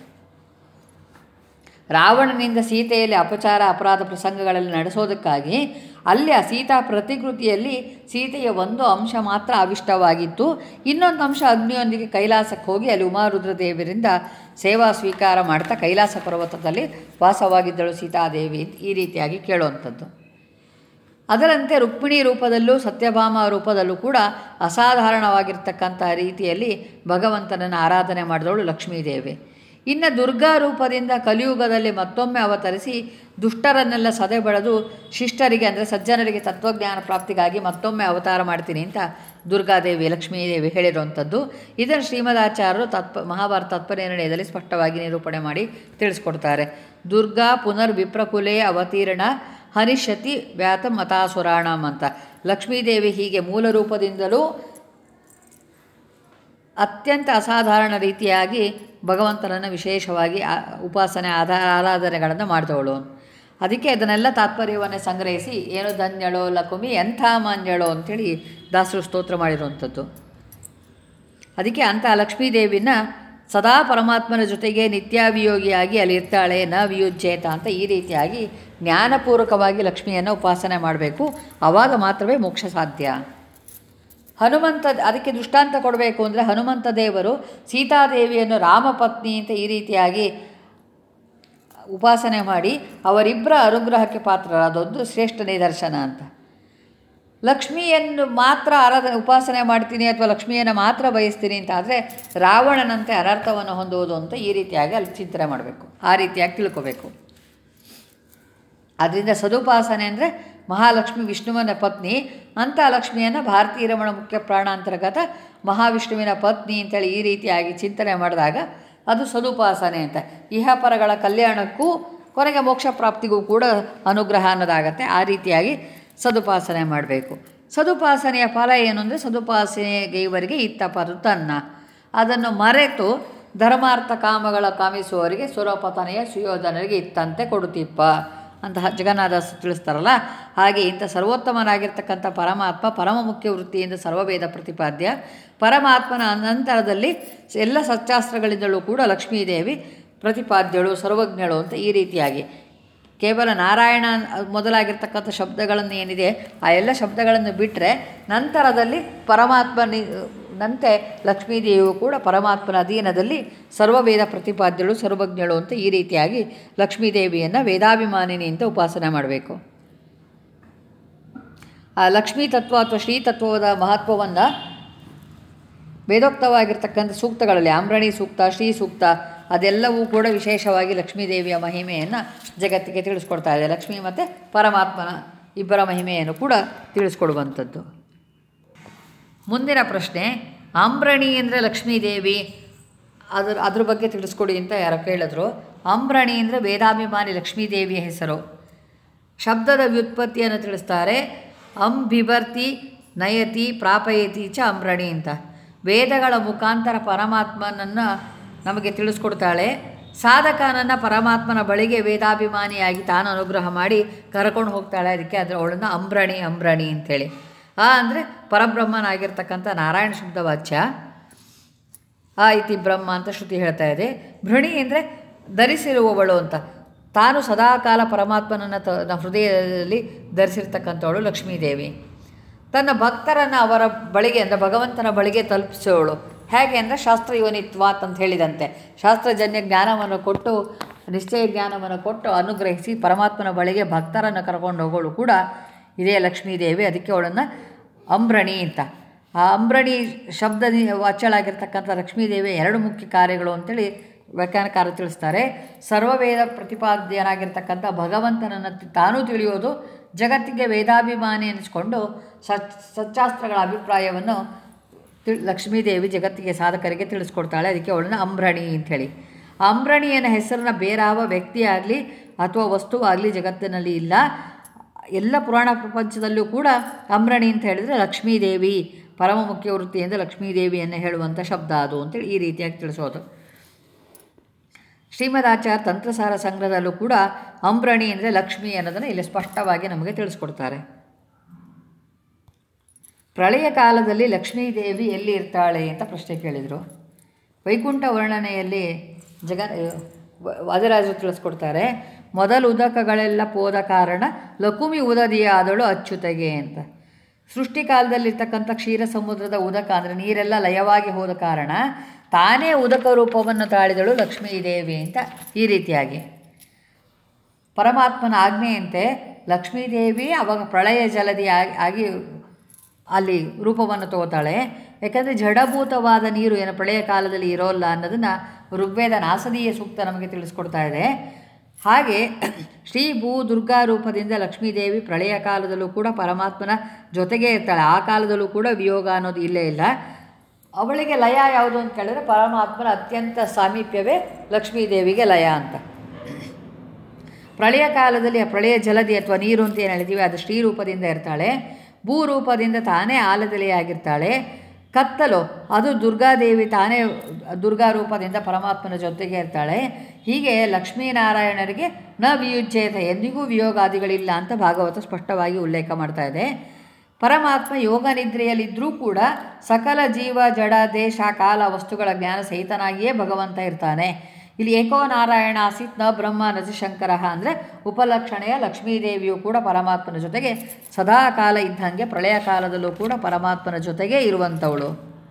ರಾವಣನಿಂದ ಸೀತೆಯಲ್ಲಿ ಅಪಚಾರ ಅಪರಾಧ ಪ್ರಸಂಗಗಳಲ್ಲಿ ನಡೆಸೋದಕ್ಕಾಗಿ ಅಲ್ಲಿ ಆ ಸೀತಾ ಪ್ರತಿಕೃತಿಯಲ್ಲಿ ಸೀತೆಯ ಒಂದು ಅಂಶ ಮಾತ್ರ ಆವಿಷ್ಟವಾಗಿತ್ತು ಇನ್ನೊಂದು ಅಂಶ ಅಗ್ನಿಯೊಂದಿಗೆ ಕೈಲಾಸಕ್ಕೆ ಹೋಗಿ ಅಲ್ಲಿ ಉಮಾರುದ್ರ ದೇವರಿಂದ ಸೇವಾ ಸ್ವೀಕಾರ ಮಾಡ್ತಾ ಕೈಲಾಸ ಪರ್ವತದಲ್ಲಿ ವಾಸವಾಗಿದ್ದಳು ಸೀತಾದೇವಿ ಈ ರೀತಿಯಾಗಿ ಕೇಳುವಂಥದ್ದು ಅದರಂತೆ ರುಕ್ಮಿಣಿ ರೂಪದಲ್ಲೂ ಸತ್ಯಭಾಮ ರೂಪದಲ್ಲೂ ಕೂಡ ಅಸಾಧಾರಣವಾಗಿರ್ತಕ್ಕಂಥ ರೀತಿಯಲ್ಲಿ ಭಗವಂತನನ್ನು ಆರಾಧನೆ ಮಾಡಿದವಳು ಲಕ್ಷ್ಮೀದೇವಿ ಇನ್ನು ದುರ್ಗಾ ರೂಪದಿಂದ ಕಲಿಯುಗದಲ್ಲಿ ಮತ್ತೊಮ್ಮೆ ಅವತರಿಸಿ ದುಷ್ಟರನ್ನೆಲ್ಲ ಸದೆ ಬೆಳೆದು ಶಿಷ್ಟರಿಗೆ ಅಂದರೆ ಸಜ್ಜನರಿಗೆ ತತ್ವಜ್ಞಾನ ಪ್ರಾಪ್ತಿಗಾಗಿ ಮತ್ತೊಮ್ಮೆ ಅವತಾರ ಮಾಡ್ತೀನಿ ಅಂತ ದುರ್ಗಾದೇವಿ ಲಕ್ಷ್ಮೀದೇವಿ ಹೇಳಿರುವಂಥದ್ದು ಇದನ್ನು ಶ್ರೀಮದಾಚಾರ್ಯರು ತತ್ವ ಮಹಾಭಾರತ ತತ್ವನಿರ್ಣಯದಲ್ಲಿ ಸ್ಪಷ್ಟವಾಗಿ ನಿರೂಪಣೆ ಮಾಡಿ ತಿಳಿಸ್ಕೊಡ್ತಾರೆ ದುರ್ಗಾ ಪುನರ್ ವಿಪ್ರಕುಲೆ ಅವತೀರ್ಣ ಹನಿಷ್ಯತಿ ವ್ಯಾತ ಮತಾಸುರಾಣಂ ಅಂತ ಲಕ್ಷ್ಮೀದೇವಿ ಹೀಗೆ ಮೂಲ ರೂಪದಿಂದಲೂ ಅತ್ಯಂತ ಅಸಾಧಾರಣ ರೀತಿಯಾಗಿ ಭಗವಂತನನ್ನು ವಿಶೇಷವಾಗಿ ಆ- ಉಪಾಸನೆ ಆಧಾ ಆರಾಧನೆಗಳನ್ನು ಮಾಡಿದವಳು ಅದಕ್ಕೆ ಅದನ್ನೆಲ್ಲ ತಾತ್ಪರ್ಯವನ್ನು ಸಂಗ್ರಹಿಸಿ ಏನು ಧನ್ಯಳೋ ಲಕುಮಿ ಎಂಥ ಮಂಜಳೋ ಅಂಥೇಳಿ ದಾಸರು ಸ್ತೋತ್ರ ಮಾಡಿರುವಂಥದ್ದು ಅದಕ್ಕೆ ಅಂಥ ಲಕ್ಷ್ಮೀದೇವಿನ ಸದಾ ಪರಮಾತ್ಮನ ಜೊತೆಗೆ ನಿತ್ಯಾವಿಯೋಗಿಯಾಗಿ ಅಲ್ಲಿ ಇರ್ತಾಳೆ ನ ವಿಯುಜ್ಯೇತ ಅಂತ ಈ ರೀತಿಯಾಗಿ ಜ್ಞಾನಪೂರ್ವಕವಾಗಿ ಲಕ್ಷ್ಮಿಯನ್ನು ಉಪಾಸನೆ ಮಾಡಬೇಕು ಆವಾಗ ಮಾತ್ರವೇ ಮೋಕ್ಷ ಸಾಧ್ಯ ಹನುಮಂತ ಅದಕ್ಕೆ ದೃಷ್ಟಾಂತ ಕೊಡಬೇಕು ಅಂದರೆ ಹನುಮಂತ ದೇವರು ಸೀತಾದೇವಿಯನ್ನು ರಾಮಪತ್ನಿ ಅಂತ ಈ ರೀತಿಯಾಗಿ ಉಪಾಸನೆ ಮಾಡಿ ಅವರಿಬ್ಬರ ಅನುಗ್ರಹಕ್ಕೆ ಪಾತ್ರರಾದದ್ದು ಶ್ರೇಷ್ಠ ನಿದರ್ಶನ ಅಂತ ಲಕ್ಷ್ಮಿಯನ್ನು ಮಾತ್ರ ಆರಾಧನೆ ಉಪಾಸನೆ ಮಾಡ್ತೀನಿ ಅಥವಾ ಲಕ್ಷ್ಮಿಯನ್ನು ಮಾತ್ರ ಬಯಸ್ತೀನಿ ಅಂತ ಆದರೆ ರಾವಣನಂತೆ ಅನರ್ಥವನ್ನು ಹೊಂದುವುದು ಅಂತ ಈ ರೀತಿಯಾಗಿ ಅಲ್ಲಿ ಚಿಂತನೆ ಮಾಡಬೇಕು ಆ ರೀತಿಯಾಗಿ ತಿಳ್ಕೋಬೇಕು ಅದರಿಂದ ಸದುಪಾಸನೆ ಅಂದರೆ ಮಹಾಲಕ್ಷ್ಮಿ ವಿಷ್ಣುವಿನ ಪತ್ನಿ ಅಂಥ ಲಕ್ಷ್ಮಿಯನ್ನು ಭಾರತೀಯ ರಮಣ ಮುಖ್ಯ ಪ್ರಾಣಾಂತರ್ಗತ ಮಹಾವಿಷ್ಣುವಿನ ಪತ್ನಿ ಅಂತೇಳಿ ಈ ರೀತಿಯಾಗಿ ಚಿಂತನೆ ಮಾಡಿದಾಗ ಅದು ಸದುಪಾಸನೆ ಅಂತ ಇಹಪರಗಳ ಕಲ್ಯಾಣಕ್ಕೂ ಕೊನೆಗೆ ಮೋಕ್ಷ ಪ್ರಾಪ್ತಿಗೂ ಕೂಡ ಅನುಗ್ರಹ ಅನ್ನೋದಾಗತ್ತೆ ಆ ರೀತಿಯಾಗಿ ಸದುಪಾಸನೆ ಮಾಡಬೇಕು ಸದುಪಾಸನೆಯ ಫಲ ಏನು ಅಂದರೆ ಸದುಪಾಸನೆಗೈವರಿಗೆ ಇತ್ತ ಪರುತನ್ನ ಅದನ್ನು ಮರೆತು ಧರ್ಮಾರ್ಥ ಕಾಮಗಳ ಕಾಮಿಸುವವರಿಗೆ ಸುರಪತನೆಯ ಸುಯೋಧನರಿಗೆ ಇತ್ತಂತೆ ಕೊಡುತ್ತಿಪ್ಪ ಅಂತ ಜಗನ್ನಾಥದಾಸ್ ತಿಳಿಸ್ತಾರಲ್ಲ ಹಾಗೆ ಇಂಥ ಸರ್ವೋತ್ತಮನಾಗಿರ್ತಕ್ಕಂಥ ಪರಮಾತ್ಮ ಪರಮ ಮುಖ್ಯ ವೃತ್ತಿಯಿಂದ ಸರ್ವವೇದ ಪ್ರತಿಪಾದ್ಯ ಪರಮಾತ್ಮನ ಅನಂತರದಲ್ಲಿ ಎಲ್ಲ ಸಚ್ಚಾಸ್ತ್ರಗಳಿಂದಲೂ ಕೂಡ ಲಕ್ಷ್ಮೀದೇವಿ ಪ್ರತಿಪಾದ್ಯಳು ಸರ್ವಜ್ಞಳು ಅಂತ ಈ ರೀತಿಯಾಗಿ ಕೇವಲ ನಾರಾಯಣ ಮೊದಲಾಗಿರ್ತಕ್ಕಂಥ ಶಬ್ದಗಳನ್ನು ಏನಿದೆ ಆ ಎಲ್ಲ ಶಬ್ದಗಳನ್ನು ಬಿಟ್ಟರೆ ನಂತರದಲ್ಲಿ ಪರಮಾತ್ಮನಿ ನಂತೆ ಲಕ್ಷ್ಮೀದೇವಿಯು ಕೂಡ ಪರಮಾತ್ಮನ ಅಧೀನದಲ್ಲಿ ಸರ್ವವೇದ ಪ್ರತಿಪಾದ್ಯಳು ಸರ್ವಜ್ಞಳು ಅಂತ ಈ ರೀತಿಯಾಗಿ ಲಕ್ಷ್ಮೀದೇವಿಯನ್ನು ವೇದಾಭಿಮಾನಿನಿ ಅಂತ ಉಪಾಸನೆ ಮಾಡಬೇಕು ಆ ಲಕ್ಷ್ಮೀ ತತ್ವ ಅಥವಾ ಶ್ರೀ ತತ್ವದ ಮಹತ್ವವನ್ನು ವೇದೋಕ್ತವಾಗಿರ್ತಕ್ಕಂಥ ಸೂಕ್ತಗಳಲ್ಲಿ ಆಮ್ರಣಿ ಸೂಕ್ತ ಶ್ರೀ ಸೂಕ್ತ ಅದೆಲ್ಲವೂ ಕೂಡ ವಿಶೇಷವಾಗಿ ಲಕ್ಷ್ಮೀದೇವಿಯ ಮಹಿಮೆಯನ್ನು ಜಗತ್ತಿಗೆ ತಿಳಿಸ್ಕೊಡ್ತಾ ಇದೆ ಲಕ್ಷ್ಮಿ ಮತ್ತು ಪರಮಾತ್ಮನ ಇಬ್ಬರ ಮಹಿಮೆಯನ್ನು ಕೂಡ ತಿಳಿಸ್ಕೊಡುವಂಥದ್ದು ಮುಂದಿನ ಪ್ರಶ್ನೆ ಆಮ್ರಣಿ ಅಂದರೆ ಲಕ್ಷ್ಮೀದೇವಿ ಅದ್ರ ಅದ್ರ ಬಗ್ಗೆ ತಿಳಿಸ್ಕೊಡಿ ಅಂತ ಯಾರೋ ಕೇಳಿದ್ರು ಆಮ್ರಣಿ ಅಂದರೆ ವೇದಾಭಿಮಾನಿ ಲಕ್ಷ್ಮೀದೇವಿಯ ಹೆಸರು ಶಬ್ದದ ವ್ಯುತ್ಪತ್ತಿಯನ್ನು ತಿಳಿಸ್ತಾರೆ ಅಂ ಬಿಭರ್ತಿ ನಯತಿ ಪ್ರಾಪಯತಿ ಚ ಅಮ್ರಣಿ ಅಂತ ವೇದಗಳ ಮುಖಾಂತರ ಪರಮಾತ್ಮನನ್ನು ನಮಗೆ ತಿಳಿಸ್ಕೊಡ್ತಾಳೆ ಸಾಧಕನನ್ನು ಪರಮಾತ್ಮನ ಬಳಿಗೆ ವೇದಾಭಿಮಾನಿಯಾಗಿ ತಾನು ಅನುಗ್ರಹ ಮಾಡಿ ಕರ್ಕೊಂಡು ಹೋಗ್ತಾಳೆ ಅದಕ್ಕೆ ಅದರ ಅವಳನ್ನು ಅಂಬ್ರಣಿ ಅಂಬ್ರಣಿ ಅಂಥೇಳಿ ಆ ಅಂದರೆ ಪರಬ್ರಹ್ಮನಾಗಿರ್ತಕ್ಕಂಥ ನಾರಾಯಣ ಶಬ್ದ ವಾಚ್ಯ ಆ ಇತಿ ಬ್ರಹ್ಮ ಅಂತ ಶ್ರುತಿ ಹೇಳ್ತಾ ಇದೆ ಭೃಣಿ ಅಂದರೆ ಧರಿಸಿರುವವಳು ಅಂತ ತಾನು ಸದಾಕಾಲ ಪರಮಾತ್ಮನನ್ನು ತ ನ ಹೃದಯದಲ್ಲಿ ಧರಿಸಿರ್ತಕ್ಕಂಥವಳು ಲಕ್ಷ್ಮೀದೇವಿ ತನ್ನ ಭಕ್ತರನ್ನು ಅವರ ಬಳಿಗೆ ಅಂದರೆ ಭಗವಂತನ ಬಳಿಗೆ ತಲುಪಿಸೋಳು ಹೇಗೆ ಅಂದರೆ ಶಾಸ್ತ್ರ ಯೋನಿತ್ವಾತ್ ಅಂತ ಹೇಳಿದಂತೆ ಶಾಸ್ತ್ರಜನ್ಯ ಜ್ಞಾನವನ್ನು ಕೊಟ್ಟು ನಿಶ್ಚಯ ಜ್ಞಾನವನ್ನು ಕೊಟ್ಟು ಅನುಗ್ರಹಿಸಿ ಪರಮಾತ್ಮನ ಬಳಿಗೆ ಭಕ್ತರನ್ನು ಕರ್ಕೊಂಡು ಹೋಗೋಳು ಕೂಡ ಇದೇ ಲಕ್ಷ್ಮೀದೇವಿ ಅದಕ್ಕೆ ಅವಳನ್ನು ಅಂಬ್ರಣಿ ಅಂತ ಆ ಅಂಬ್ರಣಿ ಶಬ್ದ ವಾಚ್ಯಳಾಗಿರ್ತಕ್ಕಂಥ ಲಕ್ಷ್ಮೀದೇವಿಯ ಎರಡು ಮುಖ್ಯ ಕಾರ್ಯಗಳು ಅಂತೇಳಿ ವ್ಯಾಖ್ಯಾನಕಾರ ತಿಳಿಸ್ತಾರೆ ಸರ್ವವೇದ ಪ್ರತಿಪಾದ್ಯನಾಗಿರ್ತಕ್ಕಂಥ ಭಗವಂತನನ್ನು ತಿ- ತಾನೂ ತಿಳಿಯೋದು ಜಗತ್ತಿಗೆ ವೇದಾಭಿಮಾನಿ ಎನಿಸ್ಕೊಂಡು ಸಚ್ ಸಚ್ಚಾಸ್ತ್ರಗಳ ಅಭಿಪ್ರಾಯವನ್ನು ತಿಳ್ ಲಕ್ಷ್ಮೀದೇವಿ ಜಗತ್ತಿಗೆ ಸಾಧಕರಿಗೆ ತಿಳಿಸ್ಕೊಡ್ತಾಳೆ ಅದಕ್ಕೆ ಅವಳನ್ನ ಅಂಬ್ರಣಿ ಅಂಥೇಳಿ ಆ ಅಂಬ್ರಣಿಯನ ಹೆಸರನ್ನ ಬೇರಾವ ವ್ಯಕ್ತಿಯಾಗಲಿ ಅಥವಾ ವಸ್ತುವಾಗಲಿ ಜಗತ್ತಿನಲ್ಲಿ ಇಲ್ಲ ಎಲ್ಲ ಪುರಾಣ ಪ್ರಪಂಚದಲ್ಲೂ ಕೂಡ ಅಂಬ್ರಣಿ ಅಂತ ಹೇಳಿದರೆ ಲಕ್ಷ್ಮೀದೇವಿ ಪರಮ ಮುಖ್ಯ ವೃತ್ತಿಯಿಂದ ಲಕ್ಷ್ಮೀದೇವಿಯನ್ನು ಹೇಳುವಂಥ ಶಬ್ದ ಅದು ಅಂತೇಳಿ ಈ ರೀತಿಯಾಗಿ ತಿಳಿಸೋದು ಶ್ರೀಮದಾಚಾರ್ಯ ತಂತ್ರಸಾರ ಸಂಗ್ರಹದಲ್ಲೂ ಕೂಡ ಅಂಬ್ರಣಿ ಅಂದರೆ ಲಕ್ಷ್ಮಿ ಅನ್ನೋದನ್ನು ಇಲ್ಲಿ ಸ್ಪಷ್ಟವಾಗಿ ನಮಗೆ ತಿಳಿಸ್ಕೊಡ್ತಾರೆ ಪ್ರಳಯ ಕಾಲದಲ್ಲಿ ಲಕ್ಷ್ಮೀದೇವಿ ಎಲ್ಲಿ ಇರ್ತಾಳೆ ಅಂತ ಪ್ರಶ್ನೆ ಕೇಳಿದರು ವೈಕುಂಠ ವರ್ಣನೆಯಲ್ಲಿ ಜಗ ವ- ವಾದಿರಾಜರು ತಿಳಿಸ್ಕೊಡ್ತಾರೆ ಮೊದಲು ಉದಕಗಳೆಲ್ಲ ಪೋದ ಕಾರಣ ಲಕುಮಿ ಉದದಿಯಾದಳು ಅಚ್ಚುತೆಗೆ ಅಂತ ಸೃಷ್ಟಿ ಕಾಲದಲ್ಲಿರ್ತಕ್ಕಂಥ ಕ್ಷೀರ ಸಮುದ್ರದ ಉದಕ ಅಂದರೆ ನೀರೆಲ್ಲ ಲಯವಾಗಿ ಹೋದ ಕಾರಣ ತಾನೇ ಉದಕ ರೂಪವನ್ನು ತಾಳಿದಳು ಲಕ್ಷ್ಮೀದೇವಿ ಅಂತ ಈ ರೀತಿಯಾಗಿ ಪರಮಾತ್ಮನ ಆಜ್ಞೆಯಂತೆ ಲಕ್ಷ್ಮೀದೇವಿ ಅವಾಗ ಪ್ರಳಯ ಜಲದಿ ಆಗಿ ಆಗಿ ಅಲ್ಲಿ ರೂಪವನ್ನು ತಗೋತಾಳೆ ಯಾಕಂದರೆ ಜಡಭೂತವಾದ ನೀರು ಏನು ಪ್ರಳಯ ಕಾಲದಲ್ಲಿ ಇರೋಲ್ಲ ಅನ್ನೋದನ್ನು ಋಗ್ವೇದ ನಾಸದೀಯ ಸೂಕ್ತ ನಮಗೆ ತಿಳಿಸ್ಕೊಡ್ತಾ ಇದೆ ಹಾಗೆ ಶ್ರೀ ಭೂ ದುರ್ಗಾ ರೂಪದಿಂದ ಲಕ್ಷ್ಮೀದೇವಿ ಪ್ರಳಯ ಕಾಲದಲ್ಲೂ ಕೂಡ ಪರಮಾತ್ಮನ ಜೊತೆಗೆ ಇರ್ತಾಳೆ ಆ ಕಾಲದಲ್ಲೂ ಕೂಡ ವಿಯೋಗ ಅನ್ನೋದು ಇಲ್ಲೇ ಇಲ್ಲ ಅವಳಿಗೆ ಲಯ ಯಾವುದು ಅಂತ ಕೇಳಿದ್ರೆ ಪರಮಾತ್ಮನ ಅತ್ಯಂತ ಸಾಮೀಪ್ಯವೇ ಲಕ್ಷ್ಮೀದೇವಿಗೆ ಲಯ ಅಂತ ಪ್ರಳಯ ಕಾಲದಲ್ಲಿ ಆ ಪ್ರಳಯ ಜಲದಿ ಅಥವಾ ನೀರು ಅಂತ ಏನು ಹೇಳ್ತೀವಿ ಅದು ಶ್ರೀರೂಪದಿಂದ ಇರ್ತಾಳೆ ಭೂ ರೂಪದಿಂದ ತಾನೇ ಆಲದೆಲೆಯಾಗಿರ್ತಾಳೆ ಕತ್ತಲು ಅದು ದುರ್ಗಾದೇವಿ ತಾನೇ ದುರ್ಗಾ ರೂಪದಿಂದ ಪರಮಾತ್ಮನ ಜೊತೆಗೆ ಇರ್ತಾಳೆ ಹೀಗೆ ಲಕ್ಷ್ಮೀನಾರಾಯಣರಿಗೆ ನ ವಿಯುಜ್ಯೇತ ಎಂದಿಗೂ ವಿಯೋಗಾದಿಗಳಿಲ್ಲ ಅಂತ ಭಾಗವತ ಸ್ಪಷ್ಟವಾಗಿ ಉಲ್ಲೇಖ ಮಾಡ್ತಾ ಇದೆ ಪರಮಾತ್ಮ ಯೋಗ ನಿದ್ರೆಯಲ್ಲಿದ್ದರೂ ಕೂಡ ಸಕಲ ಜೀವ ಜಡ ದೇಶ ಕಾಲ ವಸ್ತುಗಳ ಜ್ಞಾನ ಸಹಿತನಾಗಿಯೇ ಭಗವಂತ ಇರ್ತಾನೆ ಇಲ್ಲಿ ಏಕೋ ನಾರಾಯಣ ಆಸೀತ್ ನ ಬ್ರಹ್ಮ ನಜ ಶಂಕರ ಅಂದರೆ ಉಪಲಕ್ಷಣೆಯ ಲಕ್ಷ್ಮೀದೇವಿಯು ಕೂಡ ಪರಮಾತ್ಮನ ಜೊತೆಗೆ ಸದಾ ಕಾಲ ಇದ್ದಂಗೆ ಪ್ರಳಯ ಕಾಲದಲ್ಲೂ ಕೂಡ ಪರಮಾತ್ಮನ ಜೊತೆಗೇ ಇರುವಂಥವಳು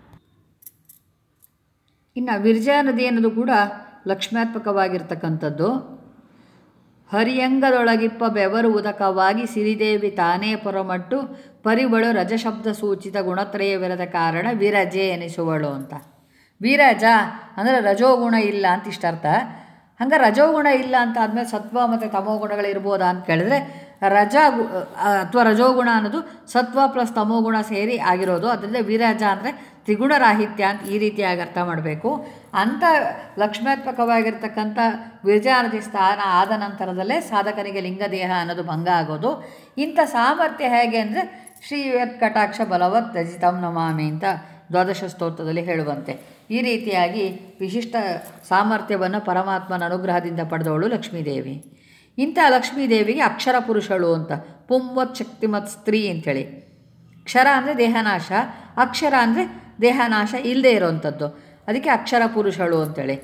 ಇನ್ನು ವಿರ್ಜಾ ನದಿ ಅನ್ನೋದು ಕೂಡ ಲಕ್ಷ್ಮ್ಯಾತ್ಮಕವಾಗಿರ್ತಕ್ಕಂಥದ್ದು ಹರಿಯಂಗದೊಳಗಿಪ್ಪ ಬೆವರು ಉದಕವಾಗಿ ಸಿರಿದೇವಿ ತಾನೇ ಪೊರಮಟ್ಟು ಪರಿವಳು ರಜಶಬ್ದ ಸೂಚಿತ ಗುಣತ್ರಯವಿರದ ಕಾರಣ ವಿರಜೆ ಎನಿಸುವಳು ಅಂತ ವಿರಜ ಅಂದರೆ ರಜೋಗುಣ ಇಲ್ಲ ಅಂತ ಇಷ್ಟರ್ಥ ಹಂಗೆ ರಜೋಗುಣ ಇಲ್ಲ ಅಂತ ಆದಮೇಲೆ ಸತ್ವ ಮತ್ತು ತಮೋಗುಣಗಳು ಇರ್ಬೋದಾ ಅಂತ ಕೇಳಿದ್ರೆ ರಜ ಅಥವಾ ರಜೋಗುಣ ಅನ್ನೋದು ಸತ್ವ ಪ್ಲಸ್ ತಮೋಗುಣ ಸೇರಿ ಆಗಿರೋದು ಅದರಿಂದ ವಿರಜ ಅಂದರೆ ತ್ರಿಗುಣರಾಹಿತ್ಯ ಅಂತ ಈ ರೀತಿಯಾಗಿ ಅರ್ಥ ಮಾಡಬೇಕು ಅಂಥ ಲಕ್ಷ್ಮ್ಯಾತ್ಮಕವಾಗಿರ್ತಕ್ಕಂಥ ವಿರಜಾನದಿ ಸ್ಥಾನ ಆದ ನಂತರದಲ್ಲೇ ಸಾಧಕನಿಗೆ ಲಿಂಗದೇಹ ಅನ್ನೋದು ಭಂಗ ಆಗೋದು ಇಂಥ ಸಾಮರ್ಥ್ಯ ಹೇಗೆ ಅಂದರೆ ಶ್ರೀ ಕಟಾಕ್ಷ ಬಲವತ್ ತ್ಯಜಿತಂ ನಮಾಮಿ ಅಂತ ದ್ವಾದಶ ಸ್ತೋತ್ರದಲ್ಲಿ ಹೇಳುವಂತೆ ಈ ರೀತಿಯಾಗಿ ವಿಶಿಷ್ಟ ಸಾಮರ್ಥ್ಯವನ್ನು ಪರಮಾತ್ಮನ ಅನುಗ್ರಹದಿಂದ ಪಡೆದವಳು ಲಕ್ಷ್ಮೀದೇವಿ ಇಂಥ ಲಕ್ಷ್ಮೀದೇವಿಗೆ ಅಕ್ಷರ ಪುರುಷಳು ಅಂತ ಪುಂವತ್ ಶಕ್ತಿಮತ್ ಸ್ತ್ರೀ ಅಂಥೇಳಿ ಕ್ಷರ ಅಂದರೆ ದೇಹನಾಶ ಅಕ್ಷರ ಅಂದರೆ ದೇಹನಾಶ ಇಲ್ಲದೆ ಇರೋವಂಥದ್ದು ಅದಕ್ಕೆ ಅಕ್ಷರ ಪುರುಷಳು ಅಂತೇಳಿ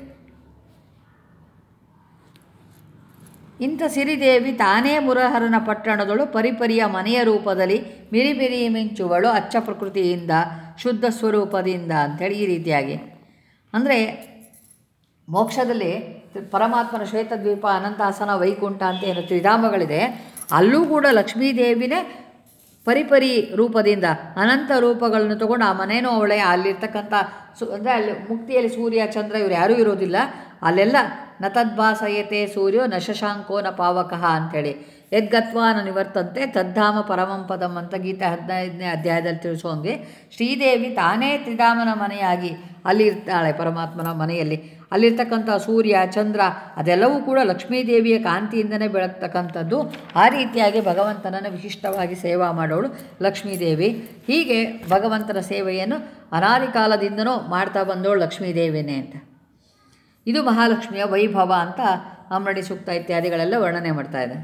ಇಂಥ ಸಿರಿದೇವಿ ತಾನೇ ಮುರಹರನ ಪಟ್ಟಣದಳು ಪರಿಪರಿಯ ಮನೆಯ ರೂಪದಲ್ಲಿ ಮಿರಿಮಿರಿ ಮಿಂಚುವಳು ಅಚ್ಚ ಪ್ರಕೃತಿಯಿಂದ ಶುದ್ಧ ಸ್ವರೂಪದಿಂದ ಅಂಥೇಳಿ ಈ ರೀತಿಯಾಗಿ ಅಂದರೆ ಮೋಕ್ಷದಲ್ಲಿ ಪರಮಾತ್ಮನ ಶ್ವೇತದ್ವೀಪ ಅನಂತಾಸನ ವೈಕುಂಠ ಅಂತ ಏನು ತ್ರಿಧಾಮಗಳಿದೆ ಅಲ್ಲೂ ಕೂಡ ಲಕ್ಷ್ಮೀದೇವಿನೇ ಪರಿಪರಿ ರೂಪದಿಂದ ಅನಂತ ರೂಪಗಳನ್ನು ತಗೊಂಡು ಆ ಮನೇನೂ ಅವಳೆ ಅಲ್ಲಿರ್ತಕ್ಕಂಥ ಸು ಅಂದರೆ ಅಲ್ಲಿ ಮುಕ್ತಿಯಲ್ಲಿ ಸೂರ್ಯ ಚಂದ್ರ ಇವರು ಯಾರೂ ಇರೋದಿಲ್ಲ ಅಲ್ಲೆಲ್ಲ ನ ತದ್ಭಾಸಯತೆ ಸೂರ್ಯೋ ನ ಶಶಾಂಕೋ ನ ಪಾವಕಃ ಅಂಥೇಳಿ ಯದ್ಗತ್ವಾ ನ ನಿವರ್ತಂತೆ ತದ್ಧಾಮ ಪರಮಂ ಪದಂ ಅಂತ ಗೀತೆ ಹದಿನೈದನೇ ಅಧ್ಯಾಯದಲ್ಲಿ ತಿಳಿಸೋಂಗೆ ಶ್ರೀದೇವಿ ತಾನೇ ತ್ರಿಧಾಮನ ಮನೆಯಾಗಿ ಅಲ್ಲಿರ್ತಾಳೆ ಪರಮಾತ್ಮನ ಮನೆಯಲ್ಲಿ ಅಲ್ಲಿರ್ತಕ್ಕಂಥ ಸೂರ್ಯ ಚಂದ್ರ ಅದೆಲ್ಲವೂ ಕೂಡ ಲಕ್ಷ್ಮೀದೇವಿಯ ಕಾಂತಿಯಿಂದನೇ ಬೆಳಗ್ತಕ್ಕಂಥದ್ದು ಆ ರೀತಿಯಾಗಿ ಭಗವಂತನನ್ನು ವಿಶಿಷ್ಟವಾಗಿ ಸೇವಾ ಮಾಡೋಳು ಲಕ್ಷ್ಮೀದೇವಿ ಹೀಗೆ ಭಗವಂತನ ಸೇವೆಯನ್ನು ಅನಾದಿ ಕಾಲದಿಂದನೂ ಮಾಡ್ತಾ ಬಂದವಳು ಲಕ್ಷ್ಮೀದೇವಿನೇ ಅಂತ ಇದು ಮಹಾಲಕ್ಷ್ಮಿಯ ವೈಭವ ಅಂತ ಅಮ್ಮಡಿ ಸೂಕ್ತ ಇತ್ಯಾದಿಗಳೆಲ್ಲ ವರ್ಣನೆ ಮಾಡ್ತಾ ಇದೆ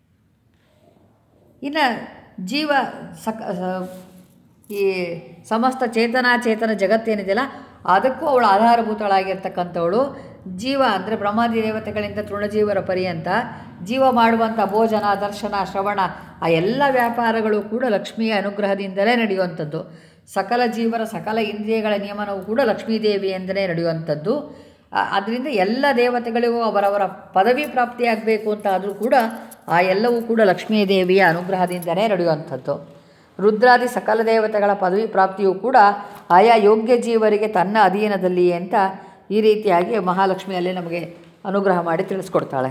ಇನ್ನು ಜೀವ ಸಕ ಈ ಸಮಸ್ತ ಚೇತನಾಚೇತನ ಜಗತ್ತೇನಿದೆಯಲ್ಲ ಅದಕ್ಕೂ ಅವಳು ಆಧಾರಭೂತಳಾಗಿರ್ತಕ್ಕಂಥವಳು ಜೀವ ಅಂದರೆ ಬ್ರಹ್ಮಾದಿ ದೇವತೆಗಳಿಂದ ತೃಣಜೀವರ ಪರ್ಯಂತ ಜೀವ ಮಾಡುವಂಥ ಭೋಜನ ದರ್ಶನ ಶ್ರವಣ ಆ ಎಲ್ಲ ವ್ಯಾಪಾರಗಳು ಕೂಡ ಲಕ್ಷ್ಮಿಯ ಅನುಗ್ರಹದಿಂದಲೇ ನಡೆಯುವಂಥದ್ದು ಸಕಲ ಜೀವರ ಸಕಲ ಇಂದ್ರಿಯಗಳ ನಿಯಮನವು ಕೂಡ ಲಕ್ಷ್ಮೀದೇವಿಯಿಂದಲೇ ನಡೆಯುವಂಥದ್ದು ಅದರಿಂದ ಎಲ್ಲ ದೇವತೆಗಳಿಗೂ ಅವರವರ ಪದವಿ ಪ್ರಾಪ್ತಿಯಾಗಬೇಕು ಅಂತ ಆದರೂ ಕೂಡ ಆ ಎಲ್ಲವೂ ಕೂಡ ಲಕ್ಷ್ಮೀ ದೇವಿಯ ಅನುಗ್ರಹದಿಂದಲೇ ನಡೆಯುವಂಥದ್ದು ರುದ್ರಾದಿ ಸಕಲ ದೇವತೆಗಳ ಪದವಿ ಪ್ರಾಪ್ತಿಯೂ ಕೂಡ ಆಯಾ ಯೋಗ್ಯ ಜೀವರಿಗೆ ತನ್ನ ಅಧೀನದಲ್ಲಿಯೇ ಅಂತ ಈ ರೀತಿಯಾಗಿ ಮಹಾಲಕ್ಷ್ಮಿಯಲ್ಲಿ ನಮಗೆ ಅನುಗ್ರಹ ಮಾಡಿ ತಿಳಿಸ್ಕೊಡ್ತಾಳೆ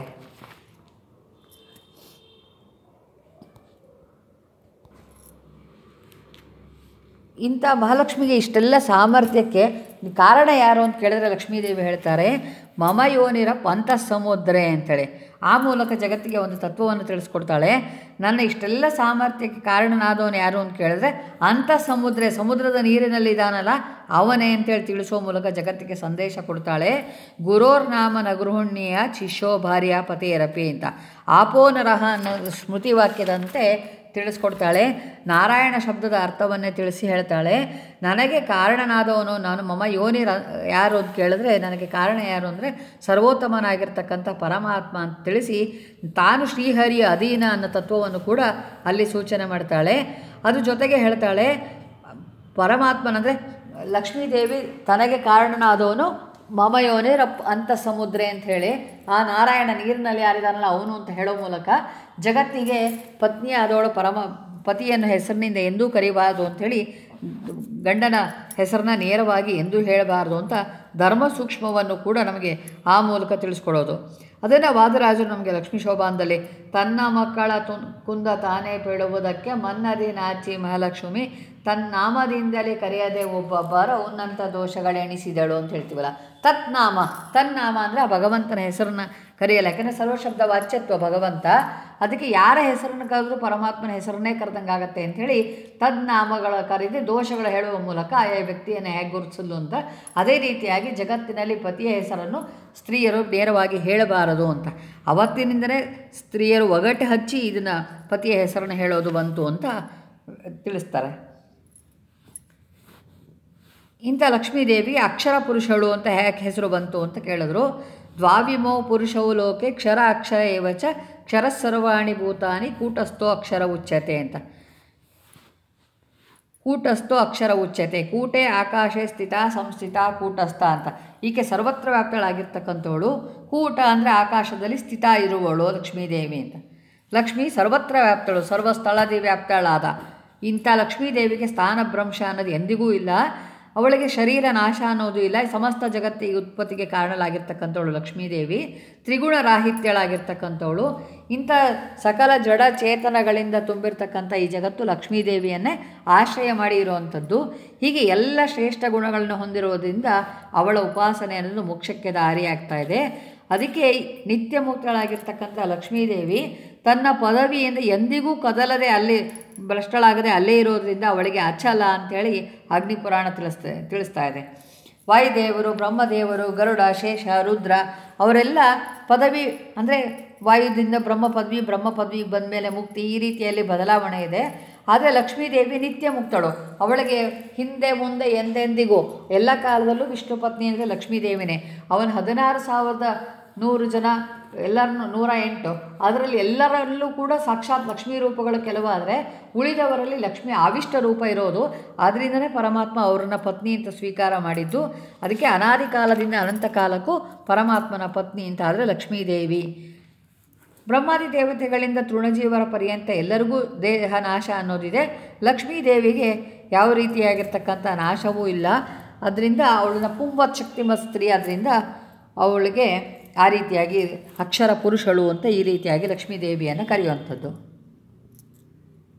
ಇಂಥ ಮಹಾಲಕ್ಷ್ಮಿಗೆ ಇಷ್ಟೆಲ್ಲ ಸಾಮರ್ಥ್ಯಕ್ಕೆ ಕಾರಣ ಯಾರು ಅಂತ ಕೇಳಿದ್ರೆ ಲಕ್ಷ್ಮೀದೇವಿ ಹೇಳ್ತಾರೆ ಮಮ ಯೋನಿರ ಪಂಥ ಸಮುದ್ರೆ ಅಂತೇಳಿ ಆ ಮೂಲಕ ಜಗತ್ತಿಗೆ ಒಂದು ತತ್ವವನ್ನು ತಿಳಿಸ್ಕೊಡ್ತಾಳೆ ನನ್ನ ಇಷ್ಟೆಲ್ಲ ಸಾಮರ್ಥ್ಯಕ್ಕೆ ಕಾರಣನಾದವನು ಯಾರು ಅಂತ ಕೇಳಿದ್ರೆ ಅಂಥ ಸಮುದ್ರ ಸಮುದ್ರದ ನೀರಿನಲ್ಲಿ ಇದ್ದಾನಲ್ಲ ಅವನೇ ಅಂತೇಳಿ ತಿಳಿಸೋ ಮೂಲಕ ಜಗತ್ತಿಗೆ ಸಂದೇಶ ಕೊಡ್ತಾಳೆ ಗುರೋರ್ ನಾಮ ನಗೃಹುಣ್ಣಿಯ ಶಿಷ್ಯೋ ಭಾರ್ಯ ಪತಿಯರಪಿ ಅಂತ ಆಪೋನರಹ ಅನ್ನೋ ಸ್ಮೃತಿ ವಾಕ್ಯದಂತೆ ತಿಳಿಸ್ಕೊಡ್ತಾಳೆ ನಾರಾಯಣ ಶಬ್ದದ ಅರ್ಥವನ್ನೇ ತಿಳಿಸಿ ಹೇಳ್ತಾಳೆ ನನಗೆ ಕಾರಣನಾದವನು ನಾನು ಮಮ ಯೋನಿ ರ ಯಾರು ಅಂತ ಕೇಳಿದ್ರೆ ನನಗೆ ಕಾರಣ ಯಾರು ಅಂದರೆ ಸರ್ವೋತ್ತಮನಾಗಿರ್ತಕ್ಕಂಥ ಪರಮಾತ್ಮ ಅಂತ ತಿಳಿಸಿ ತಾನು ಶ್ರೀಹರಿಯ ಅಧೀನ ಅನ್ನೋ ತತ್ವವನ್ನು ಕೂಡ ಅಲ್ಲಿ ಸೂಚನೆ ಮಾಡ್ತಾಳೆ ಅದು ಜೊತೆಗೆ ಹೇಳ್ತಾಳೆ ಪರಮಾತ್ಮನಂದರೆ ಲಕ್ಷ್ಮೀದೇವಿ ತನಗೆ ಕಾರಣನಾದವನು ಮಮ ಯೋನಿ ರಪ್ ಅಂತ ಸಮುದ್ರೆ ಅಂತ ಹೇಳಿ ಆ ನಾರಾಯಣ ನೀರಿನಲ್ಲಿ ಯಾರಿದಾನಲ್ಲ ಅವನು ಅಂತ ಹೇಳೋ ಮೂಲಕ ಜಗತ್ತಿಗೆ ಪತ್ನಿ ಆದವಳು ಪರಮ ಪತಿಯನ್ನು ಹೆಸರಿನಿಂದ ಎಂದೂ ಕರಿಬಾರದು ಅಂಥೇಳಿ ಗಂಡನ ಹೆಸರನ್ನ ನೇರವಾಗಿ ಎಂದೂ ಹೇಳಬಾರದು ಅಂತ ಧರ್ಮ ಸೂಕ್ಷ್ಮವನ್ನು ಕೂಡ ನಮಗೆ ಆ ಮೂಲಕ ತಿಳಿಸ್ಕೊಡೋದು ಅದನ್ನು ವಾದರಾಜರು ನಮಗೆ ಲಕ್ಷ್ಮೀ ಶೋಭಾನದಲ್ಲಿ ತನ್ನ ಮಕ್ಕಳ ತು ಕುಂದ ತಾನೇ ಬಿಡುವುದಕ್ಕೆ ಮನ್ನದಿ ನಾಚಿ ಮಹಾಲಕ್ಷ್ಮಿ ತನ್ನ ನಾಮದಿಂದಲೇ ಕರೆಯದೆ ಒಬ್ಬೊಬ್ಬರ ಉನ್ನತ ದೋಷಗಳೆಣಿಸಿದಳು ಅಂತ ಹೇಳ್ತೀವಲ್ಲ ತತ್ನಾಮ ತನ್ನಾಮ ಅಂದರೆ ಆ ಭಗವಂತನ ಹೆಸರನ್ನ ಕರೆಯಲ್ಲ ಯಾಕಂದರೆ ಸರ್ವಶಬ್ದ ವಾಚ್ಯತ್ವ ಭಗವಂತ ಅದಕ್ಕೆ ಯಾರ ಹೆಸರನ್ನು ಕರೆದ್ರೂ ಪರಮಾತ್ಮನ ಹೆಸರನ್ನೇ ಕರೆದಂಗಾಗತ್ತೆ ಅಂಥೇಳಿ ತದ್ನಾಮಗಳ ಕರೆದು ದೋಷಗಳು ಹೇಳುವ ಮೂಲಕ ಆಯಾ ವ್ಯಕ್ತಿಯನ್ನು ಹೇಗೆ ಗುರುತಿಸಲು ಅಂತ ಅದೇ ರೀತಿಯಾಗಿ ಜಗತ್ತಿನಲ್ಲಿ ಪತಿಯ ಹೆಸರನ್ನು ಸ್ತ್ರೀಯರು ನೇರವಾಗಿ ಹೇಳಬಾರದು ಅಂತ ಅವತ್ತಿನಿಂದಲೇ ಸ್ತ್ರೀಯರು ಒಗಟು ಹಚ್ಚಿ ಇದನ್ನು ಪತಿಯ ಹೆಸರನ್ನು ಹೇಳೋದು ಬಂತು ಅಂತ ತಿಳಿಸ್ತಾರೆ ಇಂಥ ಲಕ್ಷ್ಮೀದೇವಿ ಅಕ್ಷರ ಪುರುಷಳು ಅಂತ ಯಾಕೆ ಹೆಸರು ಬಂತು ಅಂತ ಕೇಳಿದ್ರು ದ್ವಾವಿಮೋ ಪುರುಷವು ಲೋಕೆ ಕ್ಷರ ಅಕ್ಷರ ಏವಚ ಕ್ಷರ ಸರ್ವಾಣಿ ಭೂತಾನಿ ಕೂಟಸ್ಥೋ ಅಕ್ಷರ ಉಚ್ಯತೆ ಅಂತ ಕೂಟಸ್ಥೋ ಅಕ್ಷರ ಉಚ್ಯತೆ ಕೂಟೆ ಆಕಾಶೆ ಸ್ಥಿತ ಸಂಸ್ಥಿತ ಕೂಟಸ್ಥ ಅಂತ ಈಕೆ ಸರ್ವತ್ರ ವ್ಯಾಪ್ತಳಾಗಿರ್ತಕ್ಕಂಥವಳು ಕೂಟ ಅಂದರೆ ಆಕಾಶದಲ್ಲಿ ಸ್ಥಿತ ಇರುವವಳು ಲಕ್ಷ್ಮೀದೇವಿ ಅಂತ ಲಕ್ಷ್ಮಿ ಸರ್ವತ್ರ ವ್ಯಾಪ್ತಳು ಸರ್ವಸ್ಥಳದಿ ವ್ಯಾಪ್ತಳಾದ ಇಂಥ ಲಕ್ಷ್ಮೀದೇವಿಗೆ ಸ್ಥಾನ ಭ್ರಂಶ ಅನ್ನೋದು ಎಂದಿಗೂ ಇಲ್ಲ ಅವಳಿಗೆ ಶರೀರ ನಾಶ ಅನ್ನೋದು ಇಲ್ಲ ಸಮಸ್ತ ಜಗತ್ತಿಗೆ ಉತ್ಪತ್ತಿಗೆ ಕಾರಣಲಾಗಿರ್ತಕ್ಕಂಥವಳು ಲಕ್ಷ್ಮೀದೇವಿ ತ್ರಿಗುಣ ರಾಹಿತ್ಯಳಾಗಿರ್ತಕ್ಕಂಥವಳು ಇಂಥ ಸಕಲ ಜಡ ಚೇತನಗಳಿಂದ ತುಂಬಿರ್ತಕ್ಕಂಥ ಈ ಜಗತ್ತು ಲಕ್ಷ್ಮೀದೇವಿಯನ್ನೇ ಆಶ್ರಯ ಮಾಡಿ ಇರುವಂಥದ್ದು ಹೀಗೆ ಎಲ್ಲ ಶ್ರೇಷ್ಠ ಗುಣಗಳನ್ನು ಹೊಂದಿರುವುದರಿಂದ ಅವಳ ಉಪಾಸನೆ ಅನ್ನೋದು ಮೋಕ್ಷಕ್ಕೆ ದಾರಿಯಾಗ್ತಾ ಇದೆ ಅದಕ್ಕೆ ನಿತ್ಯ ಮುಕ್ತಳಾಗಿರ್ತಕ್ಕಂಥ ಲಕ್ಷ್ಮೀದೇವಿ ತನ್ನ ಪದವಿಯಿಂದ ಎಂದಿಗೂ ಕದಲದೆ ಅಲ್ಲಿ ಭ್ರಷ್ಟಳಾಗದೆ ಅಲ್ಲೇ ಇರೋದ್ರಿಂದ ಅವಳಿಗೆ ಅಚಲ ಅಂಥೇಳಿ ಅಗ್ನಿಪುರಾಣ ತಿಳಿಸ್ತಾ ತಿಳಿಸ್ತಾ ಇದೆ ವಾಯುದೇವರು ಬ್ರಹ್ಮದೇವರು ಗರುಡ ಶೇಷ ರುದ್ರ ಅವರೆಲ್ಲ ಪದವಿ ಅಂದರೆ ವಾಯುದಿಂದ ಬ್ರಹ್ಮ ಪದವಿ ಬ್ರಹ್ಮ ಪದವಿಗೆ ಬಂದ ಮೇಲೆ ಮುಕ್ತಿ ಈ ರೀತಿಯಲ್ಲಿ ಬದಲಾವಣೆ ಇದೆ ಆದರೆ ಲಕ್ಷ್ಮೀದೇವಿ ನಿತ್ಯ ಮುಕ್ತಳು ಅವಳಿಗೆ ಹಿಂದೆ ಮುಂದೆ ಎಂದೆಂದಿಗೂ ಎಲ್ಲ ಕಾಲದಲ್ಲೂ ವಿಷ್ಣು ಪತ್ನಿ ಅಂದರೆ ಲಕ್ಷ್ಮೀದೇವಿನೇ ಅವನ ಹದಿನಾರು ಸಾವಿರದ ನೂರು ಜನ ಎಲ್ಲರನ್ನು ನೂರ ಎಂಟು ಅದರಲ್ಲಿ ಎಲ್ಲರಲ್ಲೂ ಕೂಡ ಸಾಕ್ಷಾತ್ ಲಕ್ಷ್ಮೀ ರೂಪಗಳು ಕೆಲವಾದರೆ ಉಳಿದವರಲ್ಲಿ ಲಕ್ಷ್ಮಿ ಆವಿಷ್ಟ ರೂಪ ಇರೋದು ಆದ್ದರಿಂದನೇ ಪರಮಾತ್ಮ ಅವರನ್ನ ಪತ್ನಿ ಅಂತ ಸ್ವೀಕಾರ ಮಾಡಿದ್ದು ಅದಕ್ಕೆ ಅನಾದಿ ಕಾಲದಿಂದ ಅನಂತ ಕಾಲಕ್ಕೂ ಪರಮಾತ್ಮನ ಪತ್ನಿ ಅಂತ ಆದರೆ ಲಕ್ಷ್ಮೀದೇವಿ ಬ್ರಹ್ಮಾದಿ ದೇವತೆಗಳಿಂದ ತೃಣಜೀವರ ಪರ್ಯಂತ ಎಲ್ಲರಿಗೂ ದೇಹ ನಾಶ ಅನ್ನೋದಿದೆ ಲಕ್ಷ್ಮೀ ದೇವಿಗೆ ಯಾವ ರೀತಿಯಾಗಿರ್ತಕ್ಕಂಥ ನಾಶವೂ ಇಲ್ಲ ಅದರಿಂದ ಅವಳನ್ನ ಪುಂವತ್ ಶಕ್ತಿಮ ಸ್ತ್ರೀ ಅದರಿಂದ ಅವಳಿಗೆ ಆ ರೀತಿಯಾಗಿ ಅಕ್ಷರ ಪುರುಷಳು ಅಂತ ಈ ರೀತಿಯಾಗಿ ಲಕ್ಷ್ಮೀ ದೇವಿಯನ್ನು ಕರೆಯುವಂಥದ್ದು